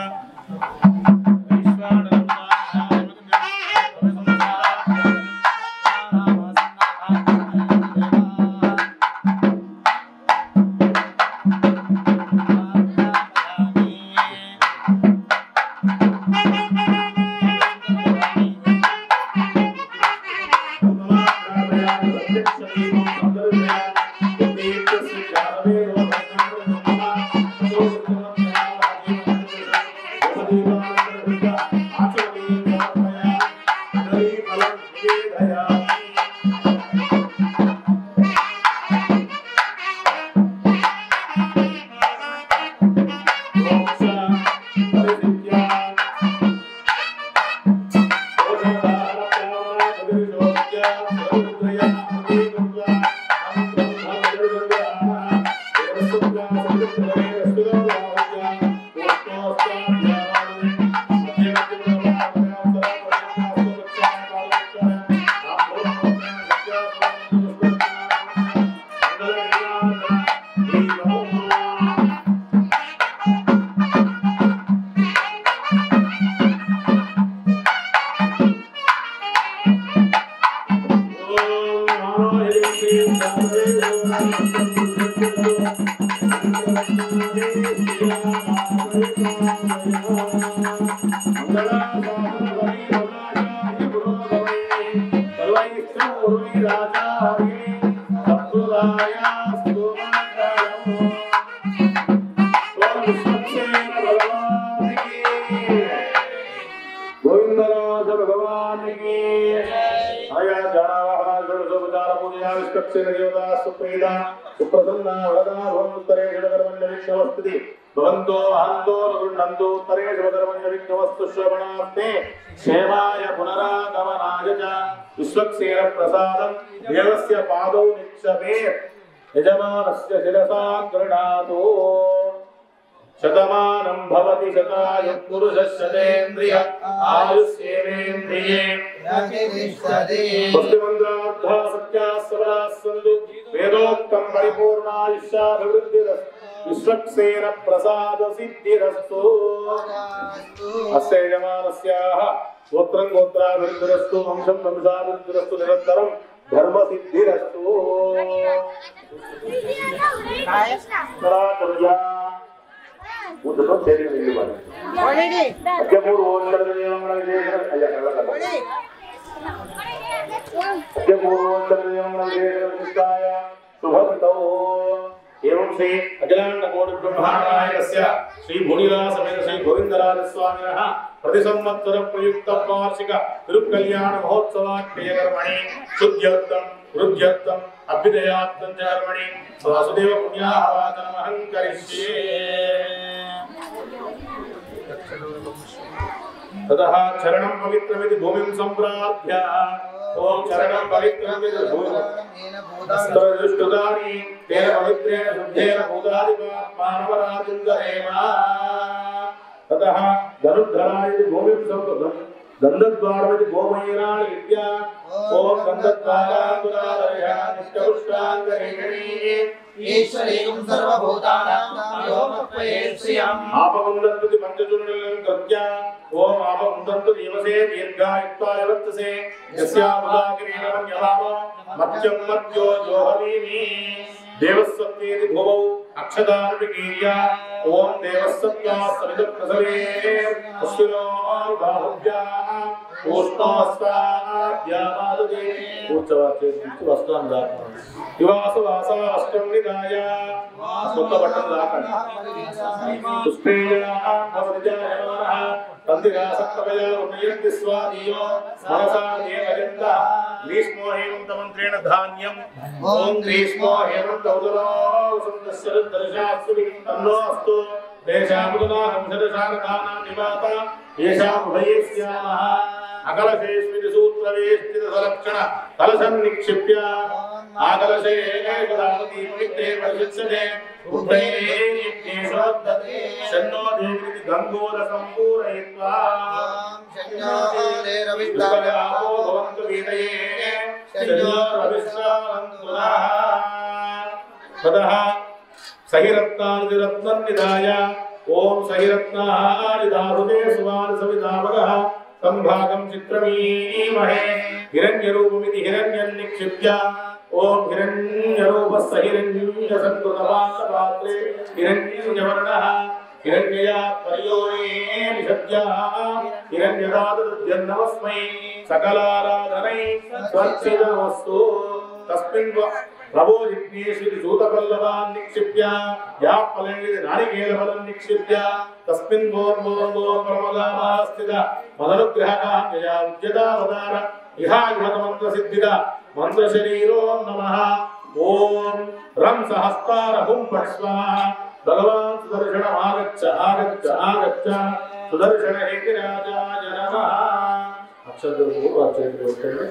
రాజా विश्वक्षेण देवता सुप्रीता सुप्रसन्ना वरदा भवन्तरे जगर्मण्य विष्णवस्ति भवन्तो अहन्तो गृह्णन्तो उत्तरे जगर्मण्य विष्णवस्तु श्रवणार्थे सेवाय पुनरागमनाय च विश्वक्षेण प्रसादं देवस्य पादौ निक्षपेत् यजमानस्य शिरसा गृह्णातु शतमानं भवति शताय पुरुषः शतेन्द्रिय आयुष्येवेन्द्रिये पुष्टिमन्त्रार्था सत्याः सबलाः सन्तु वेदोक्तं परिपूर्णायुष्याभिवृद्धिरस्तु विश्वक्सेन प्रसादसिद्धिरस्तु अस्य यजमानस्याः गोत्रं गोत्राभिवृद्धिरस्तु वंशं वंशाभिवृद्धिरस्तु निरन्तरं धर्मसिद्धिरस्तु करा ಊಟದ ಸೇರಿ ಇಲ್ಲಿ ಮಾಡಿ ಅಕ್ಕೆ ಮೂರು ಓಂದರ ನಿಯಮಗಳ ಅಲ್ಲ ಕಳ್ಳಲ್ಲ ಅಕ್ಕೆ ಮೂರು ಓಂದರ ನಿಯಮಗಳ ಶಿಷ್ಟಾಯ ಶುಭಂತೋ एवं श्री अखिलांड कोटि ब्रह्मांडायस्य श्री भूनिला समेत श्री गोविंदराज स्वामिनः प्रतिसंवत्सर प्रयुक्त वार्षिक तिरुकल्याण महोत्सवाख्यकर्मणि शुद्ध्यर्थं वृद्ध्यर्थं अभ्युदयार्थं च कर्मणि वासुदेव पुण्याहवाचनमहं करिष्ये ततः चरणं पवित्रमिति भूमिं सम्प्राप्य ॐ चरणं पवित्रमिति भूमिं स्तुतानि तेन पवित्रेण शुद्धेन भूतादिपानवराजुन्दरेम ततः धनुर्धराय इति भूमिं सम्पदम् गन्धद्वारमिति गोमयीराणि विद्या ॐ गन्धद्वारान्तुरादरय नित्यपुष्टाङ्गरेखणी ईश्वरीं सर्वभूतानां व्योमत्वये श्रियम् आपवन्दन्ति पञ्चचूर्णं कृत्य ॐ आपवन्दन्तु दिवसे दीर्घायुक्ताय वर्तसे यस्यामुदागिरीणमन्यभाव मत्यं मत्यो जोहवीमि देवस्सत्तेति भुवौ अक्षदानुविकीर्य ॐ देवस्सत्त्वा समितप्रसवे अश्विनो बाहुभ्याः ऊष्णोस्ताभ्यामाददे ऊर्चवाचे वस्त्रान् दातुम् యువాసవాసా అష్టం నిదాయ కొత్త బట్టలు దాకండి తందిరాసక్తమయ ఉన్నయంతి స్వాదీయో మనసా దేవయంత గ్రీష్మో హేమంతమంత్రేణ ధాన్యం ఓం గ్రీష్మో హేమంత ఉదరో సందస్యరుద్దర్శాస్తు తన్నో అస్తు దేశాముదనాహం శతశారదానాం నివాత ఏషాముభయే స్యామః అకలశేష్మితి సూత్రవేష్టిత సలక్షణ కలశం నిక్షిప్య ఆకలశే ఏకదావతి పవిత్రే పరిశుచ్యతే ఉత్తైరేణ్యేషోద్దతే షన్నో దేవితి గంగోరకం పూరయిత్వా విశ్వవ్యాపో భవంతు వీతయే షన్నో రవిశ్రావంతునః తదః సహిరత్నాని రత్నం నిదాయ ఓం సహిరత్నాని దారుదే సువాని సవితామగః సంభాగం చిత్రమీమహే హిరణ్యరూపమితి హిరణ్యం నిక్షిప్య ఓం హిరణ్యరూపస్స హిరణ్య సంకృతపాత్రే హిరణ్యవర్ణః హిరణ్యయా పర్యోనే నిషద్యా హిరణ్యదాతద్యన్నమస్మై సకలారాధనై స్వర్చితమస్తు తస్మిన్ వ- ప్రభో జిజ్ఞేషుడి సూతపల్లవాన్ నిక్షిప్య యా ఫలేది నారికేలఫలం నిక్షిప్య తస్మిన్ భోర్భోర్భో పరమగామాస్థిత మదనుగ్రహకాంగయా ఉద్యతావతార ఇహాయుహత మంత్ర సిద్ధిద మంత్ర శరీరో నమః ఓం రం సహస్తార హుం ఫట్ స్వాహ భగవాన్ సుదర్శన ఆగచ్చ ఆగచ్చ ఆగచ్చ సుదర్శన హేతిరాజాయ నమః అక్షరము అక్షరం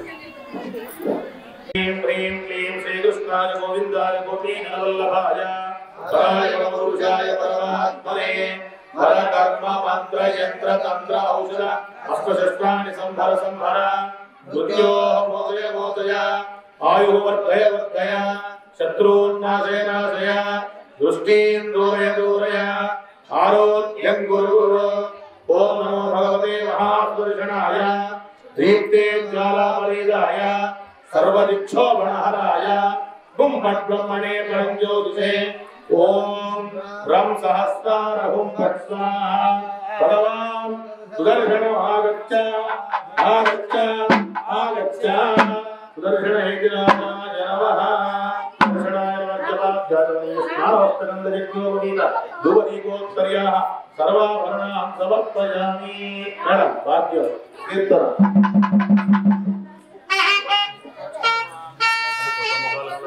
హ్రీం హ్రీం క్లీం శ్రీకృష్ణాయ గోవిందాయ గోపీనవల్లభాయ పరాయ పురుషాయ పరమాత్మనే పరకర్మ మంత్ర యంత్ర తంత్ర ఔషధ అష్టశస్త్రాన్ని సంభర సంభర మృత్యో మోదయ మోదయ ఆయు వర్ధయ వర్ధయ శత్రూన్నాశయ నాశయ దృష్టీం దూరయ దూరయ ఆరోగ్యం గురు గురు ఓం నమో భగవతే మహాదర్శనాయ దీప్తే జ్వాలాపరీదాయ సర్వదిక్షోభణహరాయ హుం ఫట్ బ్రహ్మణే పరం జ్యోతిషే ఓం రం సహస్రార హుం ఫట్ స్వాహ భగవాన్ సుదర్శనం ఆగచ్చ ఆగచ్చ ఆగచ్చ సుదర్శన హేతిరాజాయ నమః సుదర్శనాయ రాజ్యపాధ్యాయ స్నానవస్త్రనందయజ్ఞోపవీత ధూపదీపోత్తర్యాः సర్వాభరణాం సమర్పయామి మేడం వాద్యం కీర్తన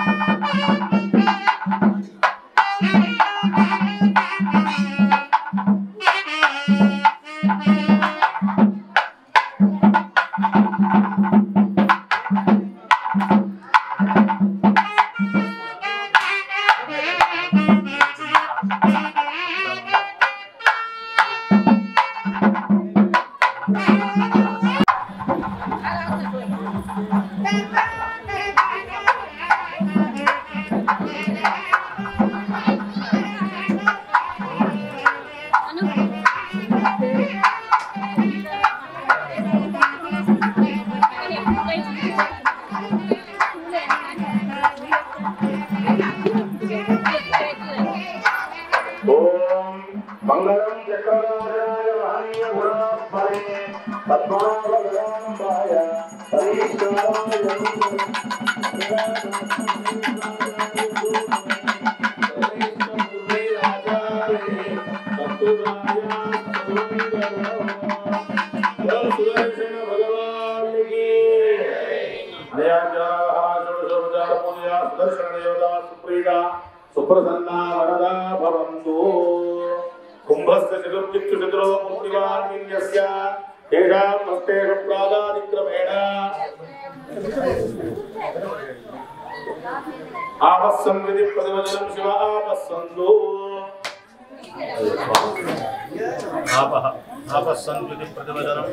ఓం మంగళం చక్రరాజాయ మహనీయ గుణాత్మనే పద్మావతాయ సుదర్శన భగవానికి సుదర్శన దేవత సుప్రీత సుప్రసన్నా వరదా భవంతు కుంభస్య చతుర్దిక్షు చతురో ముక్తివాన్యస్య తేషాం హస్తేషు ప్రాదాదిక్రమేణ ఆపస్సంవిధి ప్రతివచనం శివ ఆపస్సందు ఆపహ ఆపస్సంవిధి ప్రతివచనం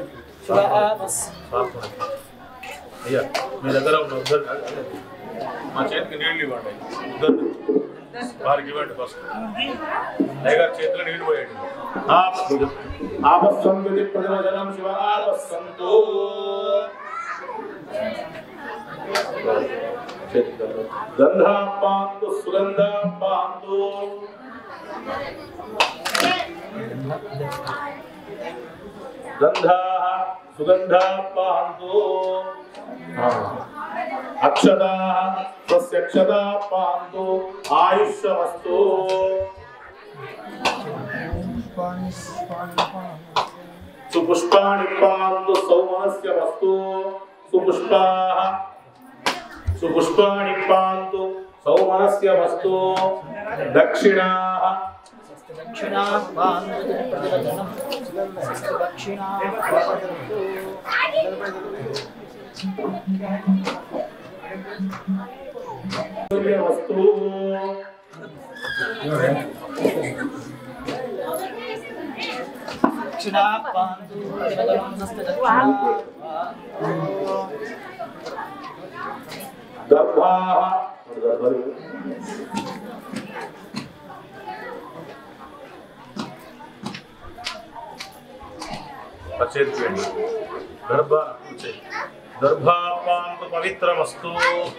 అయ్యా మీ దగ్గర ఉన్న ఉద్దరు మా చేతికి నీళ్ళు ఇవ్వండి ఉద్దరు వారికి ఇవ్వండి ఫస్ట్ అయ్యగారు చేతిలో నీళ్ళు పోయండి ఆపస్సంవిధి ప్రతివచనం శివ ఆపస్సంతు గంధా పాంతు సుగంధా పాంతు గంధా సుగంధా పాంతు అక్షదా స్వస్యక్షదా పాంతు ఆయుష్యమస్తు సుపుష్పాణి పాంతు సౌమనస్య వస్తు సుపుష్పా సుపుష్పాణి పాంతు సౌమనస్య వస్తు దక్షిణా వస్తు గర్భా పచ్చేది గర్భ గర్భాపాంత పవిత్రమస్తు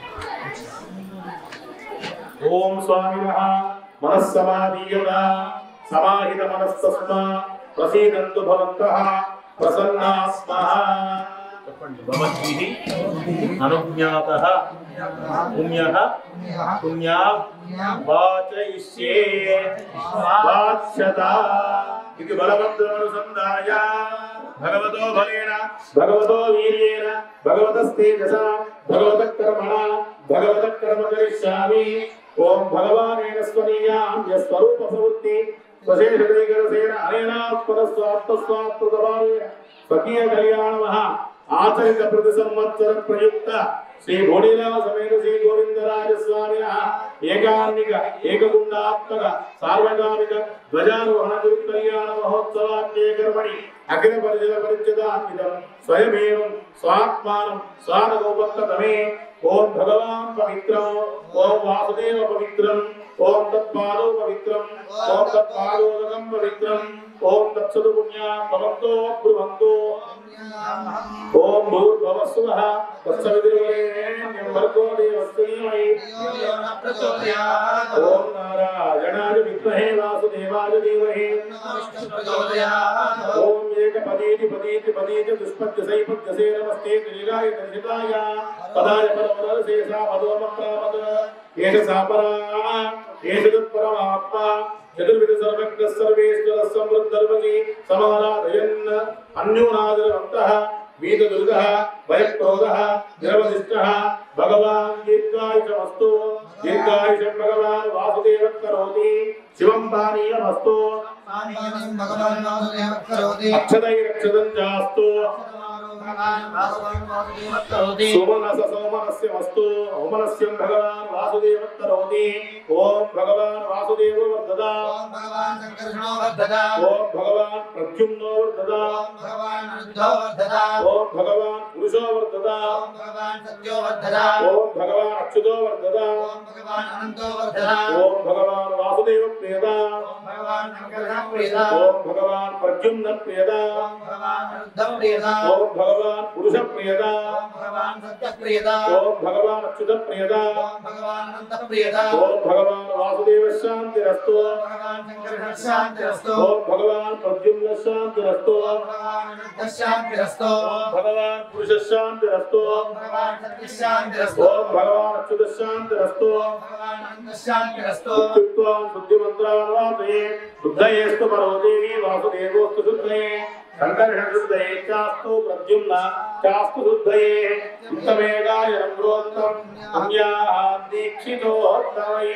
ఓం స్వామినః మనస్సమాధీయత సమాహిత మనస్తస్మా ప్రసీదంతు భవంతః ప్రసన్నా స్మః చెప్పండి భవద్భిః అనుజ్ఞాతః పుణ్యః పుణ్యా వాచయిష్యే వాచ్యత ఇది బలవంతమనుసంధాయ భగవతో బలేన భగవతో వీర్యేన భగవతస్తేజస భగవత కర్మణ భగవత కర్మ కరిష్యామి ఓం భగవానేన స్వనీయాం యస్వరూప ప్రవృత్తి స్వశేషదైకరసేన అనేనాత్మనస్వాత్మస్వాత్మతభావేన స్వకీయ కళ్యాణమః ఆచరిత ప్రతి సంవత్సర ప్రయుక్త శ్రీ భోడిలా సమేత శ్రీ గోవిందరాజ స్వామిన ఏకాన్నిక ఏకగుండాత్మక సార్వకాలిక ధ్వజారోహణ కళ్యాణ మహోత్సవాత్మే కర్మణి అగ్ర పరిజల పరిచితాన్వితం స్వయమేవం స్వాత్మానం స్వానగోపత్తమే ఓం భగవాన్ పవిత్రం ఓం వాసుదేవ పవిత్రం ఓం తత్పాదో పవిత్రం ఓం తత్పాదోదకం పవిత్రం ఓం తత్సదు పుణ్యా భవంతో బ్రువంతో ఓం భూర్భవస్సువః తత్సవితుర్వరేణ్యం భర్గో దేవस्य ధీమహి ఓం నారాయణాయ విద్మహే వాసుదేవాయ ధీమహి ఓం ఏకపదీతి పదీతి పదీతి దుష్పత్య సైపత్యసే నమస్తే త్రిలిగాయ దర్శితాయ పదాయ పరమరసేసా పదోమప్రాపద ఏష సాపరా ఏష తత్పరమాత్మా చతుర్విధ సర్వజ్ఞ సర్వేశ్వర సమృద్ధర్వజి సమారాధయన్ అన్యోనాదరవంతః वीतदुर्गः भयक्रोधः निरवधिष्ठः भगवान् दीर्घायुषमस्तु दीर्घायुषं भगवान् वासुदेवः करोति शिवं पानीयमस्तु पानीयं भगवान् वासुदेवः करोति अक्षतैरक्षतं चास्तु भगवान् वासुदेवः करोति सोमनस सोमनस्यमस्तु ओमनस्यं भगवान् वासुदेवः करोति ॐ भगवान् वासुदेवो वर्धदा ॐ भगवान् सङ्कर्षणो वर्धता ॐ भगवान् प्रद्युम्नो वर्धदा ॐ भगवान् रुद्धो वर्धता ॐ भगवान् पुरुषो वर्धदा ॐ भगवान् सत्यो वर्धता ॐ भगवान् अच्युतो वर्धदा ॐ भगवान् अनन्तो वर्धता ॐ भगवान् वासुदेव प्रियदा ॐ भगवान् सङ्कर्षणः प्रियता ॐ भगवान् प्रद्युम्न प्रियदा ॐ भगवान् रुद्धः प्रियता ॐ भगवान् पुरुष प्रियदा ॐ भगवान् सत्यः प्रियता ॐ भगवान् अच्युत प्रियदा ॐ भगवान् अनन्तः प्रियता ॐ भगवान् वासुदेव शान्तिरस्तु ॐ भगवान् सङ्कर्षणः शान्तिरस्तु ॐ भगवान् प्रद्युम्न शान्तिरस्तु ॐ भगवान् अनन्तः शान्तिरस्तु ॐ भगवान् पुरुष शान्तिरस्तु ॐ भगवान् सत्यः शान्तिरस्तु ॐ भगवान् अच्युत शान्तिरस्तु ॐ भगवान् अनन्तः शान्तिरस्तु उत्युक्त्वान् शुद्धिमन्त्रान् वाचये शुद्धयेस्तु परो देवी वासुदेवोऽस्तु शुद्धये सङ्कर्षणशुद्धये चास्तु प्रद्युम्न चास्तु शुद्धये उत्तमेगाय रम्रोत्तम पुण्याः दीक्षितोत्तमै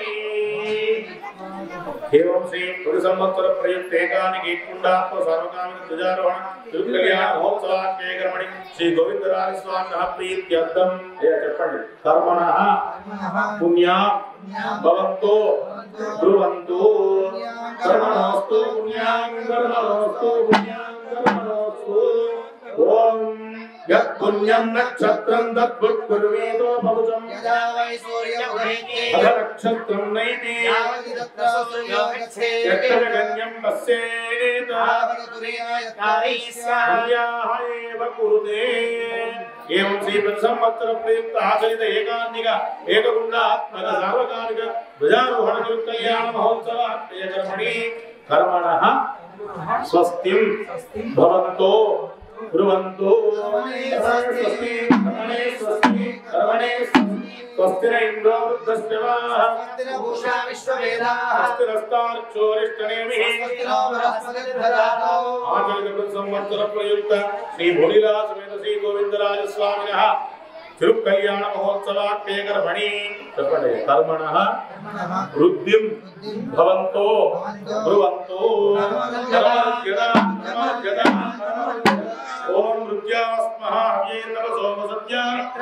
एवं श्री पुरुषंवत्सर प्रयुक्त एकानिक कुंडात्म सर्वकामिक ध्वजारोहण तिरुकल्याण महोत्सवाख्ये कर्मणि श्री गोविंदराज स्वामिनः प्रीत्यर्थम ये చెప్పండి कर्मणः पुण्या भवन्तो ब्रुवन्तु कर्मणोऽस्तु पुण्यां कर्मणोऽस्तु पुण्यां कर्मणोऽस्तु ॐ यत् पुण्यं नक्षत्रं तद्भुत्कुर्वेतो भवुतं यदा वै सूर्योदयते अथ नक्षत्रं नैति यावदिदत्र सूर्यो गच्छेत् यत्तजगन्यं पश्येत् तावदुर्यायकारी स्यात् पुण्याः एव कुरुते एवं श्रीपतिसंवत्सर प्रयुक्त आचरित एकान्निक एककुण्डात्मक सार्वकालिक ध्वजारोहण कल्याण महोत्सव कर्मणि कर्मणः स्वस्तिं भवन्तो ब्रुवन्तु स्वस्ति कर्मणे स्वस्ति कर्मणे स्वस्ति न इन्द्रो वृद्धश्रवाः भूषा विश्ववेदाः स्वस्तिरस्तार्क्षोरिष्टनेमिः स्वस्तिनो बृहस्पतिर्दधातु ఆచరణ సంవత్సర ప్రయుక్త శ్రీ భోళిరాజ సమేత శ్రీ గోవిందరాజ స్వామిన తిరుకల్యాణ మహోత్సవాఖ్యే కర్మణి చెప్పండి కర్మణ వృద్ధిం భవంతో బ్రువంతో కర్మజ్ఞత కర్మజ్ఞత ఓం నృత్యాస్మః హవ్యేన్నవ సోమ సత్య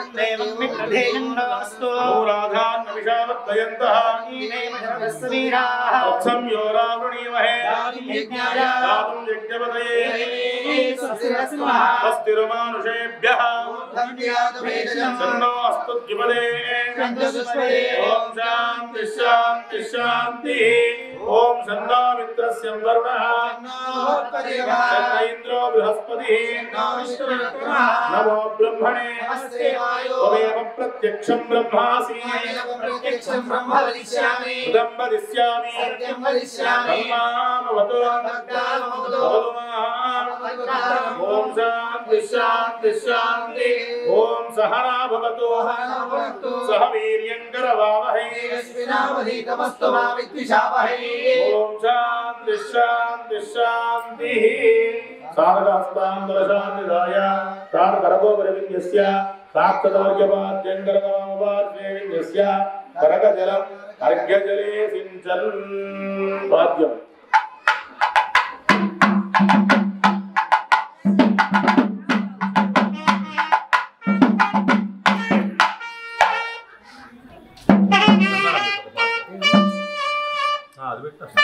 మూలాధాన్ విషావర్తయంతః వత్సం యోరావృణీమహే దాతుం యజ్ఞపతయే స్వస్తిరమానుషేభ్యः సన్నో అస్తు ద్విపదే ఓం శాంతి శాంతి శాంతి ఓం సన్నా మిత్రస్య వరుణః సన్న ఇంద్రో బృహస్పతి నమో బ్రహ్మణే త్వమేవ ప్రత్యక్షం బ్రహ్మాసి ఉదం వదిష్యామి బ్రహ్మామవతు భవతు మాం. ఓం శాంతి శాంతి శాంతి ఓం సహనా భవతు సహ వీర్యం కరవావహై ఓం శాంతి శాంతి శాంతి సారకాస్తాంతరశాంతిదాయ తారకరగోపరవిన్యస్య సాక్షతవర్గపాద్యంకరకమపాద్యేవిన్యస్య కరకజలం అర్ఘ్యజలే సించన్ పాద్యం అది పెట్టా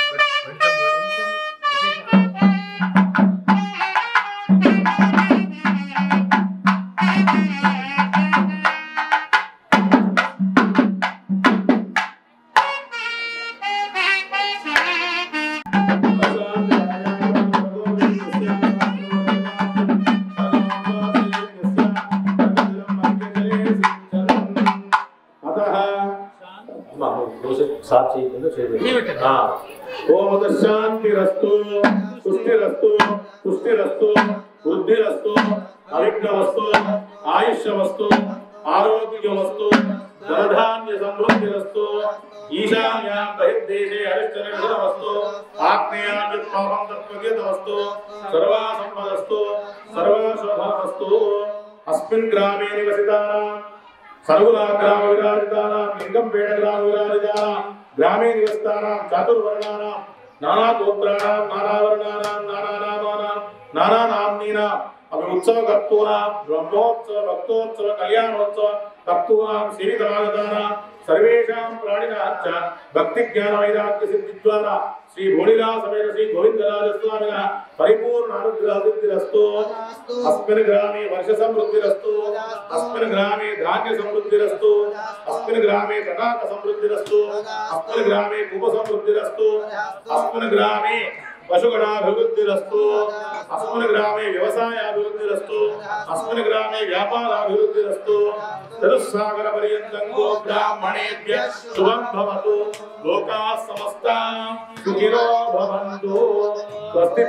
శాంతిరస్తు పుష్టిరస్తు పుష్టిరస్తు బుద్ధిరస్తు అవిఘ్నవస్తు ఆయుష్యవస్తు ఆరోగ్యమస్తు ధనధాన్య సమృద్ధిరస్తు ఈశాన్యాం బహిర్దేశే హరిశ్చరవస్తు ఆగ్నేయాన్యుత్పాపం తత్వగీతమస్తు సర్వాసంపదస్తు सर्वशोभनमस्तु अस्मिन् ग्रामे निवसितानां सर्वदा ग्राम विराजितानां लिङ्गम्पेट ग्राम विराजितानां ग्रामे निवसितानां चातुर्वर्णानां नानागोत्राणां नानावर्णानां नानानामानां नानानाम्नीनाम् अपि उत्सवकर्तॄणां ब्रह्मोत्सव भक्तोत्सव कल्याणोत्सव कर्तॄणां सेवितमागतानां सर्वेषां प्राणिनां च भक्तिज्ञानवैराग्यसिद्धिद्वारा श्री भोलिला समेत श्री गोविन्दराजस्वामिनः परिपूर्ण अनुग्रहसिद्धिरस्तु अस्मिन् ग्रामे वर्षसमृद्धिरस्तु अस्मिन् ग्रामे धान्यसमृद्धिरस्तु अस्मिन् ग्रामे तटाकसमृद्धिरस्तु अस्मिन् ग्रामे कूपसमृद्धिरस्तु अस्मिन् ग्रामे पशुगणाभिवृद्धिरस्तु अस्मिन् ग्रामे व्यवसायाभिवृद्धिरस्तु अस्मिन् ग्रामे व्यापाराभिवृद्धिरस्तु चतुस्सागरपर्यन्तं गो ब्राह्मणेभ्यः शुभं भवतु लोकाः समस्ताः सुखिनो भवन्तु स्वस्ति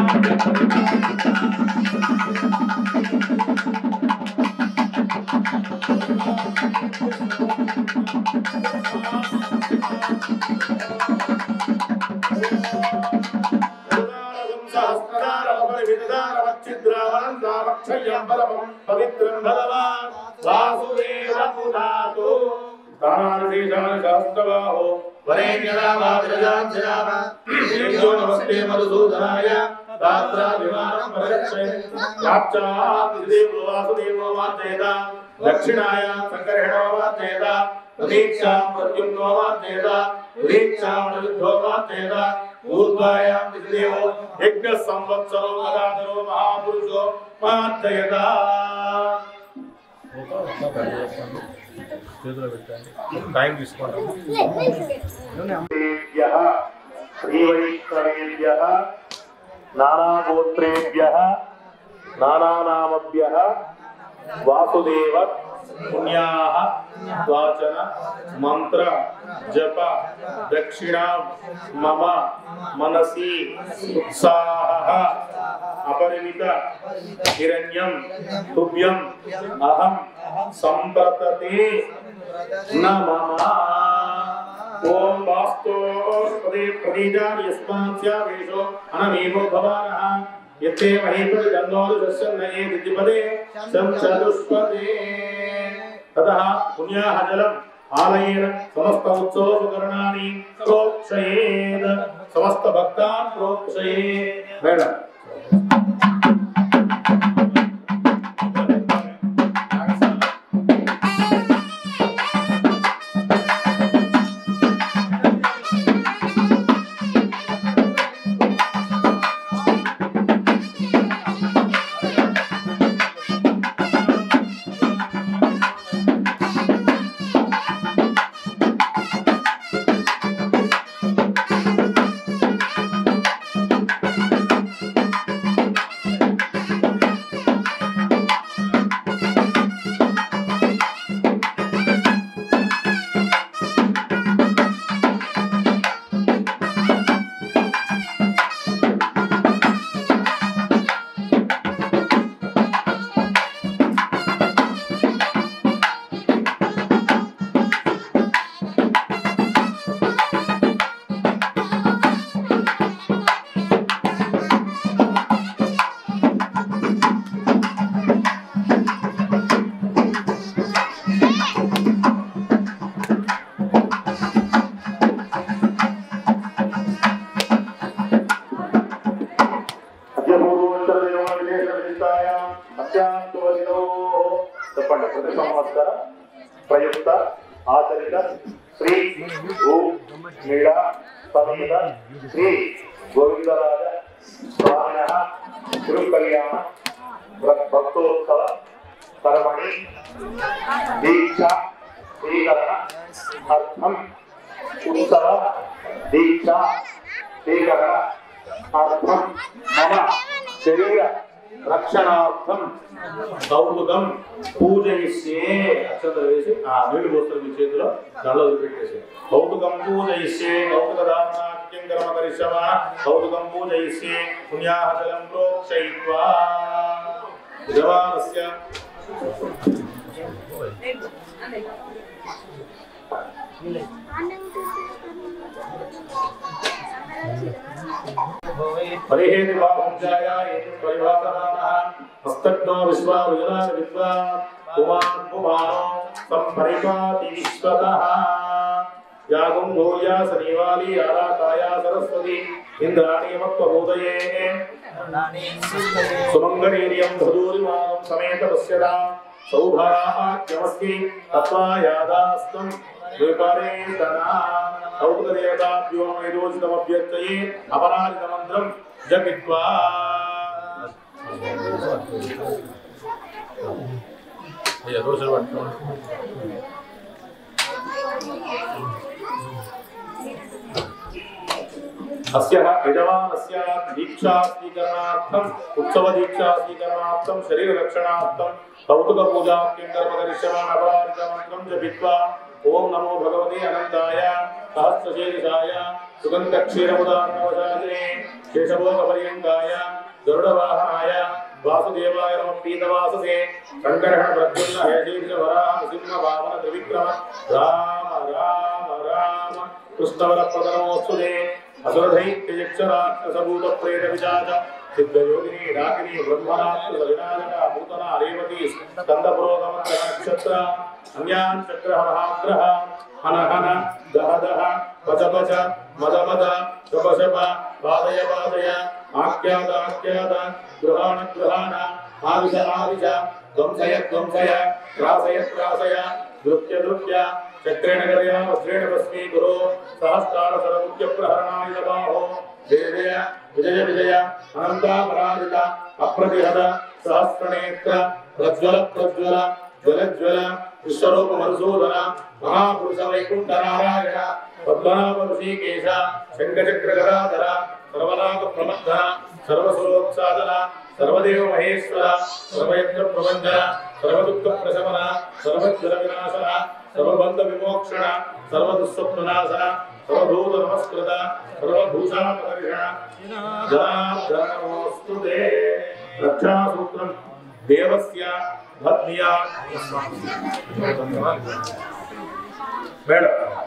प्रजा పవిత్రం భగవాన్ వాసుదేవ పునాతో శాస్త్రబాహో వరేణ్యరామాగ్రజాంజరామ దేవ్యో నమస్తే మధుసూదనాయ దాత్రాభిమానం పరిరక్షయ యాప్చాదేవో వాసుదేవో వాచేత దక్షిణాయ సంకర్షణో వాచేత ప్రతీక్షాం ప్రత్యుమ్నో వాచేత ప్రతీక్షాం నిరుద్ధో వాచేత ఊర్ధ్వాయాం విదేవో యజ్ఞ సంవత్సరో గదాధరో మహాపురుషో మాధ్యయత టైం తీసుకోండి శ్రీవైష్ణవేభ్యः నానాగోత్రేభ్యः నానానామభ్యः వాసుదేవ పుణ్యాः వాచన మంత్ర జప దక్షిణ మమ మనసి ఉత్సాహ అపరిమిత హిరణ్యం తుభ్యం అహం సంప్రతతే నమః ఓం వాస్తోపదే ప్రదీజాని యస్మాస్యావేశో అనమేమో భవానః యత్తే మహీపతి జన్మోదు దర్శన్నయే దితిపదే సం చతుష్పదే తతః పుణ్యాహ జలం ఆలయేన సమస్త ఉత్సవోపకరణాన్ని ప్రోక్షయేద్ సమస్త భక్తాన్ ప్రోక్షయే మేడం చెప్పండి ప్రతి సంవత్సర ప్రయుక్త ఆచరిత శ్రీ భూ క్రీడ సమేత శ్రీ గోవిందరాజ స్వామిన తిరుకల్యాణ భక్తోత్సవ కర్మణి దీక్ష స్వీకరణ అర్థం ఉత్సవ దీక్ష స్వీకరణ అర్థం మమ శరీర రక్షణార్థం కౌతుకం పూజయిష్యే అక్షతలు వేసి ఆ నీళ్లు పోస్తారు మీ చేతిలో దానిలో వదిలిపెట్టేసి కౌతుకం పూజయిష్యే కౌతుక దానాఖ్యం కర్మ కరిష్యమా కౌతుకం పూజయిష్యే పుణ్యాహజలం ప్రోక్షయిత్వా జవానస్య పరిహేతి బాహుంజాయ ఏతి పరివాసనానః हस्तज्ञो विश्वा विजना विद्वा पुमान् पुमानो संपरिपाति विश्वतः यागुं भूया सनीवाली आराकाया सरस्वती इन्द्राणी मत्वबोधये सुमङ्गलीर्यं धदूरिमानं समेत पश्यता सौभाग्यमस्ति तत्त्वायादास्तं विपरे तना औपदेवताभ्यो नैरोचितमभ्यर्थये अपराजितमन्त्रं जपित्वा అయ్యా దోశలు పట్టుకోండి अस्य यजमानस्य दीक्षास्वीकरणार्थम् उत्सवदीक्षास्वीकरणार्थं शरीररक्षणार्थं कौतुकपूजाख्यं कर्म करिष्यमाण अपराजितमन्त्रं जपित्वा ॐ नमो भगवते अनन्ताय सहस्रशीर्षाय सुगन्धक्षीरमुदार्णवशालिने शेषभोगपर्यङ्काय गरुडवाहनाय वासुदेवाय नमः पीतवाससे शङ्करः प्रद्युम्न हयशीर्षवराह सिंहवामन त्रिविक्रम राम राम राम कृष्णवरप्रदनमोऽस्तुते असुरधैत्ययक्षराक्षसभूतप्रेतविजात सिद्धयोगिनी डाकिनी ब्रह्मरात्र विनायका भूतना रेवती स्कन्दपुरोगमग्रह नक्षत्र अन्यान् चक्रः महाग्रह हन हन दह दह पच पच मद मद शप शप पादय पादय आख्यात आख्यात गृहाण गृहाण आविश आविश ध्वंसय ध्वंसय त्रासय त्रासय नृत्य नृत्य चक्रेण गदया वज्रेण भस्मी गुरो सहस्कार सरमुख्य प्रहरणाय बाहो जय जय विजय विजय अनन्तापराजित अप्रतिहत सहस्रनेत्र प्रज्वल प्रज्वल ज्वल ज्वल विश्वरूप मधुसूदन महापुरुष वैकुण्ठ नारायण पद्मनाभ ऋषिकेश शङ्खचक्र गदाधर सर्वनाग प्रमथन सर्वस्वरोत्सादन सर्वदेव महेश्वर सर्वयत्र प्रबन्धन सर्वदुःख प्रशमन सर्वज्वल विनाशन सर्वबन्ध विमोक्षण सर्वदुःस्वप्ननाशन सर्वभूत नमस्कृत सर्वभूषापकर्षण जनार्दनमोऽस्तु ते रक्षासूत्रं देवस्य पत्न्या ಬೇಡ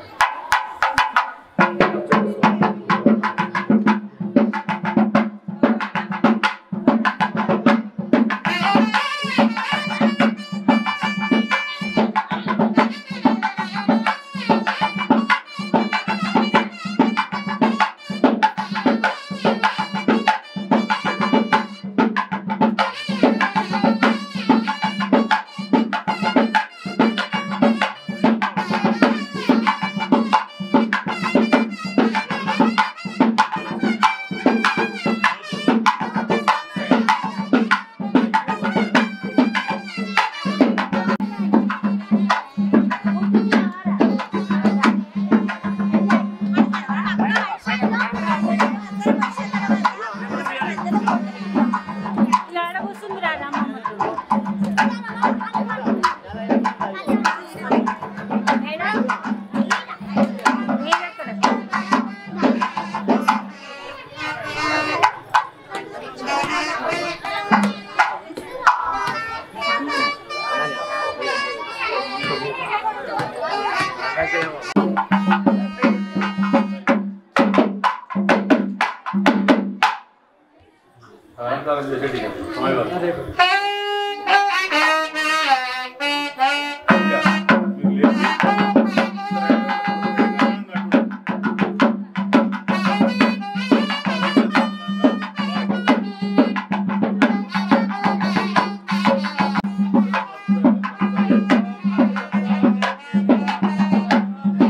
అలంకారం చేసేటి స్వామివారు Thank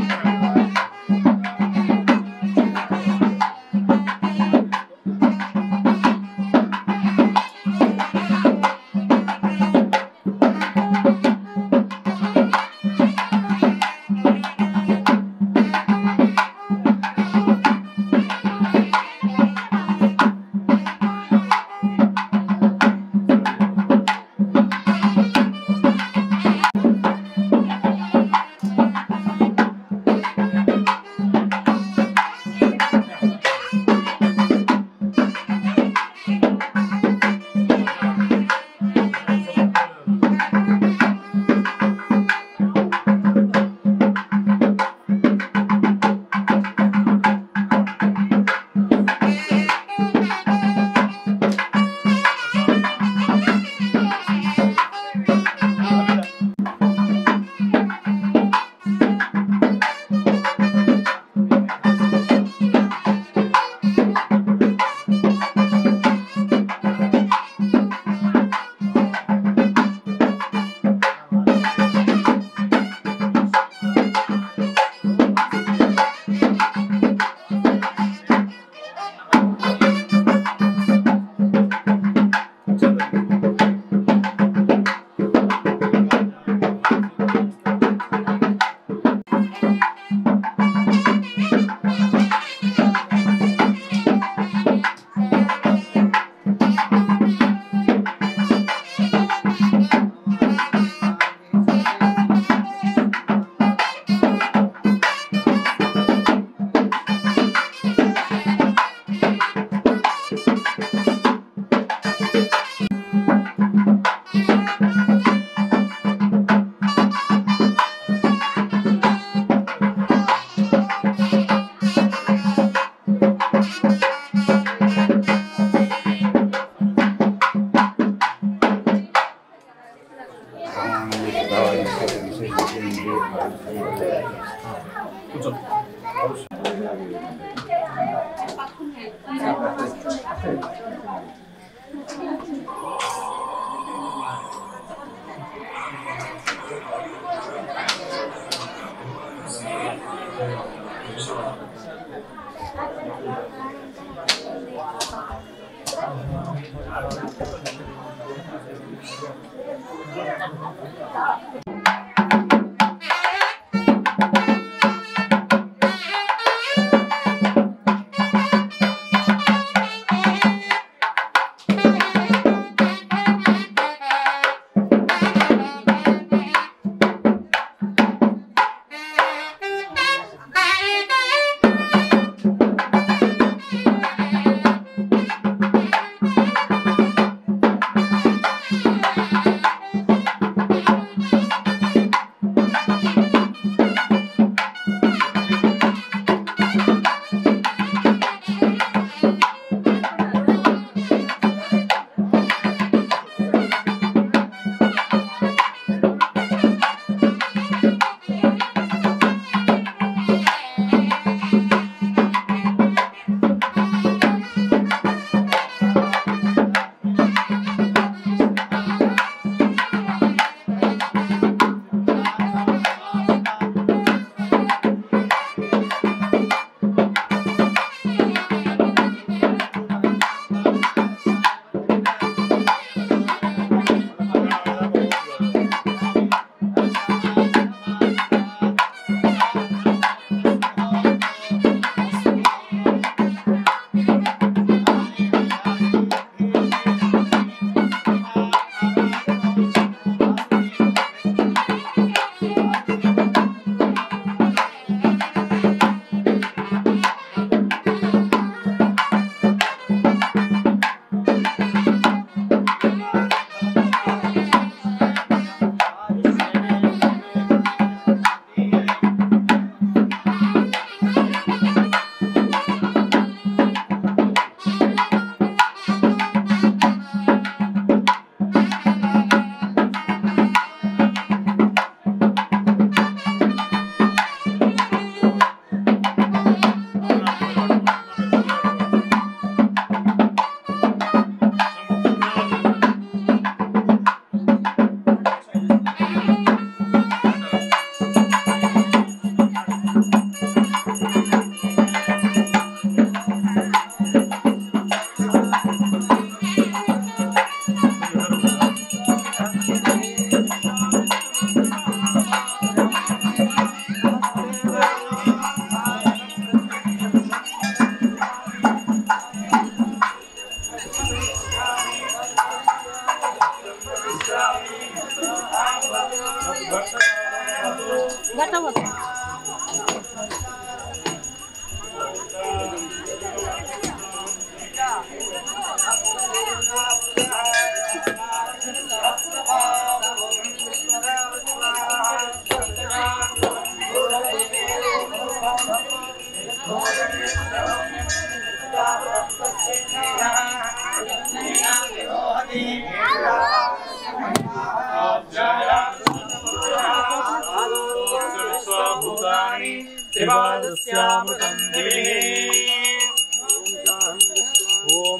ఓం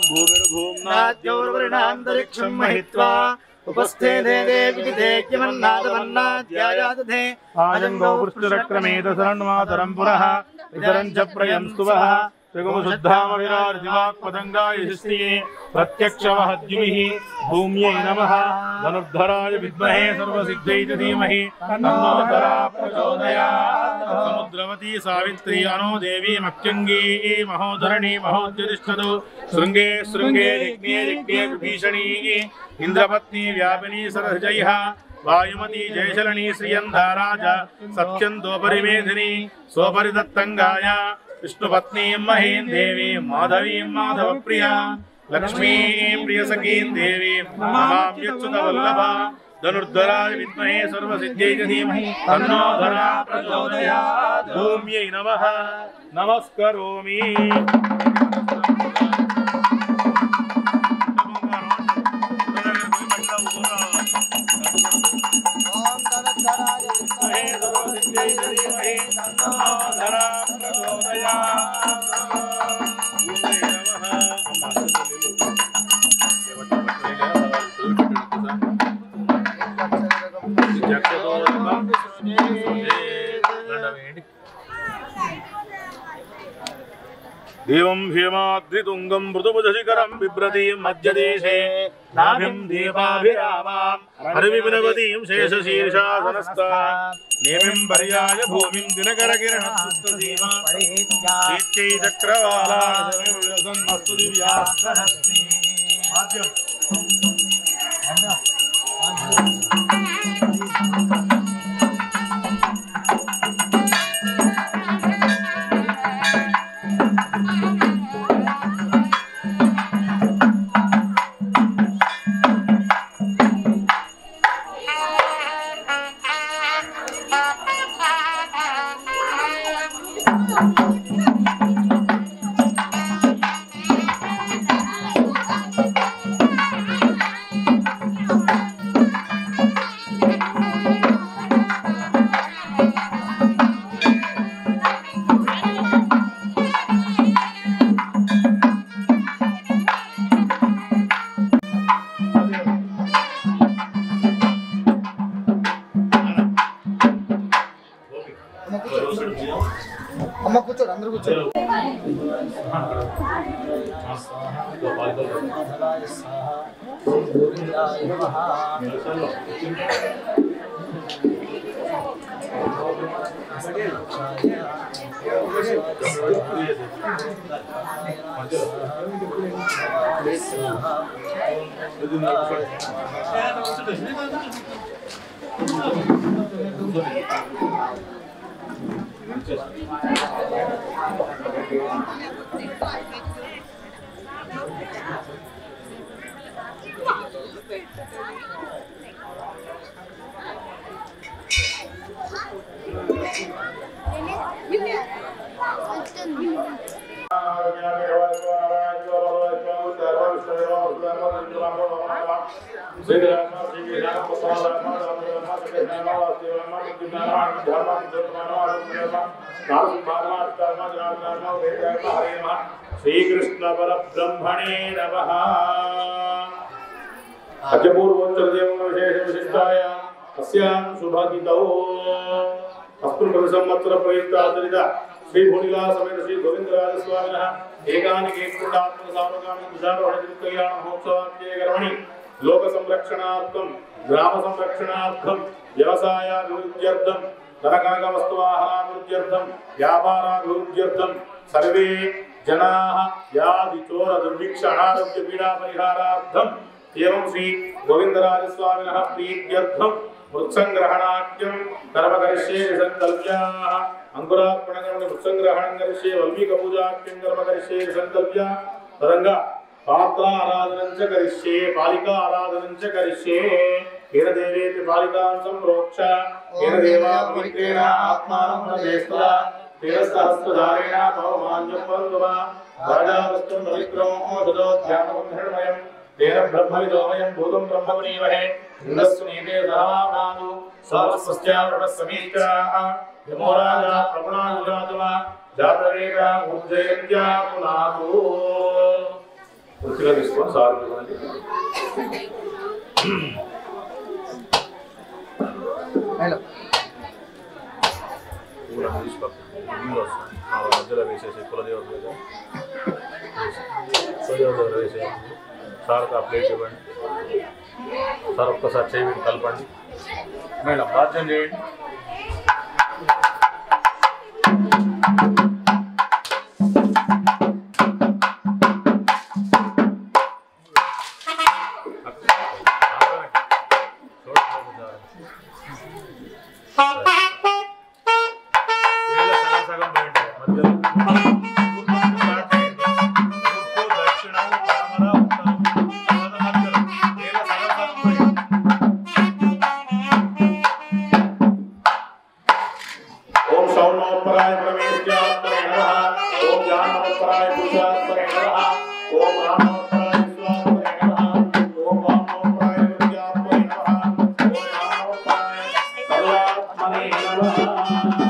భూమిర్భూమ్నాద్యౌర్వర్ణాन्तరిక్షం महित्वा उपस्थे देवे विदितेक्यमन्नादमन्नाद्यायादधे आजङ्गो वृष्टिरक्रमेत शरणमातरं पुरः इतरं च प्रयं स्तुवः त्रिगुमशुद्धामविरार्जिवाक्पतङ्गाय शिष्टिये प्रत्यक्षवहद्युमिः भूम्यै नमः धनुर्धराय विद्महे सर्वसिद्धै च धीमहि तन्नो धरा प्रचोदयात् समुद्रवती सावित्री अनो देवी मत्यङ्गी महोदरणी महोद्यतिष्ठतु शृङ्गे शृङ्गे यज्ञे यज्ञे विभीषणी इन्द्रपत्नी व्यापिनी सरजयः वायुमती जयशलनी श्रियन्धारा च सत्यन्तोपरिमेधिनी स्वपरिदत्तङ्गाय विष्णुपत्नीं महीं देवीं माधवीं माधवप्रिया लक्ष्मीं प्रियसखीं देवीं नमाम्यच्युतवल्लभा धनुर्धराय विद्महे सर्वसिद्ध्यै च धीमहि तन्नो धरा प्रचोदयात् भूम्यै नमः नमस्करोमि ఓం ధనధరాయ విద్మహే धीमहि तन्नो धरा प्रचोदयात् దేవం భీమాద్రితుంగం మృదుభుజశిఖరం బిభ్రతీం మధ్యదేశే నాభిం దీపాభిరామాం హరివినవతీం శేషశీర్షాసనస్థా నేమిం పర్యాయ భూమిం దినకరకిరణ దీప్తై చక్రవాలాసన్మస్తు దివ్యాస్త్రహస్తి అమ్మ కూర్చోడు అందరూ కూర్చోడు శ్రీకృష్ణ పరబ్రహ్మణే నమ అద్యపూర్వోత్తరదేవం విశేష విశిష్టాయ అస్యాం శుభగితౌ అస్మిన్ ప్రతి సంవత్సర ప్రయుక్తాచరిత శ్రీ భూనిలా సమేత శ్రీ గోవిందరాజ స్వామిన ఏకానికి ఏకకుండాత్మక సామగామి దుషారోహణ కళ్యాణ మహోత్సవాఖ్యే కర్మణి లోక సంరక్షణార్థం గ్రామ సంరక్షణార్థం వ్యవసాయాభివృద్ధ్యర్థం ధనకాక వస్తువాహనాభివృద్ధ్యర్థం వ్యాపారాభివృద్ధ్యర్థం సర్వే జనాః వ్యాధి చోర దుర్భిక్ష అనారోగ్య పీడా పరిహారార్థం ఏవం శ్రీ గోవిందరాజస్వామినः ప్రీత్యర్థం మృత్సంగ్రహణాఖ్యం కర్మకరిష్యే సంకల్ప్యాः అంకురార్పణకర్మణి మృత్సంగ్రహణం కరిష్యే వల్మీకపూజాఖ్యం కర్మ కరిష్యే సంకల్ప్య తదంగా పాత్ర ఆరాధనం చ కరిష్యే పాలికా ఆరాధనం చ కరిష్యే ఏన దేవేతి పాలికాం సంప్రోక్ష ఏన దేవా పవిత్రేణ ఆత్మానం ప్రవేశితులా తేన సహస్రధారేణ పవమాన్యం వందువ రాజావస్తం పవిత్రం ఓషధో ధ్యానబంధనమయం తేన బ్రహ్మవిదోమయం భూతం బ్రహ్మవనీమహే ఇంద్రస్సు నీతే సహమానాదు సహస్రస్యావృణ సమీచాః యమో రాజా ప్రగుణానుజాతువ జాతవేగ ఉజ్జయంత్యా పునాదు వృత్తిగా తీసుకొని సార్ మధ్యలో వేసేసి కులదేవత మీద కులదేవత వేసేసి సార్కి ఆ ప్లేట్ ఇవ్వండి సార్ ఒక్కసారి చేయి పెట్టి కలపండి మేడం బాధ్యం చేయండి వేల సగం సగం పోయింటాయి మధ్యలో తూర్పు స్టార్ట్ చేయండి తూర్పు దక్షిణం పడమర ఉత్తరం తర్వాత మధ్యలో వేల సగం సగం పోయింది ఓం శౌనోపరాయ పరమేశ్వరాత్మనే నమః ఓం జ్ఞానోపరాయ పురుషాత్మనే నమః ఓం రామోపరాయ విశ్వాత్మనే నమః ఓం వామోపరాయ విద్యాత్మనే నమః ఓం రామోపరాయ సర్వాత్మనే నమః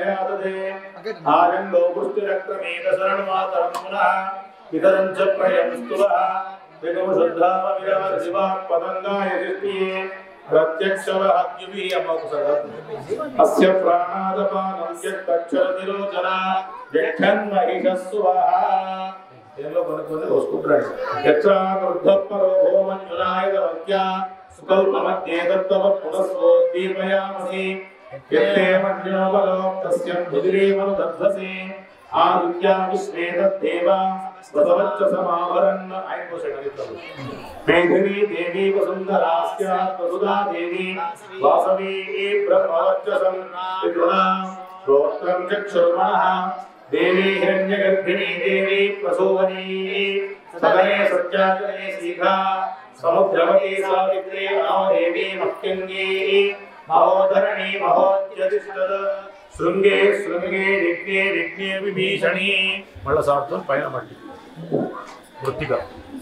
यादते आरङ्गौ पुष्टिरक्रमेदशरणमातरं पुनः पितरं च प्रयं स्तुवः विगमशुद्धामविरवर्षिवाक् पतङ्गाय शिष्टिये प्रत्यक्षवहद्युभिः अमोक्षरत् अस्य प्राणादपानं यत्तक्षरनिरोचना जक्षन्महिषः सुवः ఏమో కొన్ని కొన్ని వస్తుంటాడు యత్రాకృద్ధపరో భోమంజునాయదవత్య సుకల్పమధ్యేదత్తవ పునస్వోద్దీపయామసి యత్తే మధ్యో బలో తస్యం రుదిరేవను దధ్వసి ఆదిత్యా విశ్వే తద్దేవ వసవచ్చ సమావరన్న ఆయన కోసడు మేఘిని దేవి వసుంధరాస్యాత్ వసుధా దేవి వాసవీ బ్రహ్మవర్చసం పితృణా శ్రోత్రం చక్షుర్మణః దేవి హిరణ్యగర్భిణీ దేవి ప్రసూవనీ సదనే సత్యాచనే శీఘా సముద్రవతి సావిత్రి దేవి మహ్యంగీ మహోధరణి మహోద్యతిష్టద శృంగే శృంగే విఘ్నే విఘ్నే విభీషణి మళ్ళా సార్థం పైన మట్టి వృత్తిగా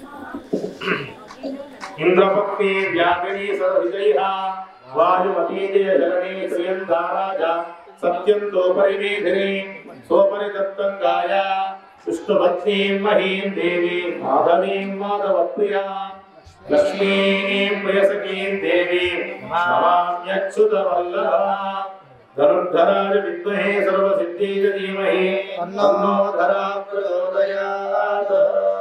ఇంద్రపత్ని వ్యాపిని సరహితైః వాయుమతీ జలనే శ్రియం ధారాజ సత్యం తోపరిమేధిని సోపరి దత్తంగాయ విష్ణుపత్నీం మహీం దేవీం మాధవీం మాధవప్రియా లక్ష్మీం ప్రియసఖీం దేవీం నమామ్యచ్యుతవల్లభా ధనుర్ధరాజ విద్మహే సర్వసిద్ధీజ ధీమహి తన్నో ధరా ప్రచోదయాత్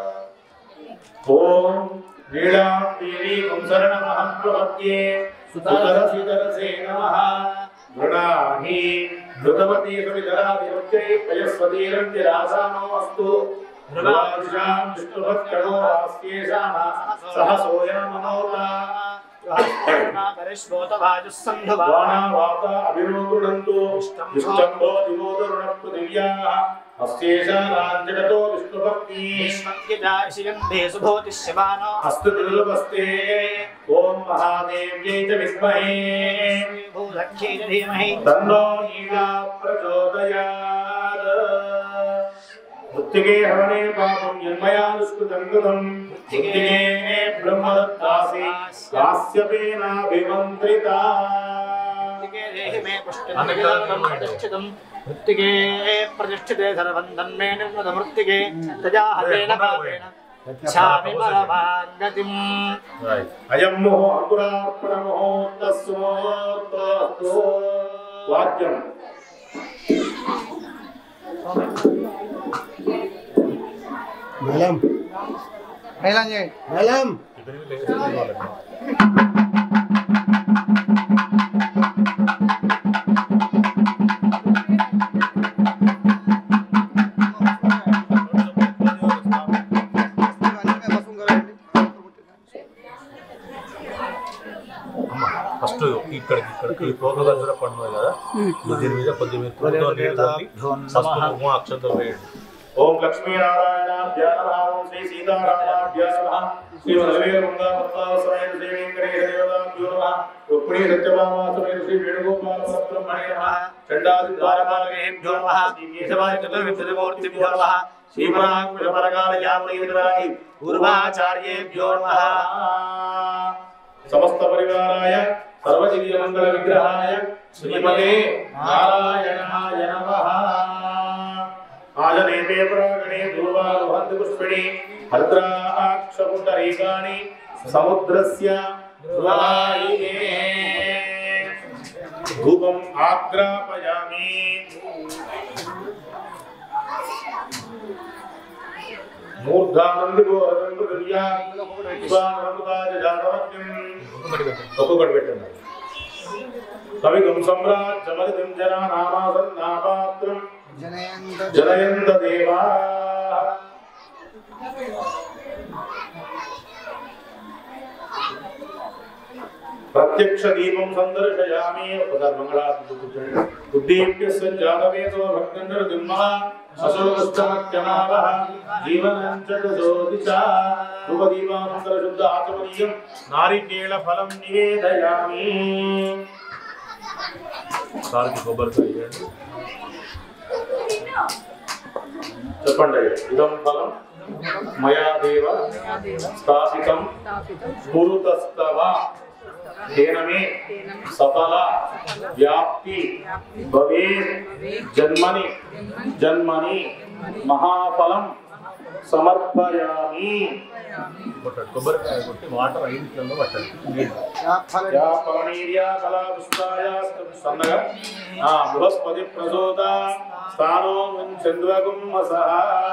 ఓం లీలాం దేవీం శరణమహం ప్రపద్యే సుతరసితరసే నమః మృణాహి ధృతవతీ సువిధరాదివచ్చై పయస్వతీరంతిరాసానో అస్తు మృగాదిశాం విష్ణుభక్తణో ఆస్యేషామ సహ సోయామనోతా వాణావాత అభిరోగుణంతు విష్టంభో దివోదరుణ పృథివ్యాః అస్యేషానాం జగతో విష్ణుభక్తి అస్తు త్రిలుపస్తే ఓం మహాదేవ్యై చ విద్మహే తన్నో నీలా ప్రచోదయాత్ మృత్తికే హవనే పాపం యన్మయానుష్కృతం కృతం మృత్తికే బ్రహ్మదత్తాసి కాశ్యపేనాభిమంత్రితా మృత్తికే ప్రతిష్ఠితే సర్వం తన్మే నిర్మత మృత్తికే తజాహతేన పాపేన గచ్ఛామి పరమాగతిం అయం మోహ అంకురార్పణ ముహూర్తస్మోర్తస్తు వాక్యం మేళం మేళం చేయండి మేళం ఫస్ట్ ఇక్కడికి ఇక్కడికి ఈ పోగ దగ్గర పండుగ కదా దీని మీద కొద్ది మీరు పూలతో నీళ్ళు చల్లి పసుపు కుంకుమ అక్షంతలు వేయండి ఓం లక్ష్మీనారాయణాభ్య నమః ఓం శ్రీ సీతారామాభ్య నమః శ్రీ వల్లభేరుంగా పద్మావసమేత శ్రీ వెంకటేశ దేవతాభ్యో నమః రుక్మిణీ సత్యభామా సమేత శ్రీ వేణుగోపాల బ్రహ్మణే నమః చండాది ద్వారపాలకేభ్యో నమః శ్రీ కేశవాయ చతుర్వింశతిమూర్తిభ్యో నమః శ్రీమరాంకుశపరకాల యామునీరాణి పూర్వాచార్యేభ్యో నమః సమస్త పరివారాయ సర్వజీవ మంగళ విగ్రహాయ శ్రీమతే నారాయణాయ నమః ఆజనేపే పరాగణే ధ్రువాలుహంతి పుష్పిణి భద్రాక్షపుండరీకాణి సముద్రస్య ధ్రువాయినే ధూపం ఆగ్రాపయామి ఒక్కొక్కటి పెట్టండి కవిగం సమ్రాజ్యమరితం జనానామాసన్నాపాత్రం జనయంత జనయంత దేవా ప్రత్యక్ష దీపం సందర్శయామి ఒకసారి మంగళారతి కూర్చోండి ఉద్దీప్య సంజాతవేదో భక్తండర దిమ్మ అశోకస్తమత్యమావహ జీవనం చోదిచ రూపదీపానంతర శుద్ధ ఆచమనీయం నారికేళ ఫలం నివేదయామి సారికి కొబ్బరికాయ ఇవ్వండి. చెప్పండి అయ్యా. ఇదం ఫలం మయా దేవ స్థాపితం కురుతస్తవ तेन मे सफल व्याप्ति भवेत् जन्मनि जन्मनि महाफलं సమర్పయామి కొబ్బరికాయ కొట్టి వాటర్ ఐదు పట్టాలి యా పవనీర్యా కళా పుష్పాయ సన్నగా ఆ బృహస్పతి ప్రసోద స్థానో చంద్రగుం సహ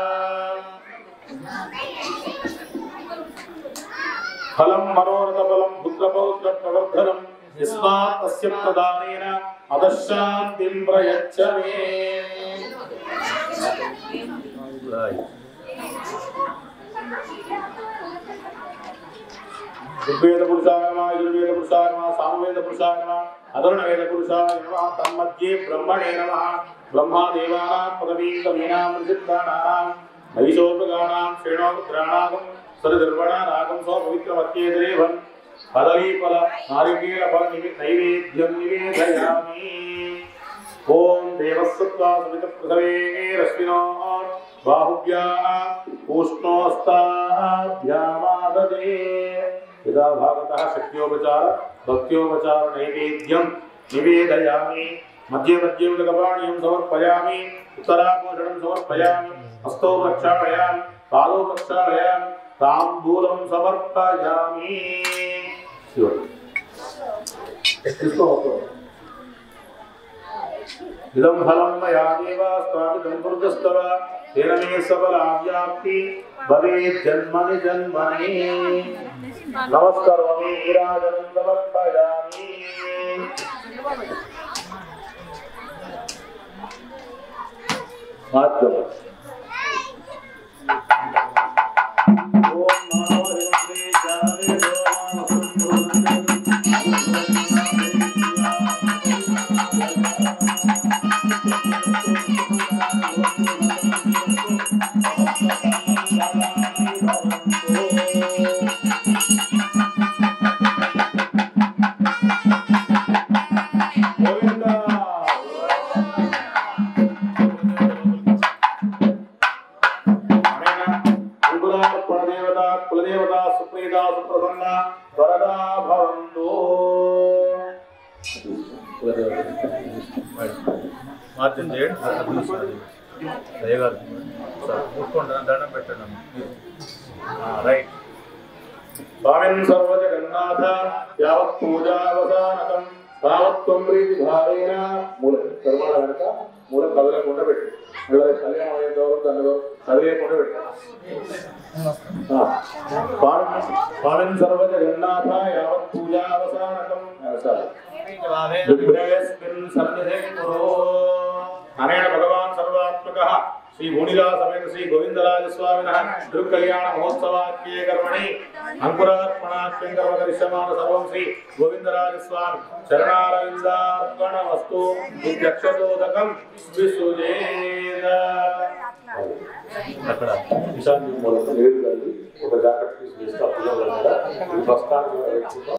ఫలం మనోరథ ఫలం పుత్రపౌత్ర ప్రవర్ధనం యస్మాత్ తస్య ప్రదానేన అదశాంతిం ప్రయచ్చ మే ఋగ్వేద పురుషాయ నమ యజుర్వేద పురుషాయ నమ సామవేద పురుషాయ నమ అధర్ణ వేద పురుషాయ నమ తన్మధ్యే బ్రహ్మణే నమ బ్రహ్మాదేవానాం పదవీం కవీనాం ఋషిప్రాణానాం మహిషోపగానాం శ్రేణోపుత్రాణాగం సరిదర్వణానాగం సో పవిత్రమత్యేదేవం పదవీఫల నారికేల ఫల నిమి- నైవేద్యం నివేదయామి ఓం దేవస్సత్వా సమిత పృథవే రశ్మినో బాహుభ్యా ఉష్ణోస్తాభ్యామాదదే యదా భాగతः శక్త్యోపచార భక్త్యోపచార నైవేద్యం నివేదయామి మధ్య మధ్య ఉదకపాణీయం సమర్పయామి ఉత్తరాభూషణం సమర్పయామి హస్తో ప్రక్షాళయామి పాదో ప్రక్షాళయామి తాంబూలం సమర్పయామి తీసుకో ఇదం ఫలం మయా దేవ స్వామిదం పురుషస్తవ తేన మే సఫలావ్యాప్తి భవేత్ జన్మని జన్మని నమస్కరోమి నీరాజనం సమర్పయామి మాధ్యమ ఓం నమో హరివందే జానవే కులదేవత కులదేవత సుప్రీత సుప్రసన్న వరదా భవంతు మార్చం చేయండి దయగారు చూసుకోండి దండం పెట్టండి రైట్ స్వామిన్ సర్వజగన్నాథ యావత్ పూజావసానకం తావత్వం ప్రీతి భారేణ మూల కర్మాల వెనక మూల కదలకుండా పెట్టు ఇలా కళ్యాణం అయ్యేంత వరకు దానిలో కదిలేయకుండా పెట్టు స్వామిన్ సర్వజగన్నాథ యావత్ పూజావసానకం విభ్రయస్మిన్ సన్నిధే కురో అనేన భగవాన్ సర్వాత్మక శ్రీ భూనిలా సమేత శ్రీ గోవిందరాజ స్వామిన దృక్కల్యాణ మహోత్సవాఖ్యే కర్మణి అంకురార్పణాఖ్యం కర్మ కరిష్యమాన సర్వం శ్రీ గోవిందరాజ స్వామి చరణారవిందార్పణ వస్తు విద్యక్షతోదకం విసుజేద అక్కడ ఈశాన్య మూలక లేదు కానీ ఒక జాకెట్ పీస్ వేస్తే అప్పుడు ప్రస్తుతానికి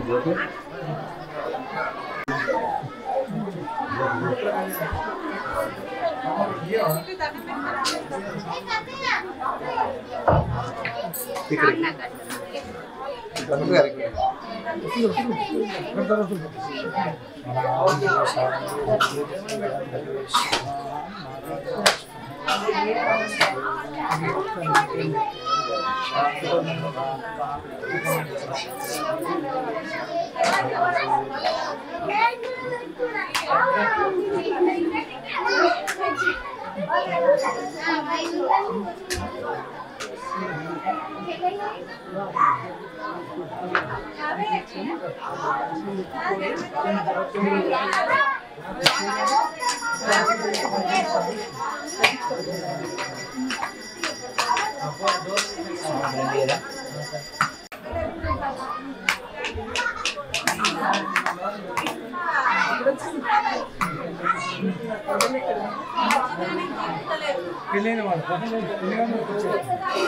పెళ్ళైన వాళ్ళు పెళ్ళైన వాళ్ళు కూర్చోరు.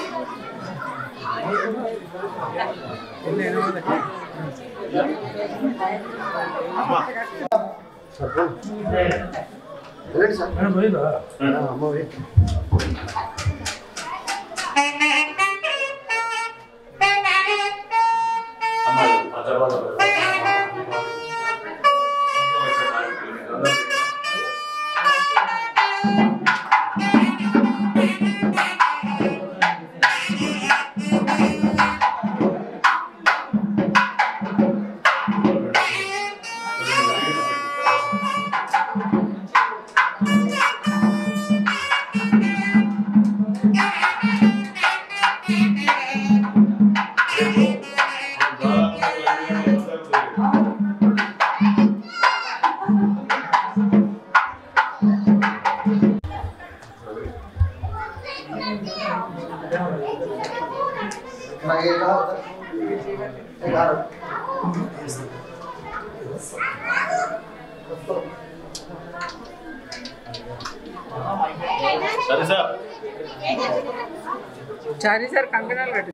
పెళ్ళైన వాళ్ళకి మేడం పోయిందా అమ్మ పోయి. సరే సార్ చారీ సార్ కంకణాలు కట్టి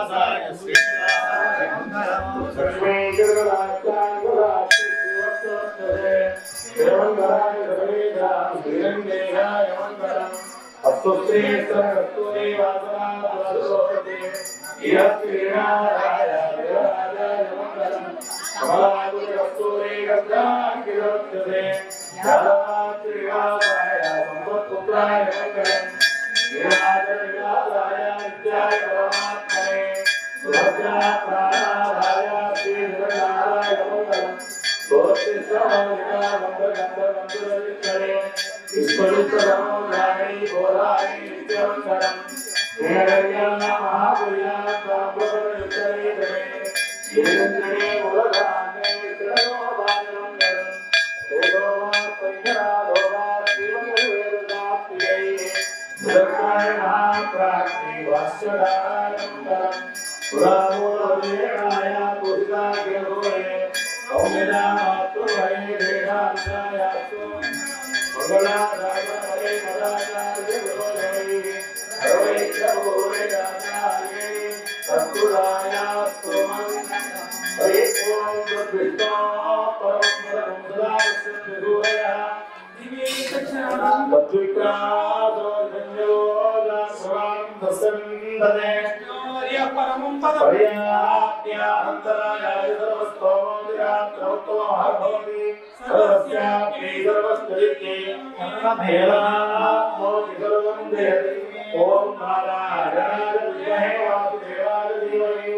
ఓం నారాయణాయ విద్మహే వాసుదేవాయ ధీమహి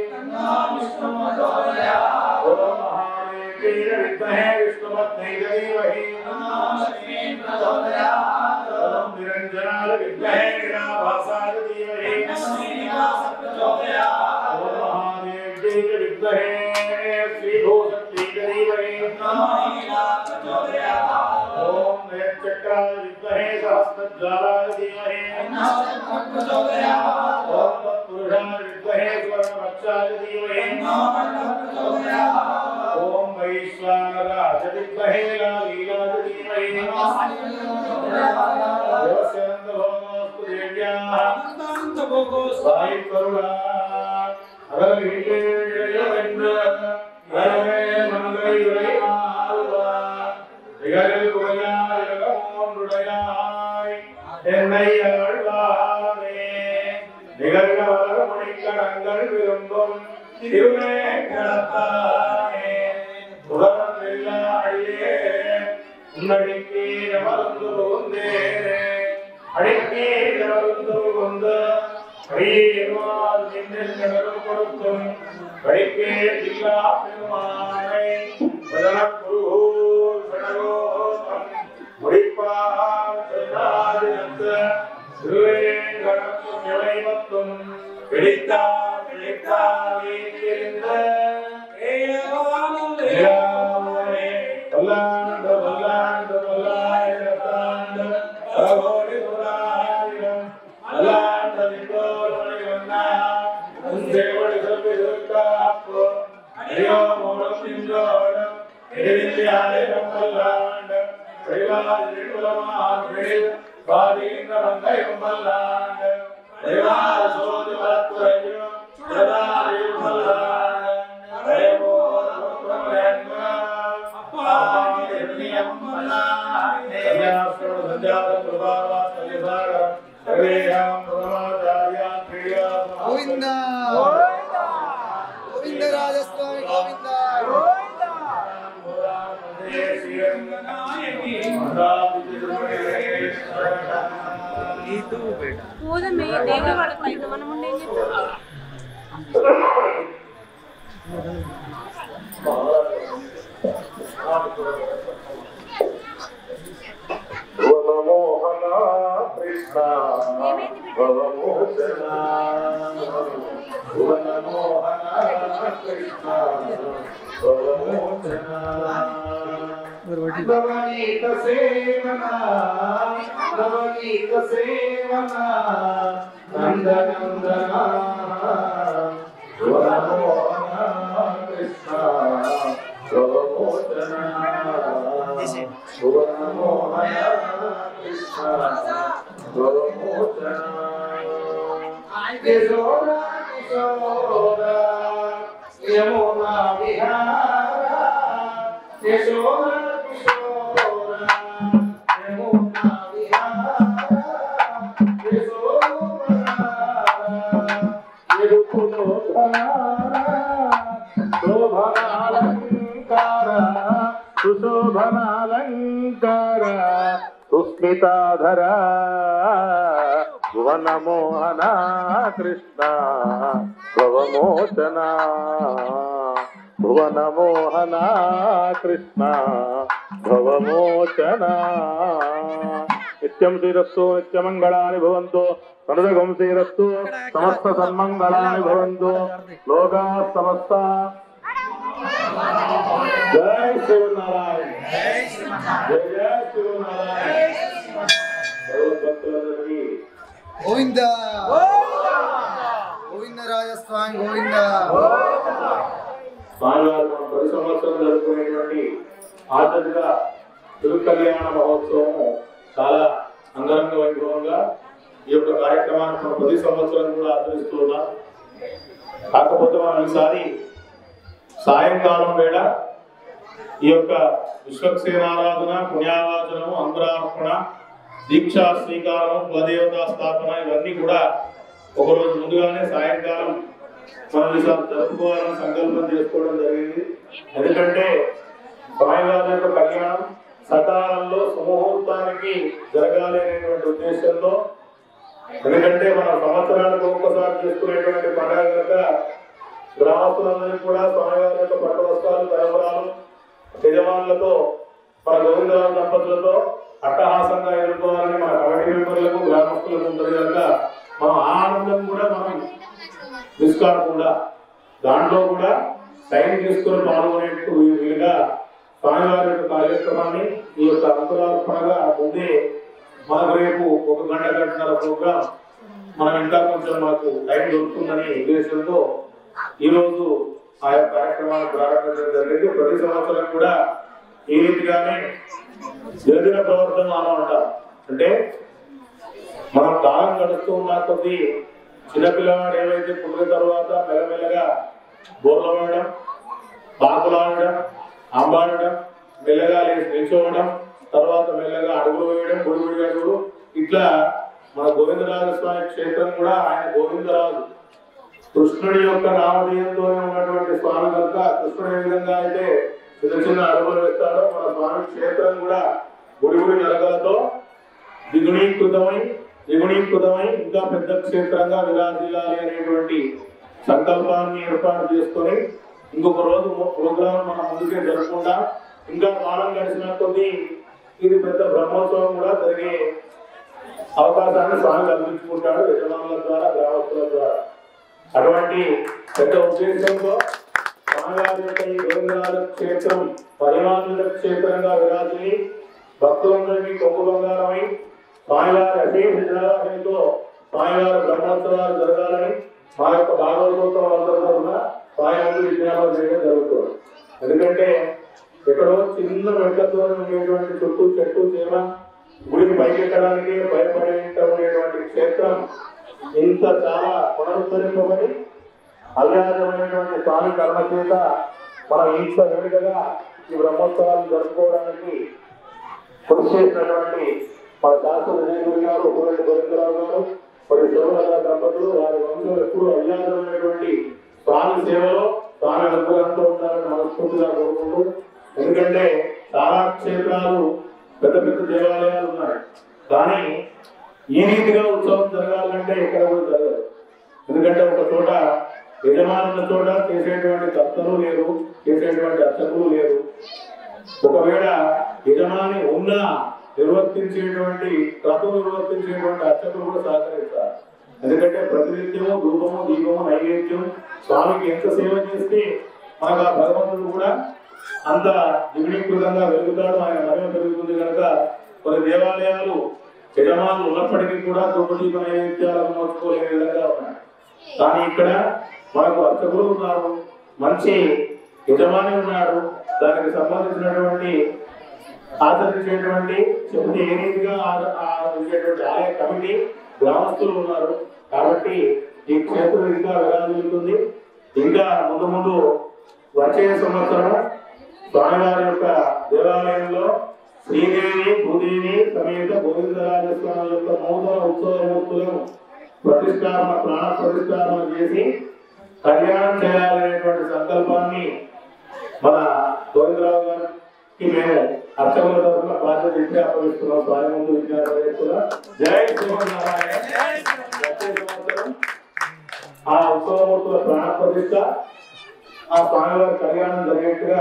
ఓం మహాదేవ్యై విద్మహే విష్ణుపత్నై ధీమహి ఓం నిరంజనాయ విద్మహే నిరాభాసాయ ధీమహి ఓం మహాదేవ్యై విద్మహే శ్రీభూషత్యై ధీమహి ఓం నేత్రక్రాయ విద్మహే సహస్రజ్వాలాయ ధీమహి ఓం తత్పురుషాయ విద్మహే స్వర్ణవక్షాయ ధీమహి ఓం వైశ్వానరాజ విద్మహే లాలీలాయ ధీమహి దేవస్యందభోమోస్తు దేవ్యాః సాయి కరుణా అగరవీర్యేంద్ర హరే திருவேங்கடத்தானே புகழ்நில்லாடியே உன்னடிக்கே அமர்ந்து கொண்டேனே அடிக்கே அமர்ந்து கொண்டு அடியேமால் நின்றில் கடல் கொடுத்தும் கடிக்கே ஜில்லா பெருமானை வதனக்குரு சடகோதம் முடிப்பார் சொல்லாதிருந்த திருவேங்கடத்தும் இளைமத்தும் பிடித்தார் பிடித்தார் வீட்டிருந்த ஏயாமலே வல்லாண்டு வல்லாண்டு வல்லாயிரத்தாண்டு பலகோடி நூறாயிரம் அல்லாண்ட நின்றோர்களை வந்தா உன் சேவடி சொல்லி இருக்காப்போ ஐயோ மூலம் நின்றோடம் எதிரியாயிரம் வல்லாண்டு செய்வாதி குலமாகவே பாதீங்க வந்தையும் வல்லாண்டு செய்வாத சோதி வளத்துறையும் பிரதாரியும் வல்லாண்டு அடைவோர் గోవింద గోవింద రాజస్వామి గోవింద పోదమే దేవుడు వాళ్ళ పైన మనం ఉండే ఏం చెప్తాం మోహన కృష్ణ భవమోచన భువన మోహన కృష్ణ భవమోచన నవనీత సేవన నవనీత సేవన నందనందన భువన మోహన కృష్ణ భవమోచన భువన మోహన కృష్ణ భవమోచన కిశోర కిశోర యమునా విహార యశోద కిశోర యమునా విహార యశోద ఎరుపులో శోభనాలంకార సుశోభనాలంకార సుస్మితాధర భువన మోహన కృష్ణ భవమోచన భువన మోహన కృష్ణ భవమోచన నిత్యం శ్రీరస్సు నిత్యమంగళాని భవంతు సనురగం శ్రీరస్సు సమస్త సన్మంగళాని భవంతు లోకా సమస్త జై శివనారాయణ జై జై శివనారాయణ భగవద్భక్తులందరికీ గోవింద గోవింద రాజస్వామి గోవింద స్వామివారు మనం ప్రతి సంవత్సరం జరుపుకునేటువంటి ఆచరిత తిరుకల్యాణ మహోత్సవం చాలా అంగరంగ వైభవంగా ఈ యొక్క కార్యక్రమాన్ని మనం ప్రతి సంవత్సరం కూడా ఆచరిస్తూ ఉన్నాం కాకపోతే మనం ఈసారి సాయంకాలం వేళ ఈ యొక్క విశ్వక్సేనారాధన పుణ్యావాచనము అంకురార్పణ దీక్షా స్వీకారం కులదేవతా స్థాపన ఇవన్నీ కూడా ఒకరోజు ముందుగానే సాయంకాలం మనం ఈసారి జరుపుకోవాలని సంకల్పం చేసుకోవడం జరిగింది ఎందుకంటే స్వామివారి యొక్క కళ్యాణం సకాలంలో సుముహూర్తానికి జరగాలి అనేటువంటి ఉద్దేశంతో ఎందుకంటే మనం సంవత్సరానికి ఒక్కసారి చేసుకునేటువంటి పండుగ కనుక గ్రామస్తులందరికీ కూడా స్వామివారి యొక్క పట్టు వస్త్రాలు తలవరాలు యజమానులతో మన గోవిందరావు దంపతులతో అట్టహాసంగా ఎదుర్కోవాలని మన కమిటీ మెంబర్లకు గ్రామస్తులకు ఉంటుంది కనుక మనం ఆ ఆనందం కూడా మనం మిస్ కాకుండా దాంట్లో కూడా టైం తీసుకొని పాల్గొనేట్టు వీలుగా స్వామివారి యొక్క కార్యక్రమాన్ని ఈ యొక్క అంకురార్పణగా ముందే మనకు రేపు ఒక గంట గంటన్నర ప్రోగ్రాం మనం ఇంకా కొంచెం మాకు టైం దొరుకుతుందనే ఉద్దేశంతో ఈ రోజు ఆ యొక్క కార్యక్రమాన్ని ప్రారంభించడం జరిగింది ప్రతి సంవత్సరం కూడా ఈ రీతిగానే జరిగిన ప్రవర్తన మనం అంటాం అంటే మనం కాలం గడుస్తూ ఉన్న కొద్దీ చిన్నపిల్లవాడు ఏవైతే పుట్టిన తర్వాత మెల్లమెల్లగా బోర్లు వేయడం పాకులాడడం అంబాడడం మెల్లగా లేచి నిల్చోవడం తర్వాత మెల్లగా అడుగులు వేయడం గుడి గుడి అడుగులు ఇట్లా మన గోవిందరాజ స్వామి క్షేత్రం కూడా ఆయన గోవిందరాజు కృష్ణుడి యొక్క నామధేయంతోనే ఉన్నటువంటి స్వామి కనుక కృష్ణుడు ఏ విధంగా అయితే చిన్న చిన్న అడుగులు వేస్తాడో మన స్వామి క్షేత్రం కూడా గుడి గుడి నరకలతో ద్విగుణీకృతమై ద్విగుణీకృతమై ఇంకా పెద్ద క్షేత్రంగా విరాజిల్లాలి అనేటువంటి సంకల్పాన్ని ఏర్పాటు చేసుకొని ఇంకొక రోజు ప్రోగ్రాం మనం ముందుకే జరుపుకుంటా ఇంకా కాలం గడిచిన కొద్దీ ఇది పెద్ద బ్రహ్మోత్సవం కూడా జరిగే అవకాశాన్ని స్వామి కల్పించుకుంటాడు యజమానుల ద్వారా గ్రామస్తుల ద్వారా అటువంటి పెద్ద ఉద్దేశంతో స్వామివారి యొక్క ఈ గోవిందరాజ క్షేత్రం పరిమాణుల క్షేత్రంగా విరాజిల్లి భక్తులందరికీ కొమ్ము బంగారమై స్వామివారి అశేష జలాశయంతో స్వామివారి బ్రహ్మోత్సవాలు జరగాలని మా యొక్క భాగవతోత్సవం అందరి తరఫున స్వామి ముందు విజ్ఞాపన చేయడం జరుగుతుంది ఎందుకంటే ఎక్కడో చిన్న మెట్లతో ఉండేటువంటి చుట్టూ చెట్టు చేమ గుడికి పైకి ఎక్కడానికి భయపడే ఉండేటువంటి క్షేత్రం ఇంత చాలా పునరుద్ధరింపబడి అవ్యాజమైనటువంటి స్వామి కర్మ చేత మనం ఇంత వేడుకగా ఈ బ్రహ్మోత్సవాలు జరుపుకోవడానికి కృషి చేసినటువంటి మన శాస్త్ర విజయగురి గారు పూరెడ్డి గోవిందరావు గారు మరియు శివనగర దంపతులు వారి వంశం ఎప్పుడు అవ్యాజమైనటువంటి స్వామి సేవలో స్వామి అనుగ్రహంతో ఉండాలని మనస్ఫూర్తిగా కోరుకుంటూ ఎందుకంటే చాలా క్షేత్రాలు పెద్ద పెద్ద దేవాలయాలు ఉన్నాయి కానీ ఈ రీతిగా ఉత్సవం జరగాలంటే ఇక్కడ కూడా జరగదు ఎందుకంటే ఒక చోట యజమానుల చోట చేసేటువంటి కర్తలు లేరు చేసేటువంటి అర్చకులు లేరు ఒకవేళ యజమాని ఉన్నా నిర్వర్తించేటువంటి క్రతువు నిర్వర్తించేటువంటి అర్చకులు కూడా సహకరిస్తారు ఎందుకంటే ప్రతినిత్యము ధూపము దీపము నైవేద్యం స్వామికి ఎంత సేవ చేస్తే మనకు ఆ భగవంతుడు కూడా అంత దిగుణీకృతంగా వెలుగుతాడు ఆయన మహిమ పెరుగుతుంది కనుక కొన్ని దేవాలయాలు యజమానులు ఉన్నప్పటికీ కూడా ధూపదీప నైవేద్యాలను నోచుకోలేని విధంగా ఉన్నాయి కానీ ఇక్కడ మనకు అర్చకులు ఉన్నారు మంచి యజమాని ఉన్నాడు దానికి సంబంధించినటువంటి ఆచరించేటువంటి చెబితే ఏ రీతిగా ఆ- ఆచరించేటువంటి ఆలయ కమిటీ గ్రామస్తులు ఉన్నారు కాబట్టి ఈ క్షేత్రం ఇంకా విరాజిల్లుతుంది ఇంకా ముందు ముందు వచ్చే సంవత్సరం స్వామివారి యొక్క దేవాలయంలో శ్రీదేవి భూదేవి సమేత గోవిందరాజస్వామి యొక్క నూతన ఉత్సవమూర్తులను ప్రతిష్టాపన ప్రాణ ప్రతిష్టాపన చేసి కళ్యాణం చేయాలనేటువంటి సంకల్పాన్ని మన గోవిందరావు గారికి మేము అర్చకుల తరఫున బాధ్యత ఇచ్చి అప్పగిస్తున్నాం స్వామి ముందు విజ్ఞాపన చేస్తున్నా జై శ్రీమన్నారాయణ వచ్చే సంవత్సరం ఆ ఉత్సవమూర్తుల ప్రాణ ప్రతిష్ట ఆ స్వామివారి కళ్యాణం జరిగేట్టుగా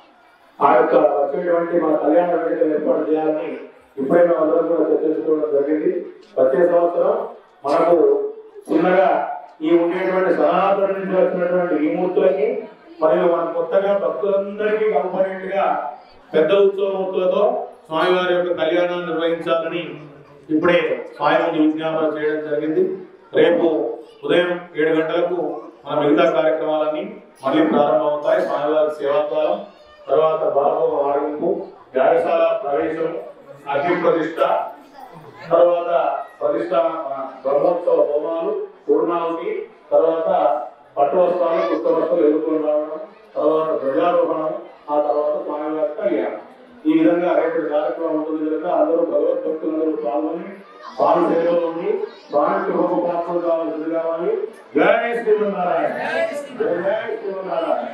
ఆ యొక్క వచ్చేటువంటి మన కళ్యాణ వేదిక ఏర్పాటు చేయాలని ఇప్పుడే మేము అందరం కూడా చర్చించుకోవడం జరిగింది వచ్చే సంవత్సరం మనకు చిన్నగా ఈ ఉండేటువంటి సనాతన నుంచి వచ్చినటువంటి ఈ మూర్తులకి మరియు మన కొత్తగా భక్తులందరికీ కంపరెంట్ గా పెద్ద ఉత్సవమూర్తులతో స్వామివారి యొక్క కళ్యాణాన్ని నిర్వహించాలని ఇప్పుడే స్వామి ముందు విజ్ఞాపన చేయడం జరిగింది రేపు ఉదయం ఏడు గంటలకు మన మిగతా కార్యక్రమాలన్నీ మళ్ళీ ప్రారంభమవుతాయి స్వామివారి సేవాద్వారం తర్వాత భాగవ ఆడింపు వ్యాయశాల ప్రవేశం అగ్ని ప్రతిష్ట తర్వాత ప్రతిష్ట బ్రహ్మోత్సవ హోమాలు పూర్ణావతి తర్వాత పట్టు వస్త్రాలు కొత్త వస్త్రాలు ఎదుర్కొని రావడం తర్వాత ధ్వజారోహణం ఆ తర్వాత స్వామివారి కళ్యాణం ఈ విధంగా రేపటి కార్యక్రమం ఉంటుంది కనుక అందరూ భగవద్భక్తులందరూ పాల్గొని స్వామి సేవలో ఉండి స్వామి కృపకు పాత్రలు కావాల్సింది కావాలి జై శ్రీమన్నారాయణ జై జై శ్రీమన్నారాయణ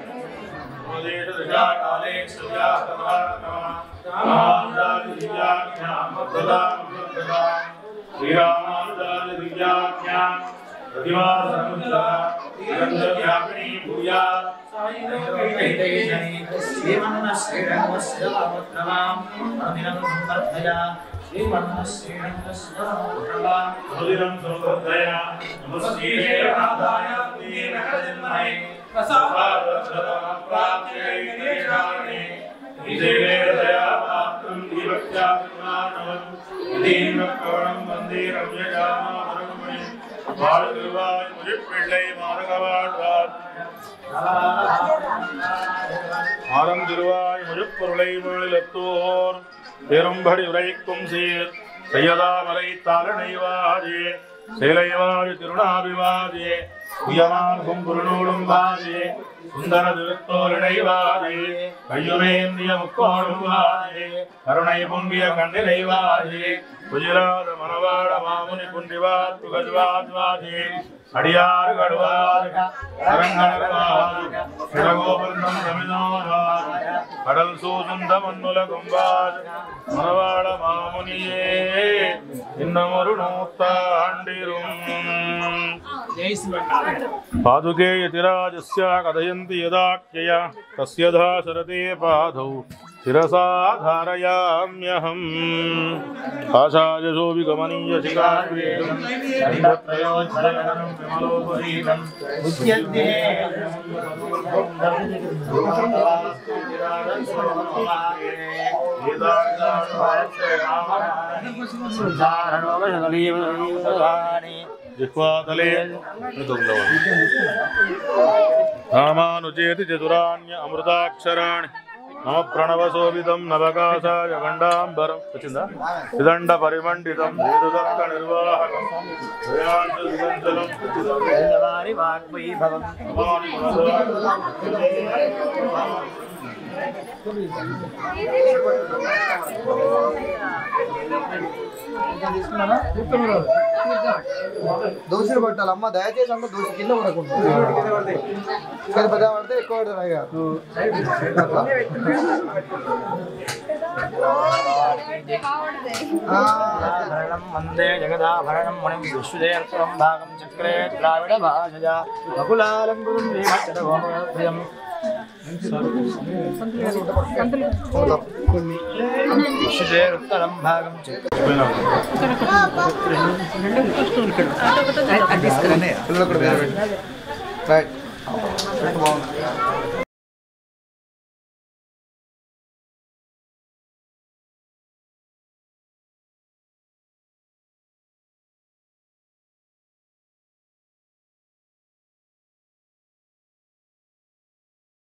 ஆரம் திருவாய் முழுப்பொருளை மொழிலத்தோர் பெரும்படி உரைக்கும் சீர் செய்யதாமலை தாரணைவாதே சேலைவாழ் திருநாபிவாதே உயமார்க்கும் புருணோடும் வாதே சுந்தர திருத்தோலிடை வாதே கையுமேந்திய முக்கோடும் வாதே கருணை பொங்கிய கண்ணிலை வாதே குஜராத மணவாட மாமுனி குன்றிவாத் புகழ்வாத் வாதே அடியாறு கடுவாது அரங்கணர்வாது சிறகோபுரம் தமிழ்நாடு கடல் சூசுந்த மண்ணுல கும்பாது மணவாட மாமுனியே இன்னும் ஒரு நூத்தாண்டிரும் पादुके यतिराजस्य कथयन्ति यदाख्यया तस्य दाशरथे पादौ शिरसा धारयाम्यहम् जिह्वातले रामानुजेति चतुराण्य अमृताक्षराणि नम प्रणवशोभितं नवकाशाय गण्डाम्बरं వచ్చిందా విదండ పరిమండితం వేదుదత్త నిర్వాహకం వేదాంతసుగంధలం దోశలు పట్టాలి అమ్మ దయచేసి అమ్మ దోశ కింద పడకుండా ఇక్కడ పెద్ద పడితే ఎక్కువ పడతారు ఇక అట్లా. ఆ, వందే జగదాభరణం మణిం విశ్వదేవం భాగం చక్రే ద్రావిడ భాషజా బకులాలంకృతం భీమచరగోమయం విశ్వదేరుత్తరం భాగం చక్రే పిల్లలు కూడా వేరే పెట్టు. రైట్ పెట్టు బాగుంది